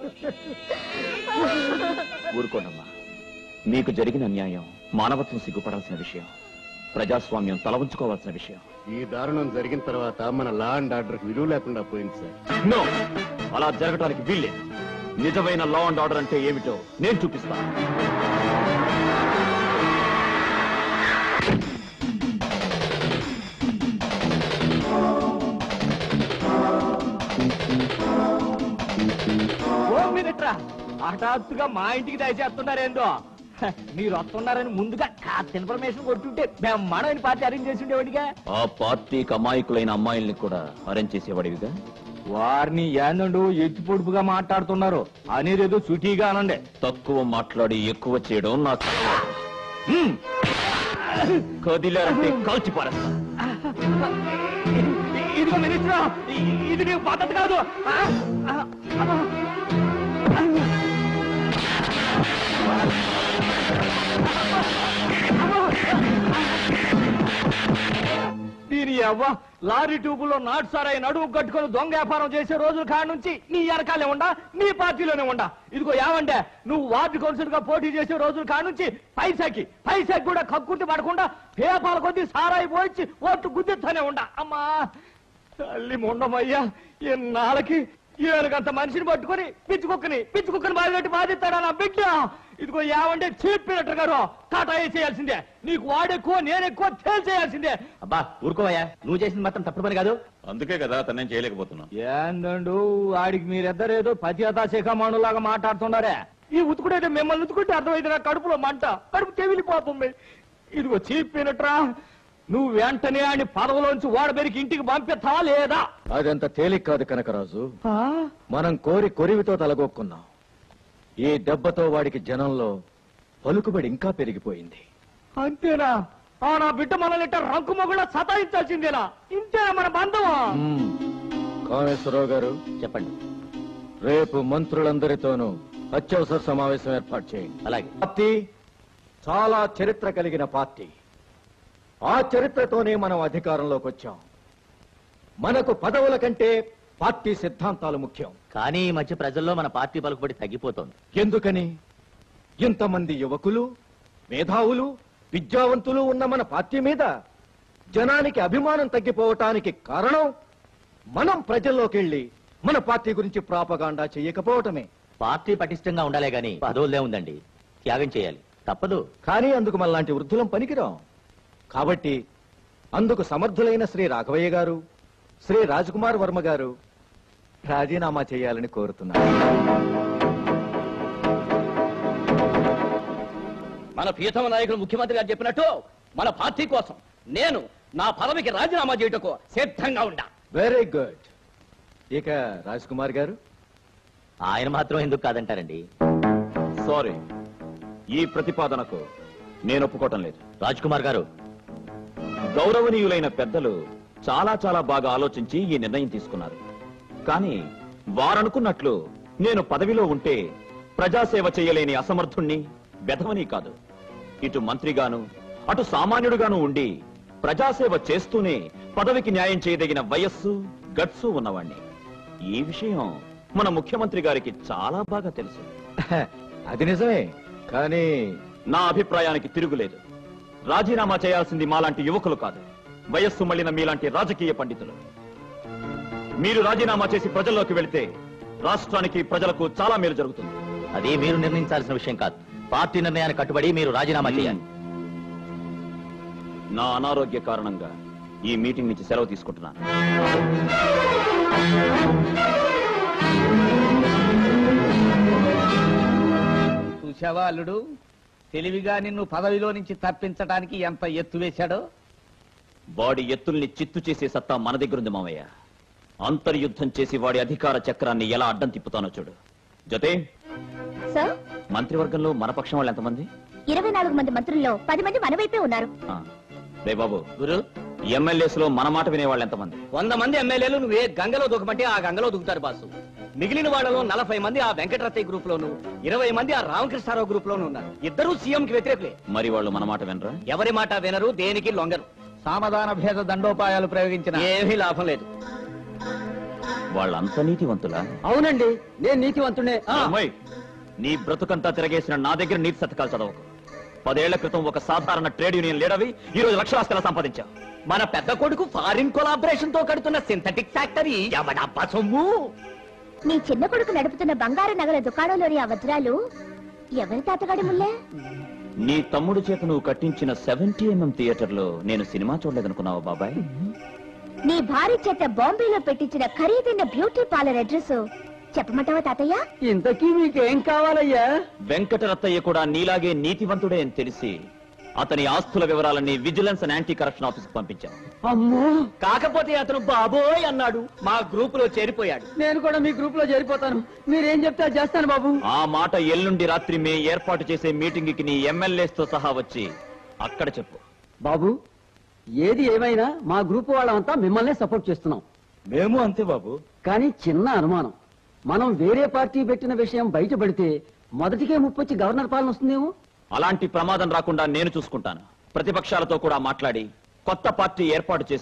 ఊరుకోండమ్మా మీకు జరిగిన అన్యాయం మానవత్వం సిగ్గుపడాల్సిన విషయం ప్రజాస్వామ్యం తల ఉంచుకోవాల్సిన విషయం ఈ దారుణం జరిగిన తర్వాత మన లా అండ్ ఆర్డర్ విలువ లేకుండా పోయింది సార్ నో అలా జరగటానికి వీల్లేదు నిజమైన లా అండ్ ఆర్డర్ అంటే ఏమిటో నేను చూపిస్తాను ఓ మినిట్రా హఠాత్తుగా మా ఇంటికి దయచేస్తున్నారేందో హ, మీరు వస్తున్నారని ముందుగా కాస్త ఇన్ఫర్మేషన్ కొట్టుంటే బ్రహ్మాండమైన పార్టీ అరేంజ్ చేసి ఉండేవాడిగా ఆ పార్టీకి అమాయకులైన అమ్మాయిల్ని కూడా అరేంజ్ చేసేవాడివిగా వారిని ఏందండు ఎత్తి పొడుపుగా మాట్లాడుతున్నారు అనేది ఏదో సుటీగా అనండి తక్కువ మాట్లాడి ఎక్కువ చేయడం నాకు హ్మ్. కదిలారంటే కాల్చి పారేస్తా ఇదిగో మినిస్టర్ ఇది నీకు పద్ధతి కాదు ఆ, ఆ, ఆ. దీని అవ్వ లారీ ట్యూబులో నాటు సారాయి నడుము కట్టుకొని దొంగ వ్యాపారం చేసే రోజుల కాడ నుంచి నీ వెనకాలే ఉండా నీ పార్టీలోనే ఉండా ఇదిగో ఏమంటే నువ్వు వార్డు కౌన్సిల్ గా పోటీ చేసే రోజుల కాడ నుంచి పైసాకి పైసాకి కూడా కక్కుర్తి పడకుండా పేపాల కొద్ది సారాయి పోయించి ఓట్లు గుద్దిస్తానే ఉండా అమ్మా తల్లి ముండమయ్యా ఎన్నాళ్ళకి ఏనుగంత మనిషిని పట్టుకొని పిచ్చుకుక్కని పిచ్చుకుక్కని బాధ పెట్టి బాధిస్తాడా నా బిడ్డ ఇదిగో ఏమంటే చెప్పినట్టు గారు టాటా చేయాల్సిందే నీకు వాడెక్కువ నేనెక్కువ తేల్చేయాల్సిందే అబ్బా ఊరుకోవయ్యా నువ్వు చేసింది మాత్రం తప్పుడు పని కాదు అందుకే కదా తనేం చేయలేకపోతున్నా ఏందండు వాడికి మీరిద్దరేదో పతియతా శిఖమానులాగా మాట్లాడుతున్నారే ఈ ఉతుకుడైతే మిమ్మల్ని ఉతుకుంటే అర్థమైంది నా కడుపులో మంట కడుపు తెవిలిపోతుంది ఇదిగో చెప్పినట్రా నువ్వు వెంటనే ఆయన పదవిలోంచి ఓడబెరికి ఇంటికి పంపిస్తావా లేదా అదంత తేలిక కాదు కనకరాజు మనం కోరి కొరివితో తలగొక్కున్నాం ఈ దెబ్బతో వాడికి జనంలో పలుకుబడి ఇంకా పెరిగిపోయింది అంతేనా ఆ నా బిడ్డ మనల్ని ఇట్ట రంకు మొగుళ్ళ సతాయించాల్సిందేనా ఇంతేనా మన బంధమా కామేశ్వరరావు గారు చెప్పండి రేపు మంత్రులందరితోనూ అత్యవసర సమావేశం ఏర్పాటు చేయండి అలాగే పార్టీ చాలా చరిత్ర కలిగిన పార్టీ ఆ చరిత్రతోనే మనం అధికారంలోకి వచ్చాం మనకు పదవుల కంటే పార్టీ సిద్ధాంతాలు ముఖ్యం కానీ ఈ మధ్య ప్రజల్లో మన పార్టీ పలుకుబడి తగ్గిపోతోంది ఎందుకని ఇంతమంది యువకులు మేధావులు విద్యావంతులు ఉన్న మన పార్టీ మీద జనానికి అభిమానం తగ్గిపోవటానికి కారణం మనం ప్రజల్లోకి వెళ్ళి మన పార్టీ గురించి ప్రాపగాండా చేయకపోవటమే పార్టీ పటిష్టంగా ఉండాలే గాని పదవులే ఉందండి త్యాగం చేయాలి తప్పదు కానీ అందుకు మనలాంటి వృద్ధులం పనికిరాం కాబట్టి అందుకు సమర్థులైన శ్రీ రాఘవయ్య గారు శ్రీ రాజకుమార్ వర్మ గారు రాజీనామా చేయాలని కోరుతున్నారు మన ప్రియతమ నాయకులు ముఖ్యమంత్రి గారు చెప్పినట్టు మన పార్టీ కోసం నేను నా పదవికి రాజీనామా చేయటకు సిద్ధంగా ఉండా వెరీ గుడ్ ఇక రాజ్ కుమార్ గారు ఆయన మాత్రం ఎందుకు కాదంటారండి సారీ ఈ ప్రతిపాదనకు నేను ఒప్పుకోవటం లేదు రాజ్ కుమార్ గారు గౌరవనీయులైన పెద్దలు చాలా చాలా బాగా ఆలోచించి ఈ నిర్ణయం తీసుకున్నారు కానీ వారనుకున్నట్లు నేను పదవిలో ఉంటే ప్రజాసేవ చేయలేని అసమర్థుణ్ణి వెధవని కాదు ఇటు మంత్రిగాను అటు సామాన్యుడుగాను ఉండి ప్రజాసేవ చేస్తూనే పదవికి న్యాయం చేయదగిన వయస్సు గట్సు ఉన్నవాణ్ణి ఈ విషయం మన ముఖ్యమంత్రి గారికి చాలా బాగా తెలుసు అది నిజమే కానీ నా అభిప్రాయానికి తిరుగులేదు రాజీనామా చేయాల్సింది మాలాంటి యువకులు కాదు వయస్సు మళ్ళిన మీలాంటి రాజకీయ పండితులు మీరు రాజీనామా చేసి ప్రజల్లోకి వెళితే రాష్ట్రానికి ప్రజలకు చాలా మేలు జరుగుతుంది అది మీరు నిర్ణయించాల్సిన విషయం కాదు పార్టీ నిర్ణయానికి కట్టుబడి మీరు రాజీనామా చేయాలి నా అనారోగ్య కారణంగా ఈ మీటింగ్ నుంచి సెలవు తీసుకుంటున్నాను చూసావా అల్లుడు తెలివిగా నిన్ను పదవిలో నుంచి తప్పించడానికి ఎంత ఎత్తు వేశాడో వాడి ఎత్తుల్ని చిత్తు చేసే సత్తా మన దగ్గరుంది మామయ్య అంతర్యుద్ధం చేసి వాడి అధికార చక్రాన్ని ఎలా అడ్డం తిప్పుతానో చూడు జతే సార్ మంత్రివర్గంలో మన పక్షం వాళ్ళు ఎంతమంది ఇరవై నాలుగు మంది మంత్రుల్లో పది మంది మన వైపే ఉన్నారు ఆ, రే బాబు గురు ఎమ్మెల్యేస్ లో మన మాట వినేవాళ్ళు ఎంతమంది వంద మంది ఎమ్మెల్యేలు నువ్వే గంగలో దూకమంటే ఆ గంగలో దూకుతారు బాసు మిగిలిన వాళ్ళలో నలభై మంది ఆ వెంకటరత్తయ్య గ్రూప్ లోను ఇరవై మంది ఆ రామకృష్ణారావు గ్రూప్ లోను ఉన్నారు ఇద్దరు సీఎం కి వ్యతిరేకులే మరి వాళ్ళు మన మాట వినరా ఎవరి మాట వినరు దేనికి లొంగరు సామధాన భేద దండోపాయాలు ప్రయోగించిన ఏమీ లాభం లేదు వాళ్ళంత నీతివంతులా అవునండి నేను నీతివంతుడే అమ్మాయి నీ బ్రతుకంతా తిరగేసిన నా దగ్గర నీతి శతకాలు చదవకు పదేళ్ల క్రితం ఒక సాధారణ ట్రేడ్ యూనియన్ లీడర్వి ఈ రోజు లక్షలాస్కల సంపాదించావు మన పెద్ద కొడుకు ఫారిన్ కొలాబరేషన్ తో కడుతున్న సింథటిక్ ఫ్యాక్టరీ ఎవడబ్బా సొమ్ము నీ చిన్న కొడుకు నడుపుతున్న బంగారు నగల దుకాణంలోని ఆ వజ్రాలు ఎవరి తాతగాడి ముల్లే నీ తమ్ముడు చేత నువ్వు కట్టించిన సెవెంటీ ఎంఎం థియేటర్ లో నేను సినిమా చూడలేదనుకున్నావా బాబాయ్ నీ భార్య చేత బాంబేలో పెట్టించిన ఖరీదైన బ్యూటీ పార్లర్ అడ్రస్ చెప్పమంటావా తాతయ్య ఇంతకీ మీకేం కావాలయ్యా వెంకటరత్తయ్య కూడా నీలాగే నీతివంతుడే అని తెలిసి అతని ఆస్తుల వివరాలన్నీ vigilance and anti corruption office పంపించాం అమ్మో కాకపోతే అతను బాబోయ్ అన్నాడు మా గ్రూప్ లో చేరిపోయాడు నేను కూడా మీ గ్రూప్ లో చేరిపోతాను మీరేం చెప్తే అది చేస్తాను బాబు ఆ మాట ఎల్లుండి రాత్రి మే ఏర్పాటు చేసే మీటింగ్ కి నీ ఎమ్మెల్యేస్ తో సహా వచ్చి అక్కడ చెప్పు బాబు ఏది ఏమైనా మా గ్రూప్ వాళ్ళంతా మిమ్మల్నే సపోర్ట్ చేస్తున్నాం మేము అంతే బాబు కానీ చిన్న అనుమానం మనం వేరే పార్టీ పెట్టిన విషయం బయటపడితే మొదటికే ముప్పొచ్చి గవర్నర్ పాలన వస్తుందేమో అలాంటి ప్రమాదం రాకుండా నేను చూసుకుంటాను ప్రతిపక్షాలతో కూడా మాట్లాడి కొత్త పార్టీ ఏర్పాటు చేసి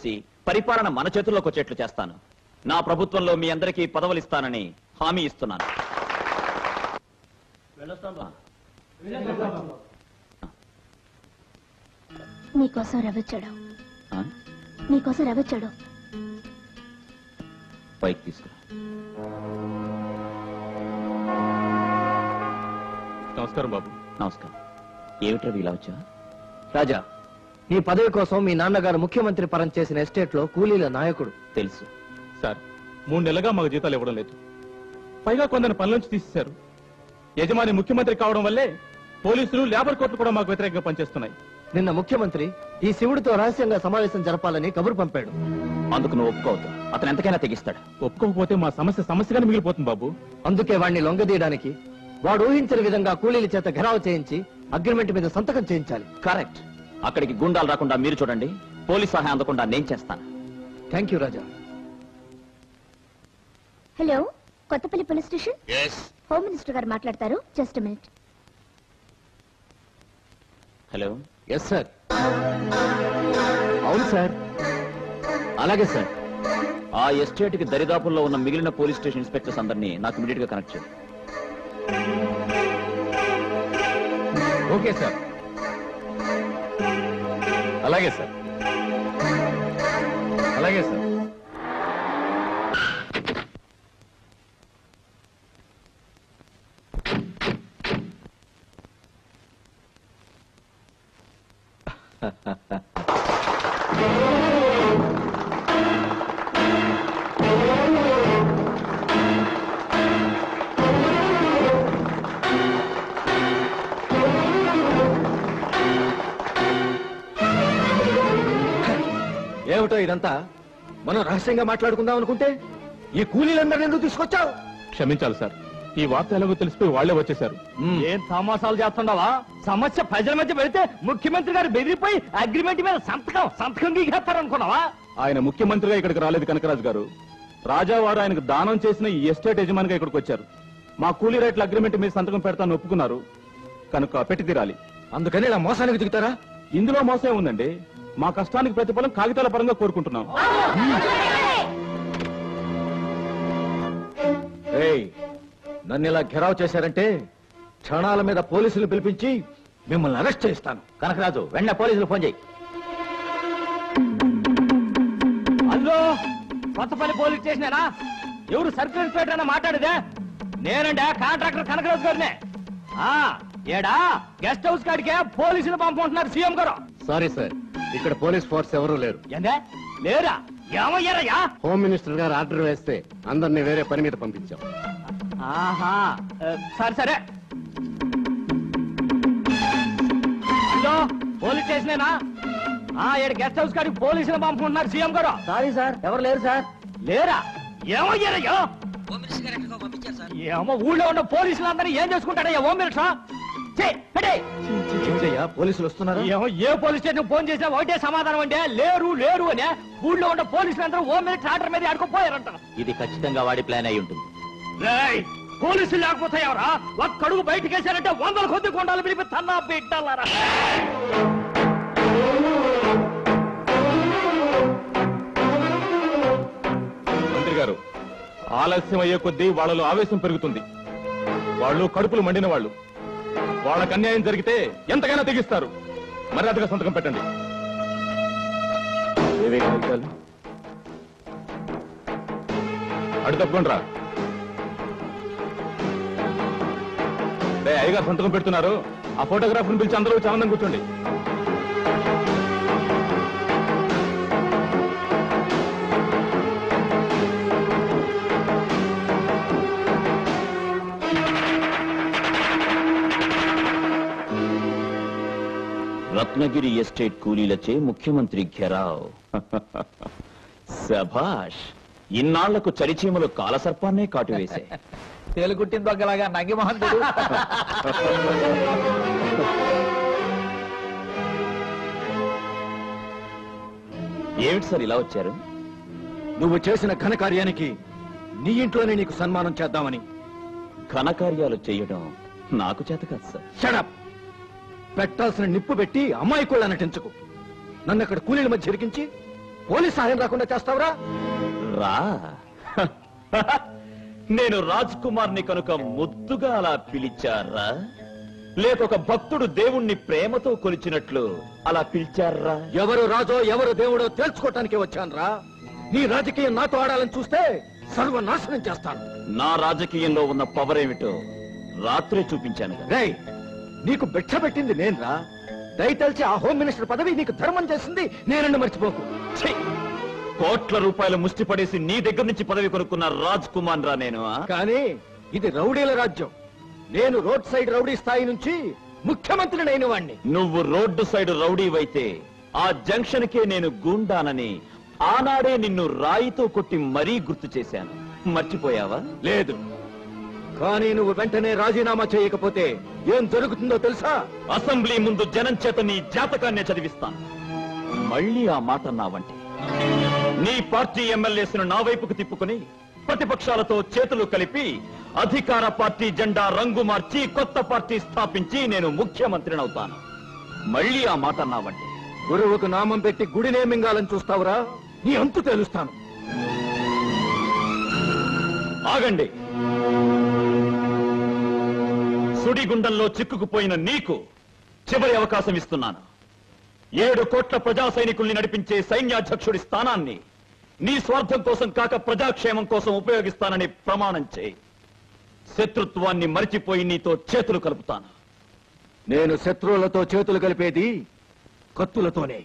పరిపాలన మన చేతుల్లోకి వచ్చేట్లు చేస్తాను నా ప్రభుత్వంలో మీ అందరికీ పదవులు ఇస్తానని హామీ ఇస్తున్నాను నీకోసం రవచ్చాడు ఆ? నీకోసం రవచ్చాడు పైకి తీసుకురా నమస్కారం బాబు నమస్కారం ఏమిటి రవి ఇలా వచ్చా రాజా నీ పదవి కోసం మీ నాన్నగారు ముఖ్యమంత్రి పరం చేసిన ఎస్టేట్ లో కూలీల నాయకుడు తెలుసు సార్ మూడు నెలలుగా మాకు జీతాలు ఇవ్వడం లేదు పైగా కొందరు పనుల నుంచి తీసేశారు యజమాని ముఖ్యమంత్రి కావడం వల్లే పోలీసులు లేబర్ కోర్టులు కూడా మాకు వ్యతిరేకంగా పనిచేస్తున్నాయి నిన్న ముఖ్యమంత్రి ఈ శివుడితో రహస్యంగా సమావేశం జరపాలని కబురు పంపాడు అందుకు నువ్వు ఒప్పుకోవద్దు అతను ఎంతకైనా తెగిస్తాడు ఒప్పుకోకపోతే మా సమస్య సమస్యగానే మిగిలిపోతుంది బాబు అందుకే వాడిని లొంగదీయడానికి వాడు ఊహించిన విధంగా కూలీల చేత ఘెరావు చేయించి అగ్రిమెంట్ మీద సంతకం చేయించాలి కరెక్ట్ అక్కడికి గుండాలు రాకుండా మీరు చూడండి పోలీస్ సహాయం అందకుండా నేను చేస్తాను thank you Raja hello Kothapalli police station home minister గారు మాట్లాడతారు just minute hello yes sir అవును సార్ అలాగే సార్ ఆ ఎస్టేట్ కి దరిదాపుల్లో ఉన్న మిగిలిన పోలీస్ స్టేషన్ ఇన్స్పెక్టర్స్ అందరినీ నాకు ఇమీడియట్ గా కనెక్ట్ చేయండి ఓకే సార్ అలాగే సార్ అలాగే సార్ ఏమిటో ఇదంతా మనం రహస్యంగా మాట్లాడుకుందాం అనుకుంటే ఈ కూలీలందరినీ ఎందుకు తీసుకొచ్చావు క్షమించాలి సార్ ఈ వార్త ఎలాగో తెలిసిపోయి వాళ్లే వచ్చేశారు ఏం తమాసాలు చేస్తుండవా సమస్య ప్రజల మధ్య పెడితే ముఖ్యమంత్రి గారు బెదిరిపోయి అగ్రిమెంట్ మీద సంతకం సంతకం గీకేస్తారనుకున్నావా ఆయన ముఖ్యమంత్రిగా ఇక్కడికి రాలేదు కనకరాజు గారు రాజావారు ఆయనకు దానం చేసిన ఈ ఎస్టేట్ యజమానిగా ఇక్కడికి వచ్చారు మా కూలీ రేట్ల అగ్రిమెంట్ మీద సంతకం పెడతాను ఒప్పుకున్నారు కనుక పెట్టి తీరాలి అందుకని ఇలా మోసానికి దిగుతారా ఇందులో మోసం ఉందండి మా కష్టానికి ప్రతిఫలం కాగితాల పరంగా కోరుకుంటున్నాం ఏయ్ నన్ను ఇలా ఘెరావ్ చేశారంటే క్షణాల మీద పోలీసులు పిలిపించి మిమ్మల్ని అరెస్ట్ చేస్తాను కనకరాజు వెంటనే పోలీసులు ఫోన్ చేయి హలో కొత్తపల్లి పోలీస్ స్టేషనేనా ఎవరు సర్కిల్ ఇన్స్పెక్టర్ అన్న మాట్లాడేదే నేనండి కాంట్రాక్టర్ కనకరాజు గారినే ఆ ఏడా గెస్ట్ హౌస్ కాడికే పోలీసులు పంపుకుంటున్నారు సీఎం గారు సారీ సార్ ఇక్కడ పోలీస్ ఫోర్స్ ఎవరూ లేరు ఏందే లేరా ఏమయ్యారయ్యా హోమ్ మినిస్టర్ గారు ఆర్డర్ వేస్తే అందరినీ వేరే పని మీద పంపించాం ఆహా ఆ, సరే సరే హలో పోలీస్ స్టేషనేనా ఆ ఏడు గెస్ట్ హౌస్ కాడికి పోలీసులు పంపుకుంటున్నారు సీఎం గారు సారీ సార్ ఎవరు లేరు సార్ లేరా ఏమయ్యారయ్యా ఏమో ఊళ్ళో ఉన్న పోలీసులందరినీ ఏం చేసుకుంటాడయ్యా ఓం మినిస్టర్ ఏంటయ్యా పోలీసులు వస్తున్నారా ఏమో ఏ పోలీస్ స్టేషన్ ఫోన్ చేసినా ఒకటే సమాధానం అంటే లేరు లేరు అని ఊళ్ళో ఉన్న పోలీసులందరూ ఓం మినిస్టర్ ఆర్డర్ మీద ఆడుకోపోయారంట ఇది ఖచ్చితంగా వాడి ప్లాన్ అయి ఉంటుంది రేయ్, పోలీసులు లేకపోతే ఎవరా ఒక్కడుగు బయటికి వేశారంటే వందల కొద్ది కొండాలు పిలిపి తన్నా బిడ్డలారా మంత్రి గారు ఆలస్యం అయ్యే కొద్దీ వాళ్ళలో ఆవేశం పెరుగుతుంది వాళ్ళు కడుపులు మండిన వాళ్ళు వాళ్ళకి అన్యాయం జరిగితే ఎంతకైనా తెగిస్తారు మర్యాదగా సంతకం పెట్టండి ఏవే కాగితాలు? అడు తప్పకుండా రా రే, అయ్యగారు సంతకం పెడుతున్నారు ఆ ఫోటోగ్రాఫర్ని పిలిచి అందరూ చాలా మంది కూర్చోండి రత్నగిరి ఎస్టేట్ కూలీలచే ముఖ్యమంత్రి ఘెరావ్ సభాష్ ఇన్నాళ్లకు చరిచీమలు కాలసర్పాన్నే కాటువేశాయి తేలుగుట్టిన దొంగలాగా నంగి మహంతుడు ఏమిటి సార్ ఇలా వచ్చారు నువ్వు చేసిన ఘనకార్యానికి నీ ఇంట్లోనే నీకు సన్మానం చేద్దామని ఘనకార్యాలు చేయడం నాకు చేత కాదు సార్ షడప్ పెట్టాల్సిన నిప్పు పెట్టి అమ్మాయి కూడా నటించకు నన్ను అక్కడ కూలీల మధ్య ఇరికించి పోలీస్ సహాయం రాకుండా చేస్తావురా రా నేను రాజ్ కుమార్ని కనుక ముద్దుగా అలా పిలిచారా లేక ఒక భక్తుడు దేవుణ్ణి ప్రేమతో కొలిచినట్లు అలా పిలిచారా ఎవరు రాజో ఎవరు దేవుడో తెలుసుకోవటానికి వచ్చానురా నీ రాజకీయం నాతో ఆడాలని చూస్తే సర్వనాశనం చేస్తాను నా రాజకీయంలో ఉన్న పవర్ ఏమిటో రాత్రే చూపించాను కదా. రేయ్ నీకు భిక్ష పెట్టింది నేనురా దయతలిచి ఆ హోమ్ మినిస్టర్ పదవి నీకు ధర్మం చేసింది నేనండి మర్చిపోకు ఛీ! కోట్ల రూపాయలు ముష్టి పడేసి నీ దగ్గర నుంచి పదవి కొనుక్కున్న రాజ్ కుమార్ రా నేను ఆ? కానీ ఇది రౌడీల రాజ్యం నేను రోడ్ సైడ్ రౌడీ స్థాయి నుంచి ముఖ్యమంత్రిని అయిన వాణ్ణి నువ్వు రోడ్డు సైడ్ రౌడీవైతే ఆ జంక్షన్ కే నేను గూండానని ఆనాడే నిన్ను రాయితో కొట్టి మరీ గుర్తు చేశాను మర్చిపోయావా లేదు కానీ నువ్వు వెంటనే రాజీనామా చేయకపోతే ఏం జరుగుతుందో తెలుసా అసెంబ్లీ ముందు జనం చేత నీ జాతకాన్నే చదివిస్తాను మళ్ళీ ఆ మాట అన్నావంటే నీ పార్టీ ఎమ్మెల్యేస్ను నా వైపుకు తిప్పుకుని ప్రతిపక్షాలతో చేతులు కలిపి అధికార పార్టీ జెండా రంగు మార్చి కొత్త పార్టీ స్థాపించి నేను ముఖ్యమంత్రిని అవుతాను మళ్ళీ ఆ మాట అన్నావంటే గురువుకు నామం పెట్టి గుడినే మింగాలని చూస్తావురా నీ అంతు తెలుస్తాను ఆగండి సుడిగుండంలో చిక్కుకుపోయిన నీకు చివరి అవకాశం ఇస్తున్నాను ఏడు కోట్ల ప్రజా సైనికుల్ని నడిపించే సైన్యాధ్యక్షుడి స్థానాన్ని నీ స్వార్థం కోసం కాక ప్రజాక్షేమం కోసం ఉపయోగిస్తానని ప్రమాణం చేయి శత్రుత్వాన్ని మరిచిపోయి నీతో చేతులు కలుపుతాను నేను శత్రువులతో చేతులు కలిపేది కత్తులతోనే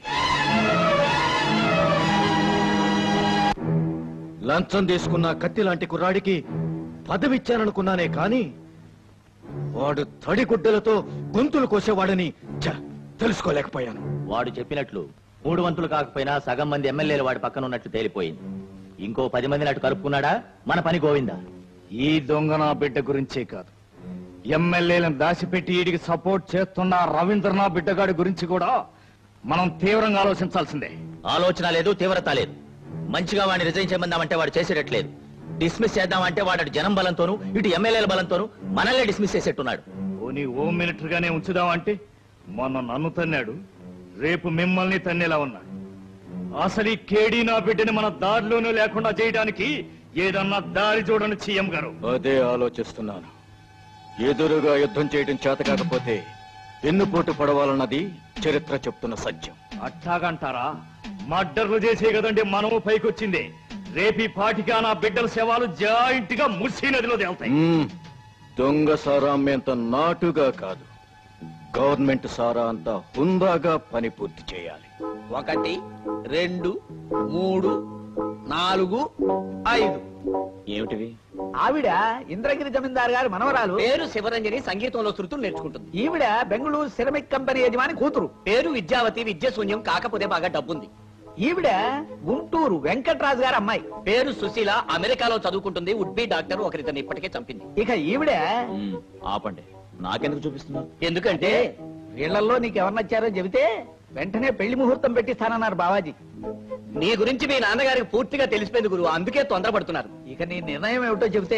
లంచం తీసుకున్న కత్తి లాంటి కుర్రాడికి పదవిచ్చాననుకున్నానే కాని వాడు తడిగుడ్డలతో గొంతులు కోసేవాడని ఛ, తెలుసుకోలేకపోయాను వాడు చెప్పినట్లు మూడు వంతులు కాకపోయినా సగం మంది ఎమ్మెల్యేలు వాడి పక్కన ఉన్నట్లు తేలిపోయింది ఇంకో పది మందిని అటు కలుపుకున్నాడా మన పని గోవిందా ఈ దొంగ నా బిడ్డ గురించే కాదు ఎమ్మెల్యేలను దాచిపెట్టి వీడికి సపోర్ట్ చేస్తున్న రవీంద్రనాథ్ బిడ్డగాడి గురించి కూడా మనం తీవ్రంగా ఆలోచించాల్సిందే ఆలోచన లేదు తీవ్రత లేదు మంచిగా వాడిని రిజైన్ చేయమందామంటే వాడు చేసేటట్లేదు డిస్మిస్ చేద్దామంటే వాడు అటు జనం బలంతోనూ ఇటు ఎమ్మెల్యేల బలంతోనూ మనల్నే డిస్మిస్ చేసేట్టున్నాడు పోనీ హోమ్ మినిస్టర్ గానే ఉంచుదామంటే మొన్న నన్ను తన్నాడు రేపు మిమ్మల్ని తన్నేలా ఉన్నాడు అసలు ఈ కేడీ నా బిడ్డని మన దారిలోనూ లేకుండా చేయడానికి ఏదన్నా దారి చూడండి సీఎం గారు అదే ఆలోచిస్తున్నాను ఎదురుగా యుద్ధం చేయడం చేత కాకపోతే ఎన్నుపోటు పడవాలన్నది చరిత్ర చెప్తున్న సత్యం అట్టాగంటారా మర్డర్లు చేసే కదండి మనము పైకొచ్చింది రేపీ పాటిగా నా బిడ్డల శవాలు జాయింట్ గా ముర్సీ నదిలో తేలుతాయి మ్మ్. దొంగ సారా అమ్మేంత నాటుగా కాదు గవర్నమెంట్ సారా అంత హుందాగా పని పూర్తి చేయాలి ఒకటి రెండు మూడు నాలుగు ఐదు ఏమిటివి ఆవిడ ఇంద్రగిరి జమీందార్ గారి మనవరాలు పేరు శివరంజని సంగీతంలో శృతులు నేర్చుకుంటుంది ఈవిడ బెంగళూరు సిరమిక్ కంపెనీ యజమాని కూతురు పేరు విద్యావతి విద్య శూన్యం కాకపోతే బాగా డబ్బుంది ఈవిడ గుంటూరు వెంకట్రాజు గారి అమ్మాయి పేరు సుశీల అమెరికాలో చదువుకుంటుంది వుడ్ బి డాక్టర్ ఒకరితను ఇప్పటికే చంపింది ఇక ఈవిడ మ్మ్, ఆపండి నాకెందుకు చూపిస్తున్నావు ఎందుకంటే వీళ్ళల్లో నీకెవరు నచ్చారో చెబితే వెంటనే పెళ్లి ముహూర్తం పెట్టిస్తానన్నారు బావాజీ నీ గురించి మీ నాన్నగారికి పూర్తిగా తెలిసిపోయింది గురువు అందుకే తొందరపడుతున్నారు ఇక నీ నిర్ణయం ఏమిటో చెబితే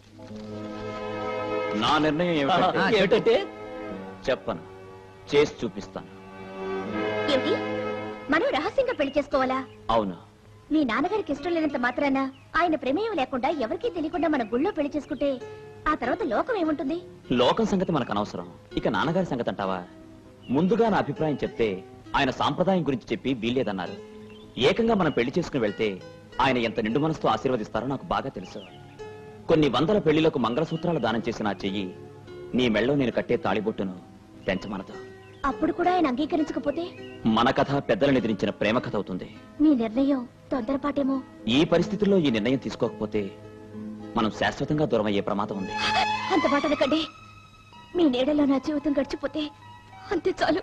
నా నిర్ణయం ఏమిటంటే ఆ, ఏమిటంటే చెప్పను చేసి చూపిస్తాను ఏమిటి మనం రహస్యంగా పెళ్లి చేసుకోవాలా అవును మీ నాన్నగారికి ఇష్టం లేనంత మాత్రాన ఆయన ప్రమేయం లేకుండా ఎవరికీ తెలియకుండా మన గుళ్ళో పెళ్లి చేసుకుంటే ఆ తర్వాత లోకం ఏముంటుంది లోకం సంగతి మనకు అనవసరం ఇక నాన్నగారి సంగతి అంటావా ముందుగా నా అభిప్రాయం చెప్తే ఆయన సాంప్రదాయం గురించి చెప్పి వీల్లేదన్నారు ఏకంగా మనం పెళ్లి చేసుకుని వెళ్తే ఆయన ఎంత నిండు మనసుతో ఆశీర్వదిస్తారో నాకు బాగా తెలుసు కొన్ని వందల పెళ్లిలకు మంగళసూత్రాలు దానం చేసిన ఆ చెయ్యి నీ మెళ్ళో నేను కట్టే తాళిబొట్టును పెంచమనదు అప్పుడు కూడా ఆయన అంగీకరించకపోతే మన కథ పెద్దలను ఎదిరించిన ప్రేమ కథ అవుతుంది మీ నిర్ణయం తొందరపాటేమో ఈ పరిస్థితుల్లో ఈ నిర్ణయం తీసుకోకపోతే మనం శాశ్వతంగా దూరం అయ్యే ప్రమాదం ఉంది అంత మాట అనకండి మీ నీడలో నా జీవితం గడిచిపోతే అంతే చాలు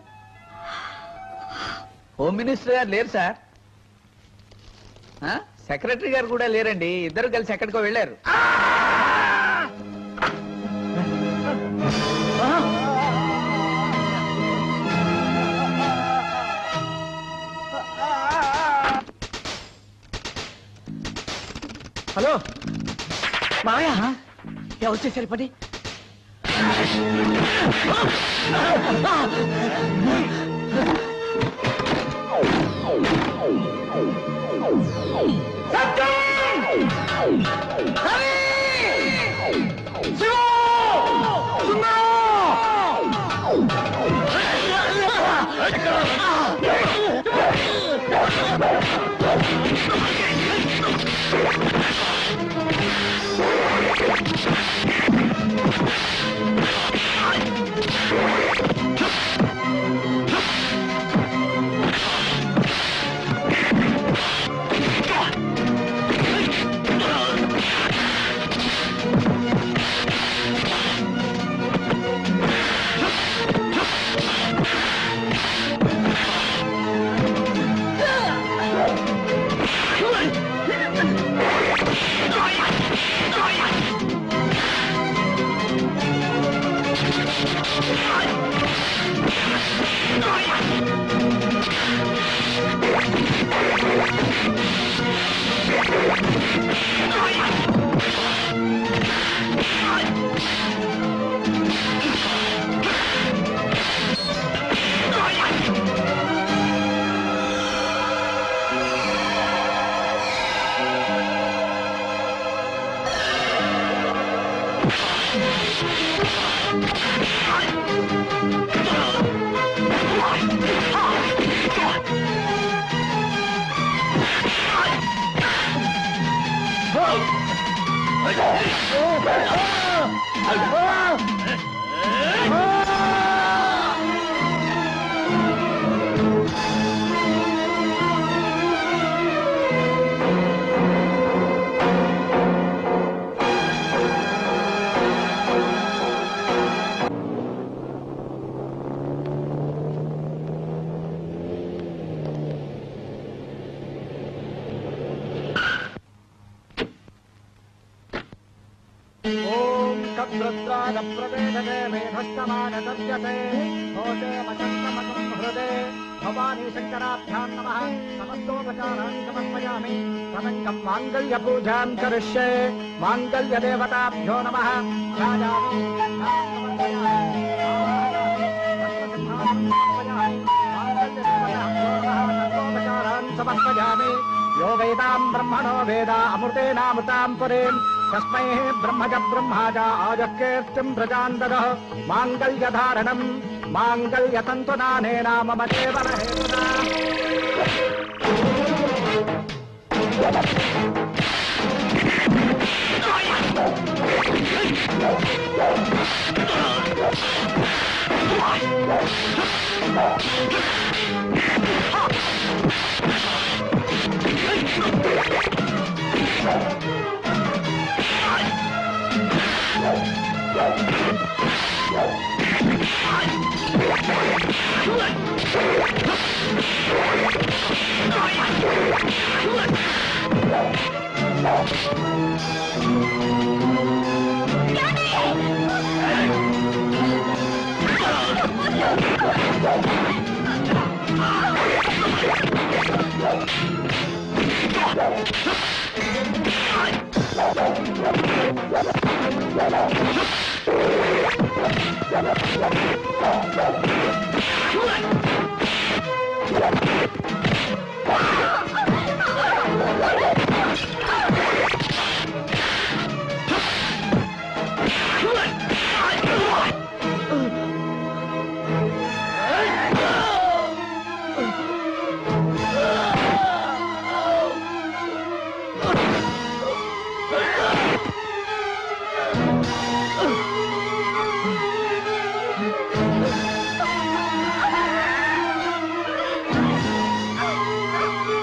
హోమ్ మినిస్టర్ గారు లేరు సార్ ఆ? సెక్రటరీ గారు కూడా లేరండి ఇద్దరు కలిసి ఎక్కడికో వెళ్ళారు హలో మాయా ఎవరు చేశారు పని ఓం కద్రుద్రాగ ప్రవేదనే మేధస్తమానకర్యతే భోజే మచంతమకం హృదే భవానీ శంకరాభ్యాం నమ సమస్తోపచారాన్ని సమర్పయామి తదంగం మాంగళ్య పూజాం కరిష్యే మాంగళ్య దేవతాభ్యో నమ ధ్యాయామి సమర్పయామి యో వేదాం బ్రహ్మణో వేద అమృతేనామృతాం పురీం తస్మై బ్రహ్మజ బ్రహ్మాజ ఆజకీర్తిం ప్రజాందర మాంగళ్యధారణం మాంగళ్యతంతునానేన మమ దేవన హేతునా ఆ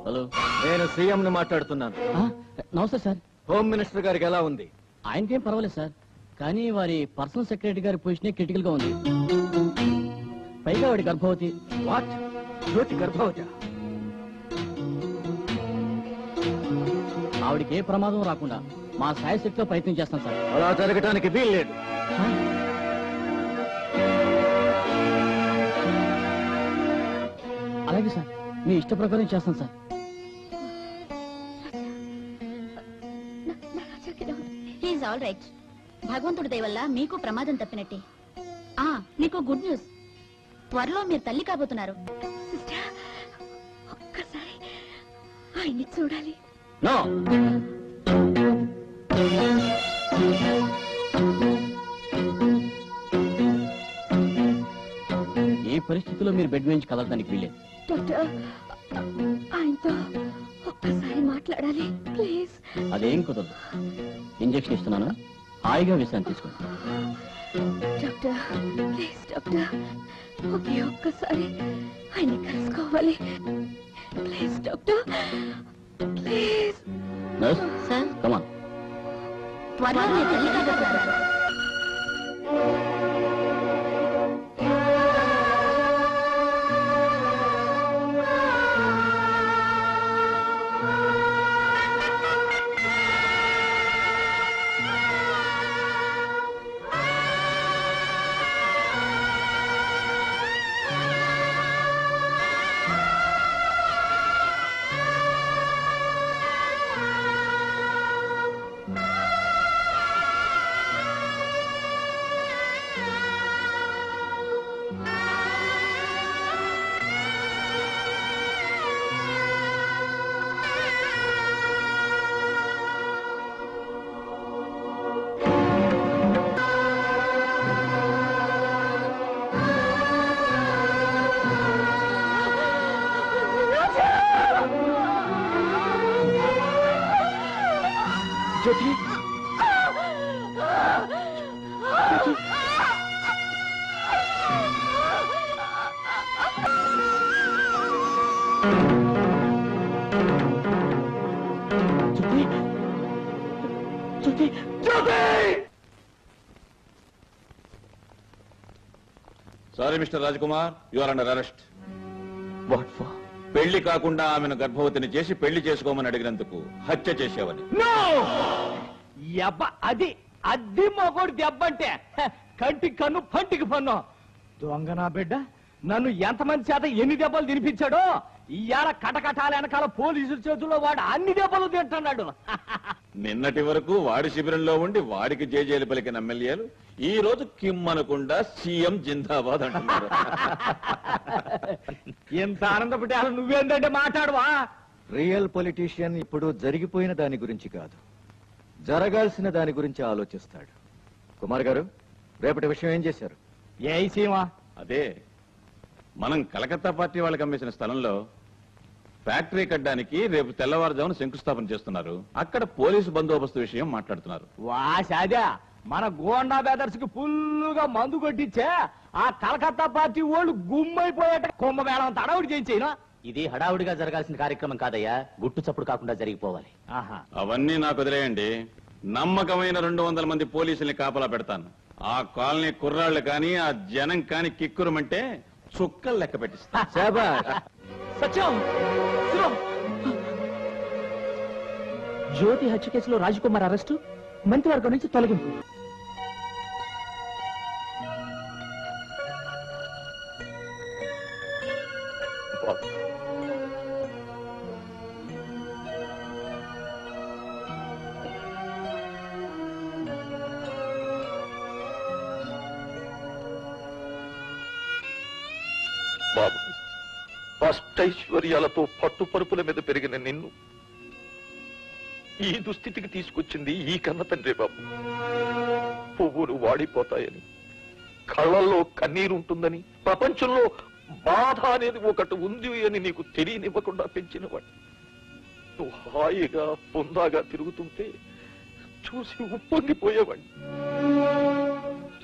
హలో నేను సీఎం ని మాట్లాడుతున్నాను నమస్తే సార్ హోమ్ మినిస్టర్ గారికి ఎలా ఉంది ఆయనకేం పర్వాలేదు సార్ కానీ వారి పర్సనల్ సెక్రటరీ గారి పొజిషనే క్రిటికల్ గా ఉంది పైగా వాడి గర్భవతి వాట్ జ్యోతి గర్భవతి ఆవిడకి ఏ ప్రమాదం రాకుండా మా సాయశక్తిలో ప్రయత్నం చేస్తాం సార్ అలా జరగటానికి వీల్లేదు అలాగే సార్ మీ ఇష్ట ప్రకారం చేస్తాం సార్ హీఈస్ ఆల్ రైట్ భగవంతుడి దయ వల్ల మీకు ప్రమాదం తప్పినట్టే ఆ నీకు గుడ్ న్యూస్ త్వరలో మీరు తల్లి కాబోతున్నారు ఒక్కసారి ఆయన్ని చూడాలి నో ఏ పరిస్థితిలో మీరు బెడ్ నుంచి కదలడానికి వీలేదు డాక్టర్ ఆయనతో ఒక్కసారి మాట్లాడాలి ప్లీజ్ అదేం కుదరదు ఇంజెక్షన్ ఇస్తున్నాను హాయిగా విశ్రాంతి తీసుకోండి డాక్టర్ ప్లీజ్ డాక్టర్ ఒకే ఒక్కసారి ఆయన్ని కలుసుకోవాలి please doctor please nurse sir come on త్వరలో మీరు తల్లి కాబోతున్నారు Jyothi sorry mister Rajkumar you are under arrest what for పెళ్లి కాకుండా ఆమెను గర్భవతిని చేసి పెళ్లి చేసుకోమని అడిగినందుకు హత్య చేసేవని నో యబ్బ అది అది మొగోడు దెబ్బంటే హ, కంటికి కన్ను పంటికి పన్ను దొంగ నా బిడ్డ నన్ను ఎంతమంది చేత ఎన్ని దెబ్బలు తినిపించాడో ఇవాళ కటకటాల వెనకాల పోలీసుల చేతుల్లో వాడు అన్ని దెబ్బలు తింటున్నాడు నిన్నటి వరకు వాడి శిబిరంలో ఉండి వాడికి జేజేలు పలికిన ఎమ్మెల్యేలు ఈ రోజు కిమ్మనకుండా సీఎం జిందాబాద్ అంటున్నారు ఎంత ఆనందపడ్డాలు నువ్వేందంటే మాట్లాడవా రియల్ పొలిటీషియన్ ఇప్పుడు జరిగిపోయిన దాని గురించి కాదు జరగాల్సిన దాని గురించి ఆలోచిస్తాడు కుమార్ గారు రేపటి విషయం ఏం చేశారు ఏ సీమా అదే మనం కలకత్తా పార్టీ వాళ్ళకి అమ్మేసిన స్థలంలో ఫ్యాక్టరీ కట్టడానికి రేపు తెల్లవారుజామున శంకుస్థాపన చేస్తున్నారు అక్కడ పోలీసు బందోబస్తు విషయం మాట్లాడుతున్నారు వా సాదా మన గోండా బ్రదర్స్ కి ఫుల్లుగా మందు కొట్టించే ఆ కలకత్తా పార్టీ వాళ్ళు గుమ్మైపోయేట కుంభమేళం తడవుడు చేయించేనా ఇది హడావుడిగా జరగాల్సిన కార్యక్రమం కాదయ్యా గుట్టు చప్పుడు కాకుండా జరిగిపోవాలి ఆహా అవన్నీ నాకు వదిలేయండి నమ్మకమైన రెండు వందల మంది పోలీసుల్ని కాపలా పెడతాను ఆ కాలనీ కుర్రాళ్ళు కానీ ఆ జనం కానీ కిక్కురమంటే చుక్కలు లెక్క పెట్టిస్తా సత్యం శివం జ్యోతి హత్య కేసులో రాజకుమార్ అరెస్టు మంత్రివర్గం నుంచి తొలగింపు బాబు అష్టైశ్వర్యాలతో పట్టుపరుపుల మీద పెరిగిన నిన్ను ఈ దుస్థితికి తీసుకొచ్చింది ఈ కన్న తండ్రి బాబు పువ్వులు వాడిపోతాయని కళ్ళల్లో కన్నీరుంటుందని ప్రపంచంలో బాధ అనేది ఒకటి ఉంది అని నీకు తెలియనివ్వకుండా పెంచినవాడు నువ్వు హాయిగా పొందాగా తిరుగుతుంటే చూసి ఉప్పొంగిపోయేవాడిని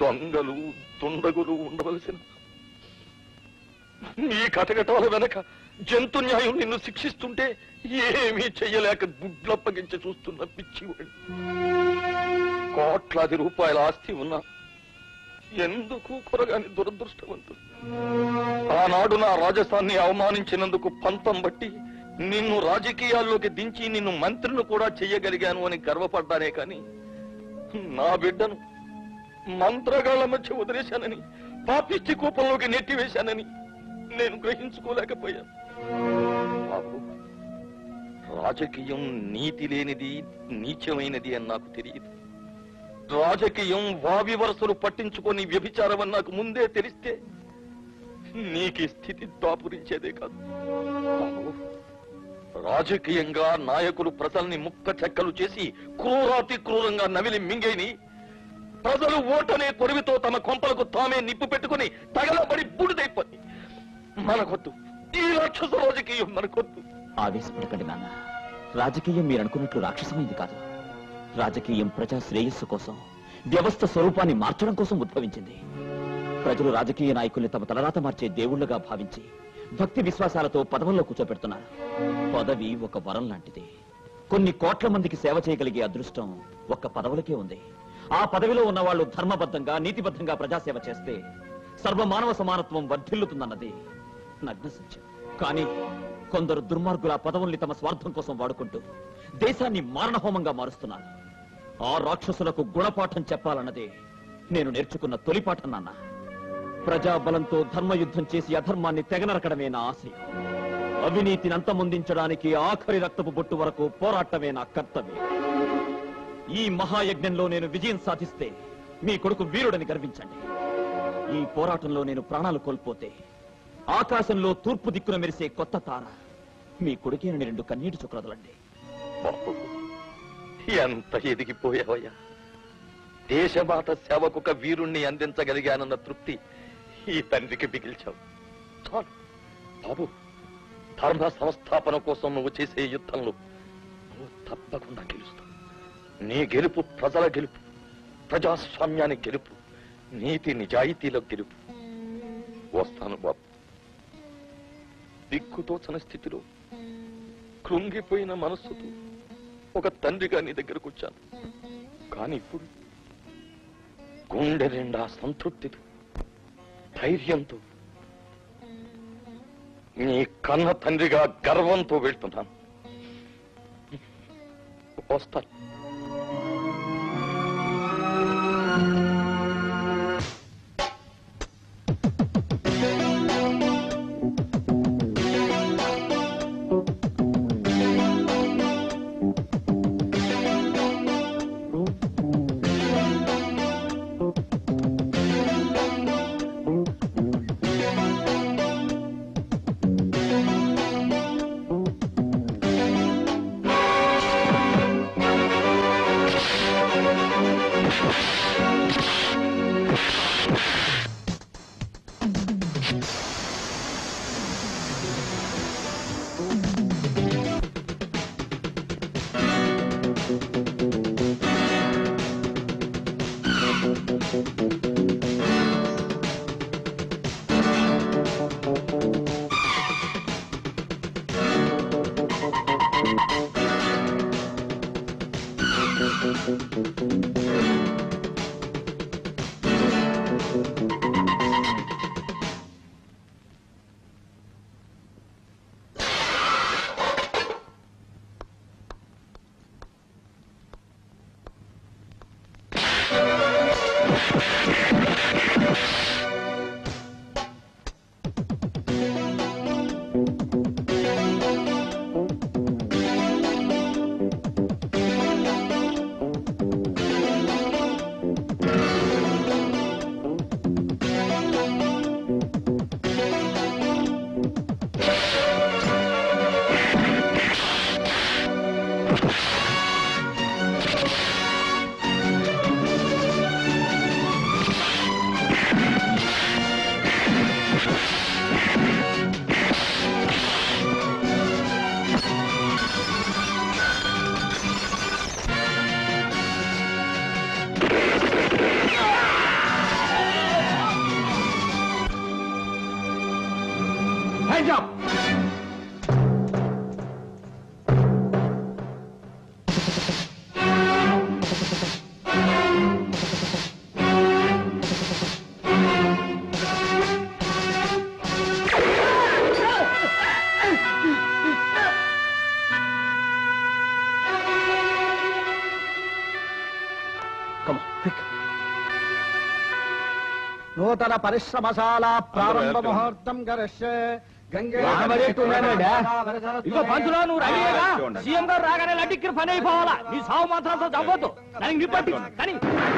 దొంగలు దుండగులు ఉండవలసిన ఈ కటకటాల వెనక జంతు న్యాయం నిన్ను శిక్షిస్తుంటే ఏమీ చెయ్యలేక గుడ్లప్పగించి చూస్తున్న పిచ్చివాడు కోట్లాది రూపాయల ఆస్తి ఉన్నా ఎందుకు కొరగాని దురదృష్టవంతుడు ఆనాడు నా రాజస్థాన్ని అవమానించినందుకు పంతం బట్టి నిన్ను రాజకీయాల్లోకి దించి నిన్ను మంత్రిని కూడా చెయ్యగలిగాను అని గర్వపడ్డానే కాని నా బిడ్డను మంత్రగాళ్ల మధ్య వదిలేశానని పాపిష్టి కూపంలోకి నెట్టివేశానని నేను గ్రహించుకోలేకపోయాను బాబు రాజకీయం నీతి లేనిది నీచమైనది అని నాకు తెలియదు రాజకీయం వావి వరసలు పట్టించుకొని వ్యభిచారం అని నాకు ముందే తెలిస్తే నీకు ఈ స్థితి దాపురించేదే కాదు బాబు, రాజకీయంగా నాయకులు ప్రజల్ని ముక్క చెక్కలు చేసి క్రూరాతి క్రూరంగా నవిలి మింగేని ప్రజలు ఓటనే కొరివితో తమ కొంపలకు తామే నిప్పు పెట్టుకుని తగలబడి బూడిదైపోయి మనకొద్దు ఈ రాక్షస రాజకీయం మనకొద్దు ఆవేశపడకండి నాన్న రాజకీయం మీరు అనుకున్నట్లు రాక్షసమైంది కాదు రాజకీయం ప్రజా శ్రేయస్సు కోసం వ్యవస్థ స్వరూపాన్ని మార్చడం కోసం ఉద్భవించింది ప్రజలు రాజకీయ నాయకుల్ని తమ తలరాత మార్చే దేవుళ్లుగా భావించి భక్తి విశ్వాసాలతో పదవుల్లో కూర్చోబెడుతున్నారు పదవి ఒక వరం లాంటిది కొన్ని కోట్ల మందికి సేవ చేయగలిగే అదృష్టం ఒక్క పదవులకే ఉంది ఆ పదవిలో ఉన్న వాళ్ళు ధర్మబద్ధంగా నీతిబద్ధంగా ప్రజాసేవ చేస్తే సర్వమానవ సమానత్వం వర్ధిల్లుతుందన్నది నగ్న సత్యం కానీ కొందరు దుర్మార్గుల పదవుల్ని తమ స్వార్థం కోసం వాడుకుంటూ దేశాన్ని మారణహోమంగా మారుస్తున్నారు ఆ రాక్షసులకు గుణపాఠం చెప్పాలన్నదే నేను నేర్చుకున్న తొలి పాఠం నాన్న ప్రజాబలంతో ధర్మయుద్ధం చేసి అధర్మాన్ని తెగనరకడమే నా ఆశయం అవినీతిని అంతమొందించడానికి ఆఖరి రక్తపు బొట్టు వరకు పోరాటమే నా కర్తవ్యం ఈ మహాయజ్ఞంలో నేను విజయం సాధిస్తే మీ కొడుకు వీరుడని గర్వించండి ఈ పోరాటంలో నేను ప్రాణాలు కోల్పోతే ఆకాశంలో తూర్పు దిక్కున మెరిసే కొత్త తార మీ కొడుకేనని రెండు కన్నీటి చుక్రదలండి బాబు, ఎంత ఎదిగిపోయావయ్యా దేశమాత సేవకొక వీరుణ్ణి అందించగలిగానన్న తృప్తి ఈ తండ్రికి మిగిల్చావు చాలు బాబు ధర్మ సంస్థాపన కోసం నువ్వు చేసే యుద్ధంలో నువ్వు తప్పకుండా గెలుస్తావు నీ గెలుపు ప్రజల గెలుపు ప్రజాస్వామ్యానికి గెలుపు నీతి నిజాయితీలో గెలుపు వస్తాను బాబు దిక్కుతోచని స్థితిలో కృంగిపోయిన మనస్సుతో ఒక తండ్రిగా నీ దగ్గరకు వచ్చాను కానీ ఇప్పుడు గుండె నిండా సంతృప్తితో ధైర్యంతో నీ కన్న తండ్రిగా గర్వంతో వెళ్తున్నాను వస్తాను నూతన పరిశ్రమశాల ప్రారంభ ముహూర్తం గరిష్యే గంగే ఇదిగో పంతులో నువ్వు రెడీగా సీఎం గారు రాగానే లడ్డిక్కి పని అయిపోవాలా నీ సావు మాత్రంతో చంపొద్దు దానికి నిప్పట్టి కానీ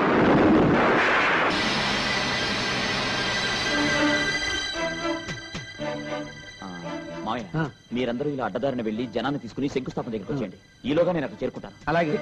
ఆ, మావయ్య మీరందరూ ఇలా అడ్డదారిన వెళ్లి జనాన్ని తీసుకుని శంకుస్థాపన దగ్గరికి వచ్చేయండి ఈలోగా నేను అక్కడ చేరుకుంటాను అలాగే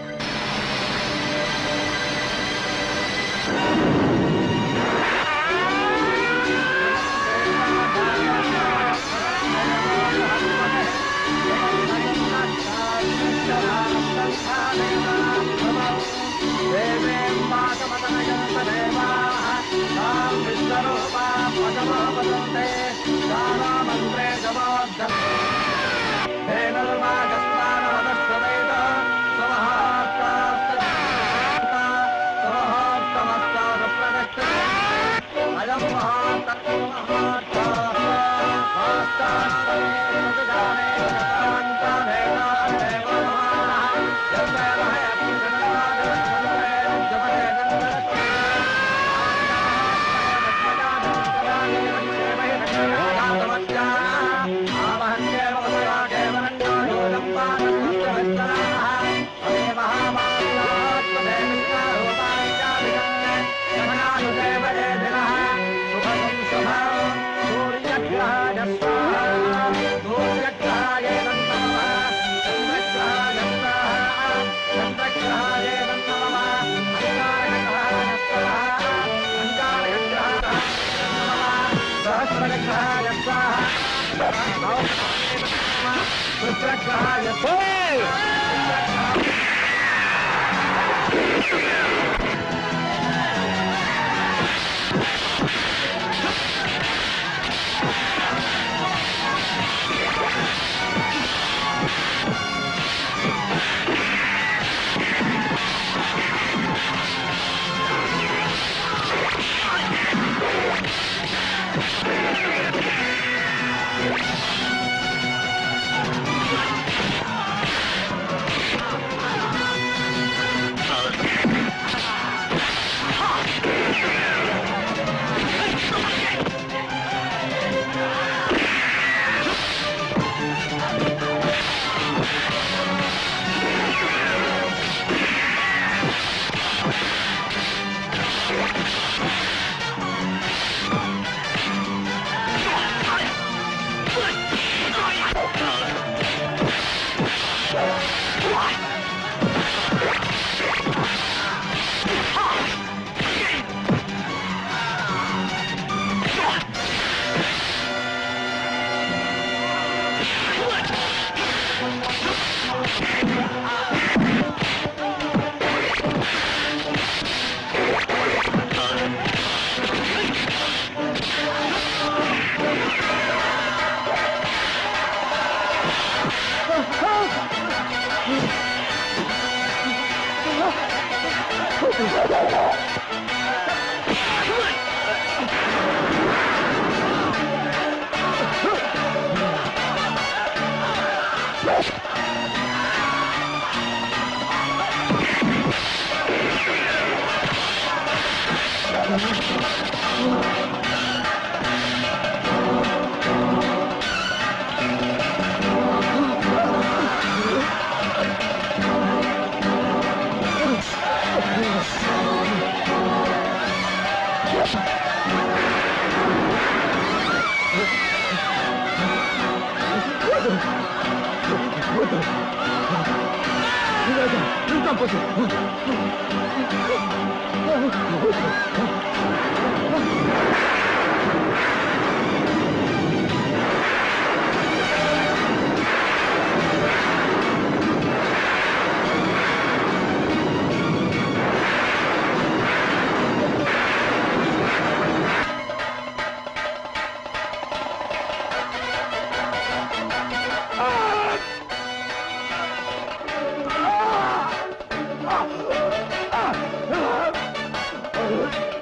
Ah!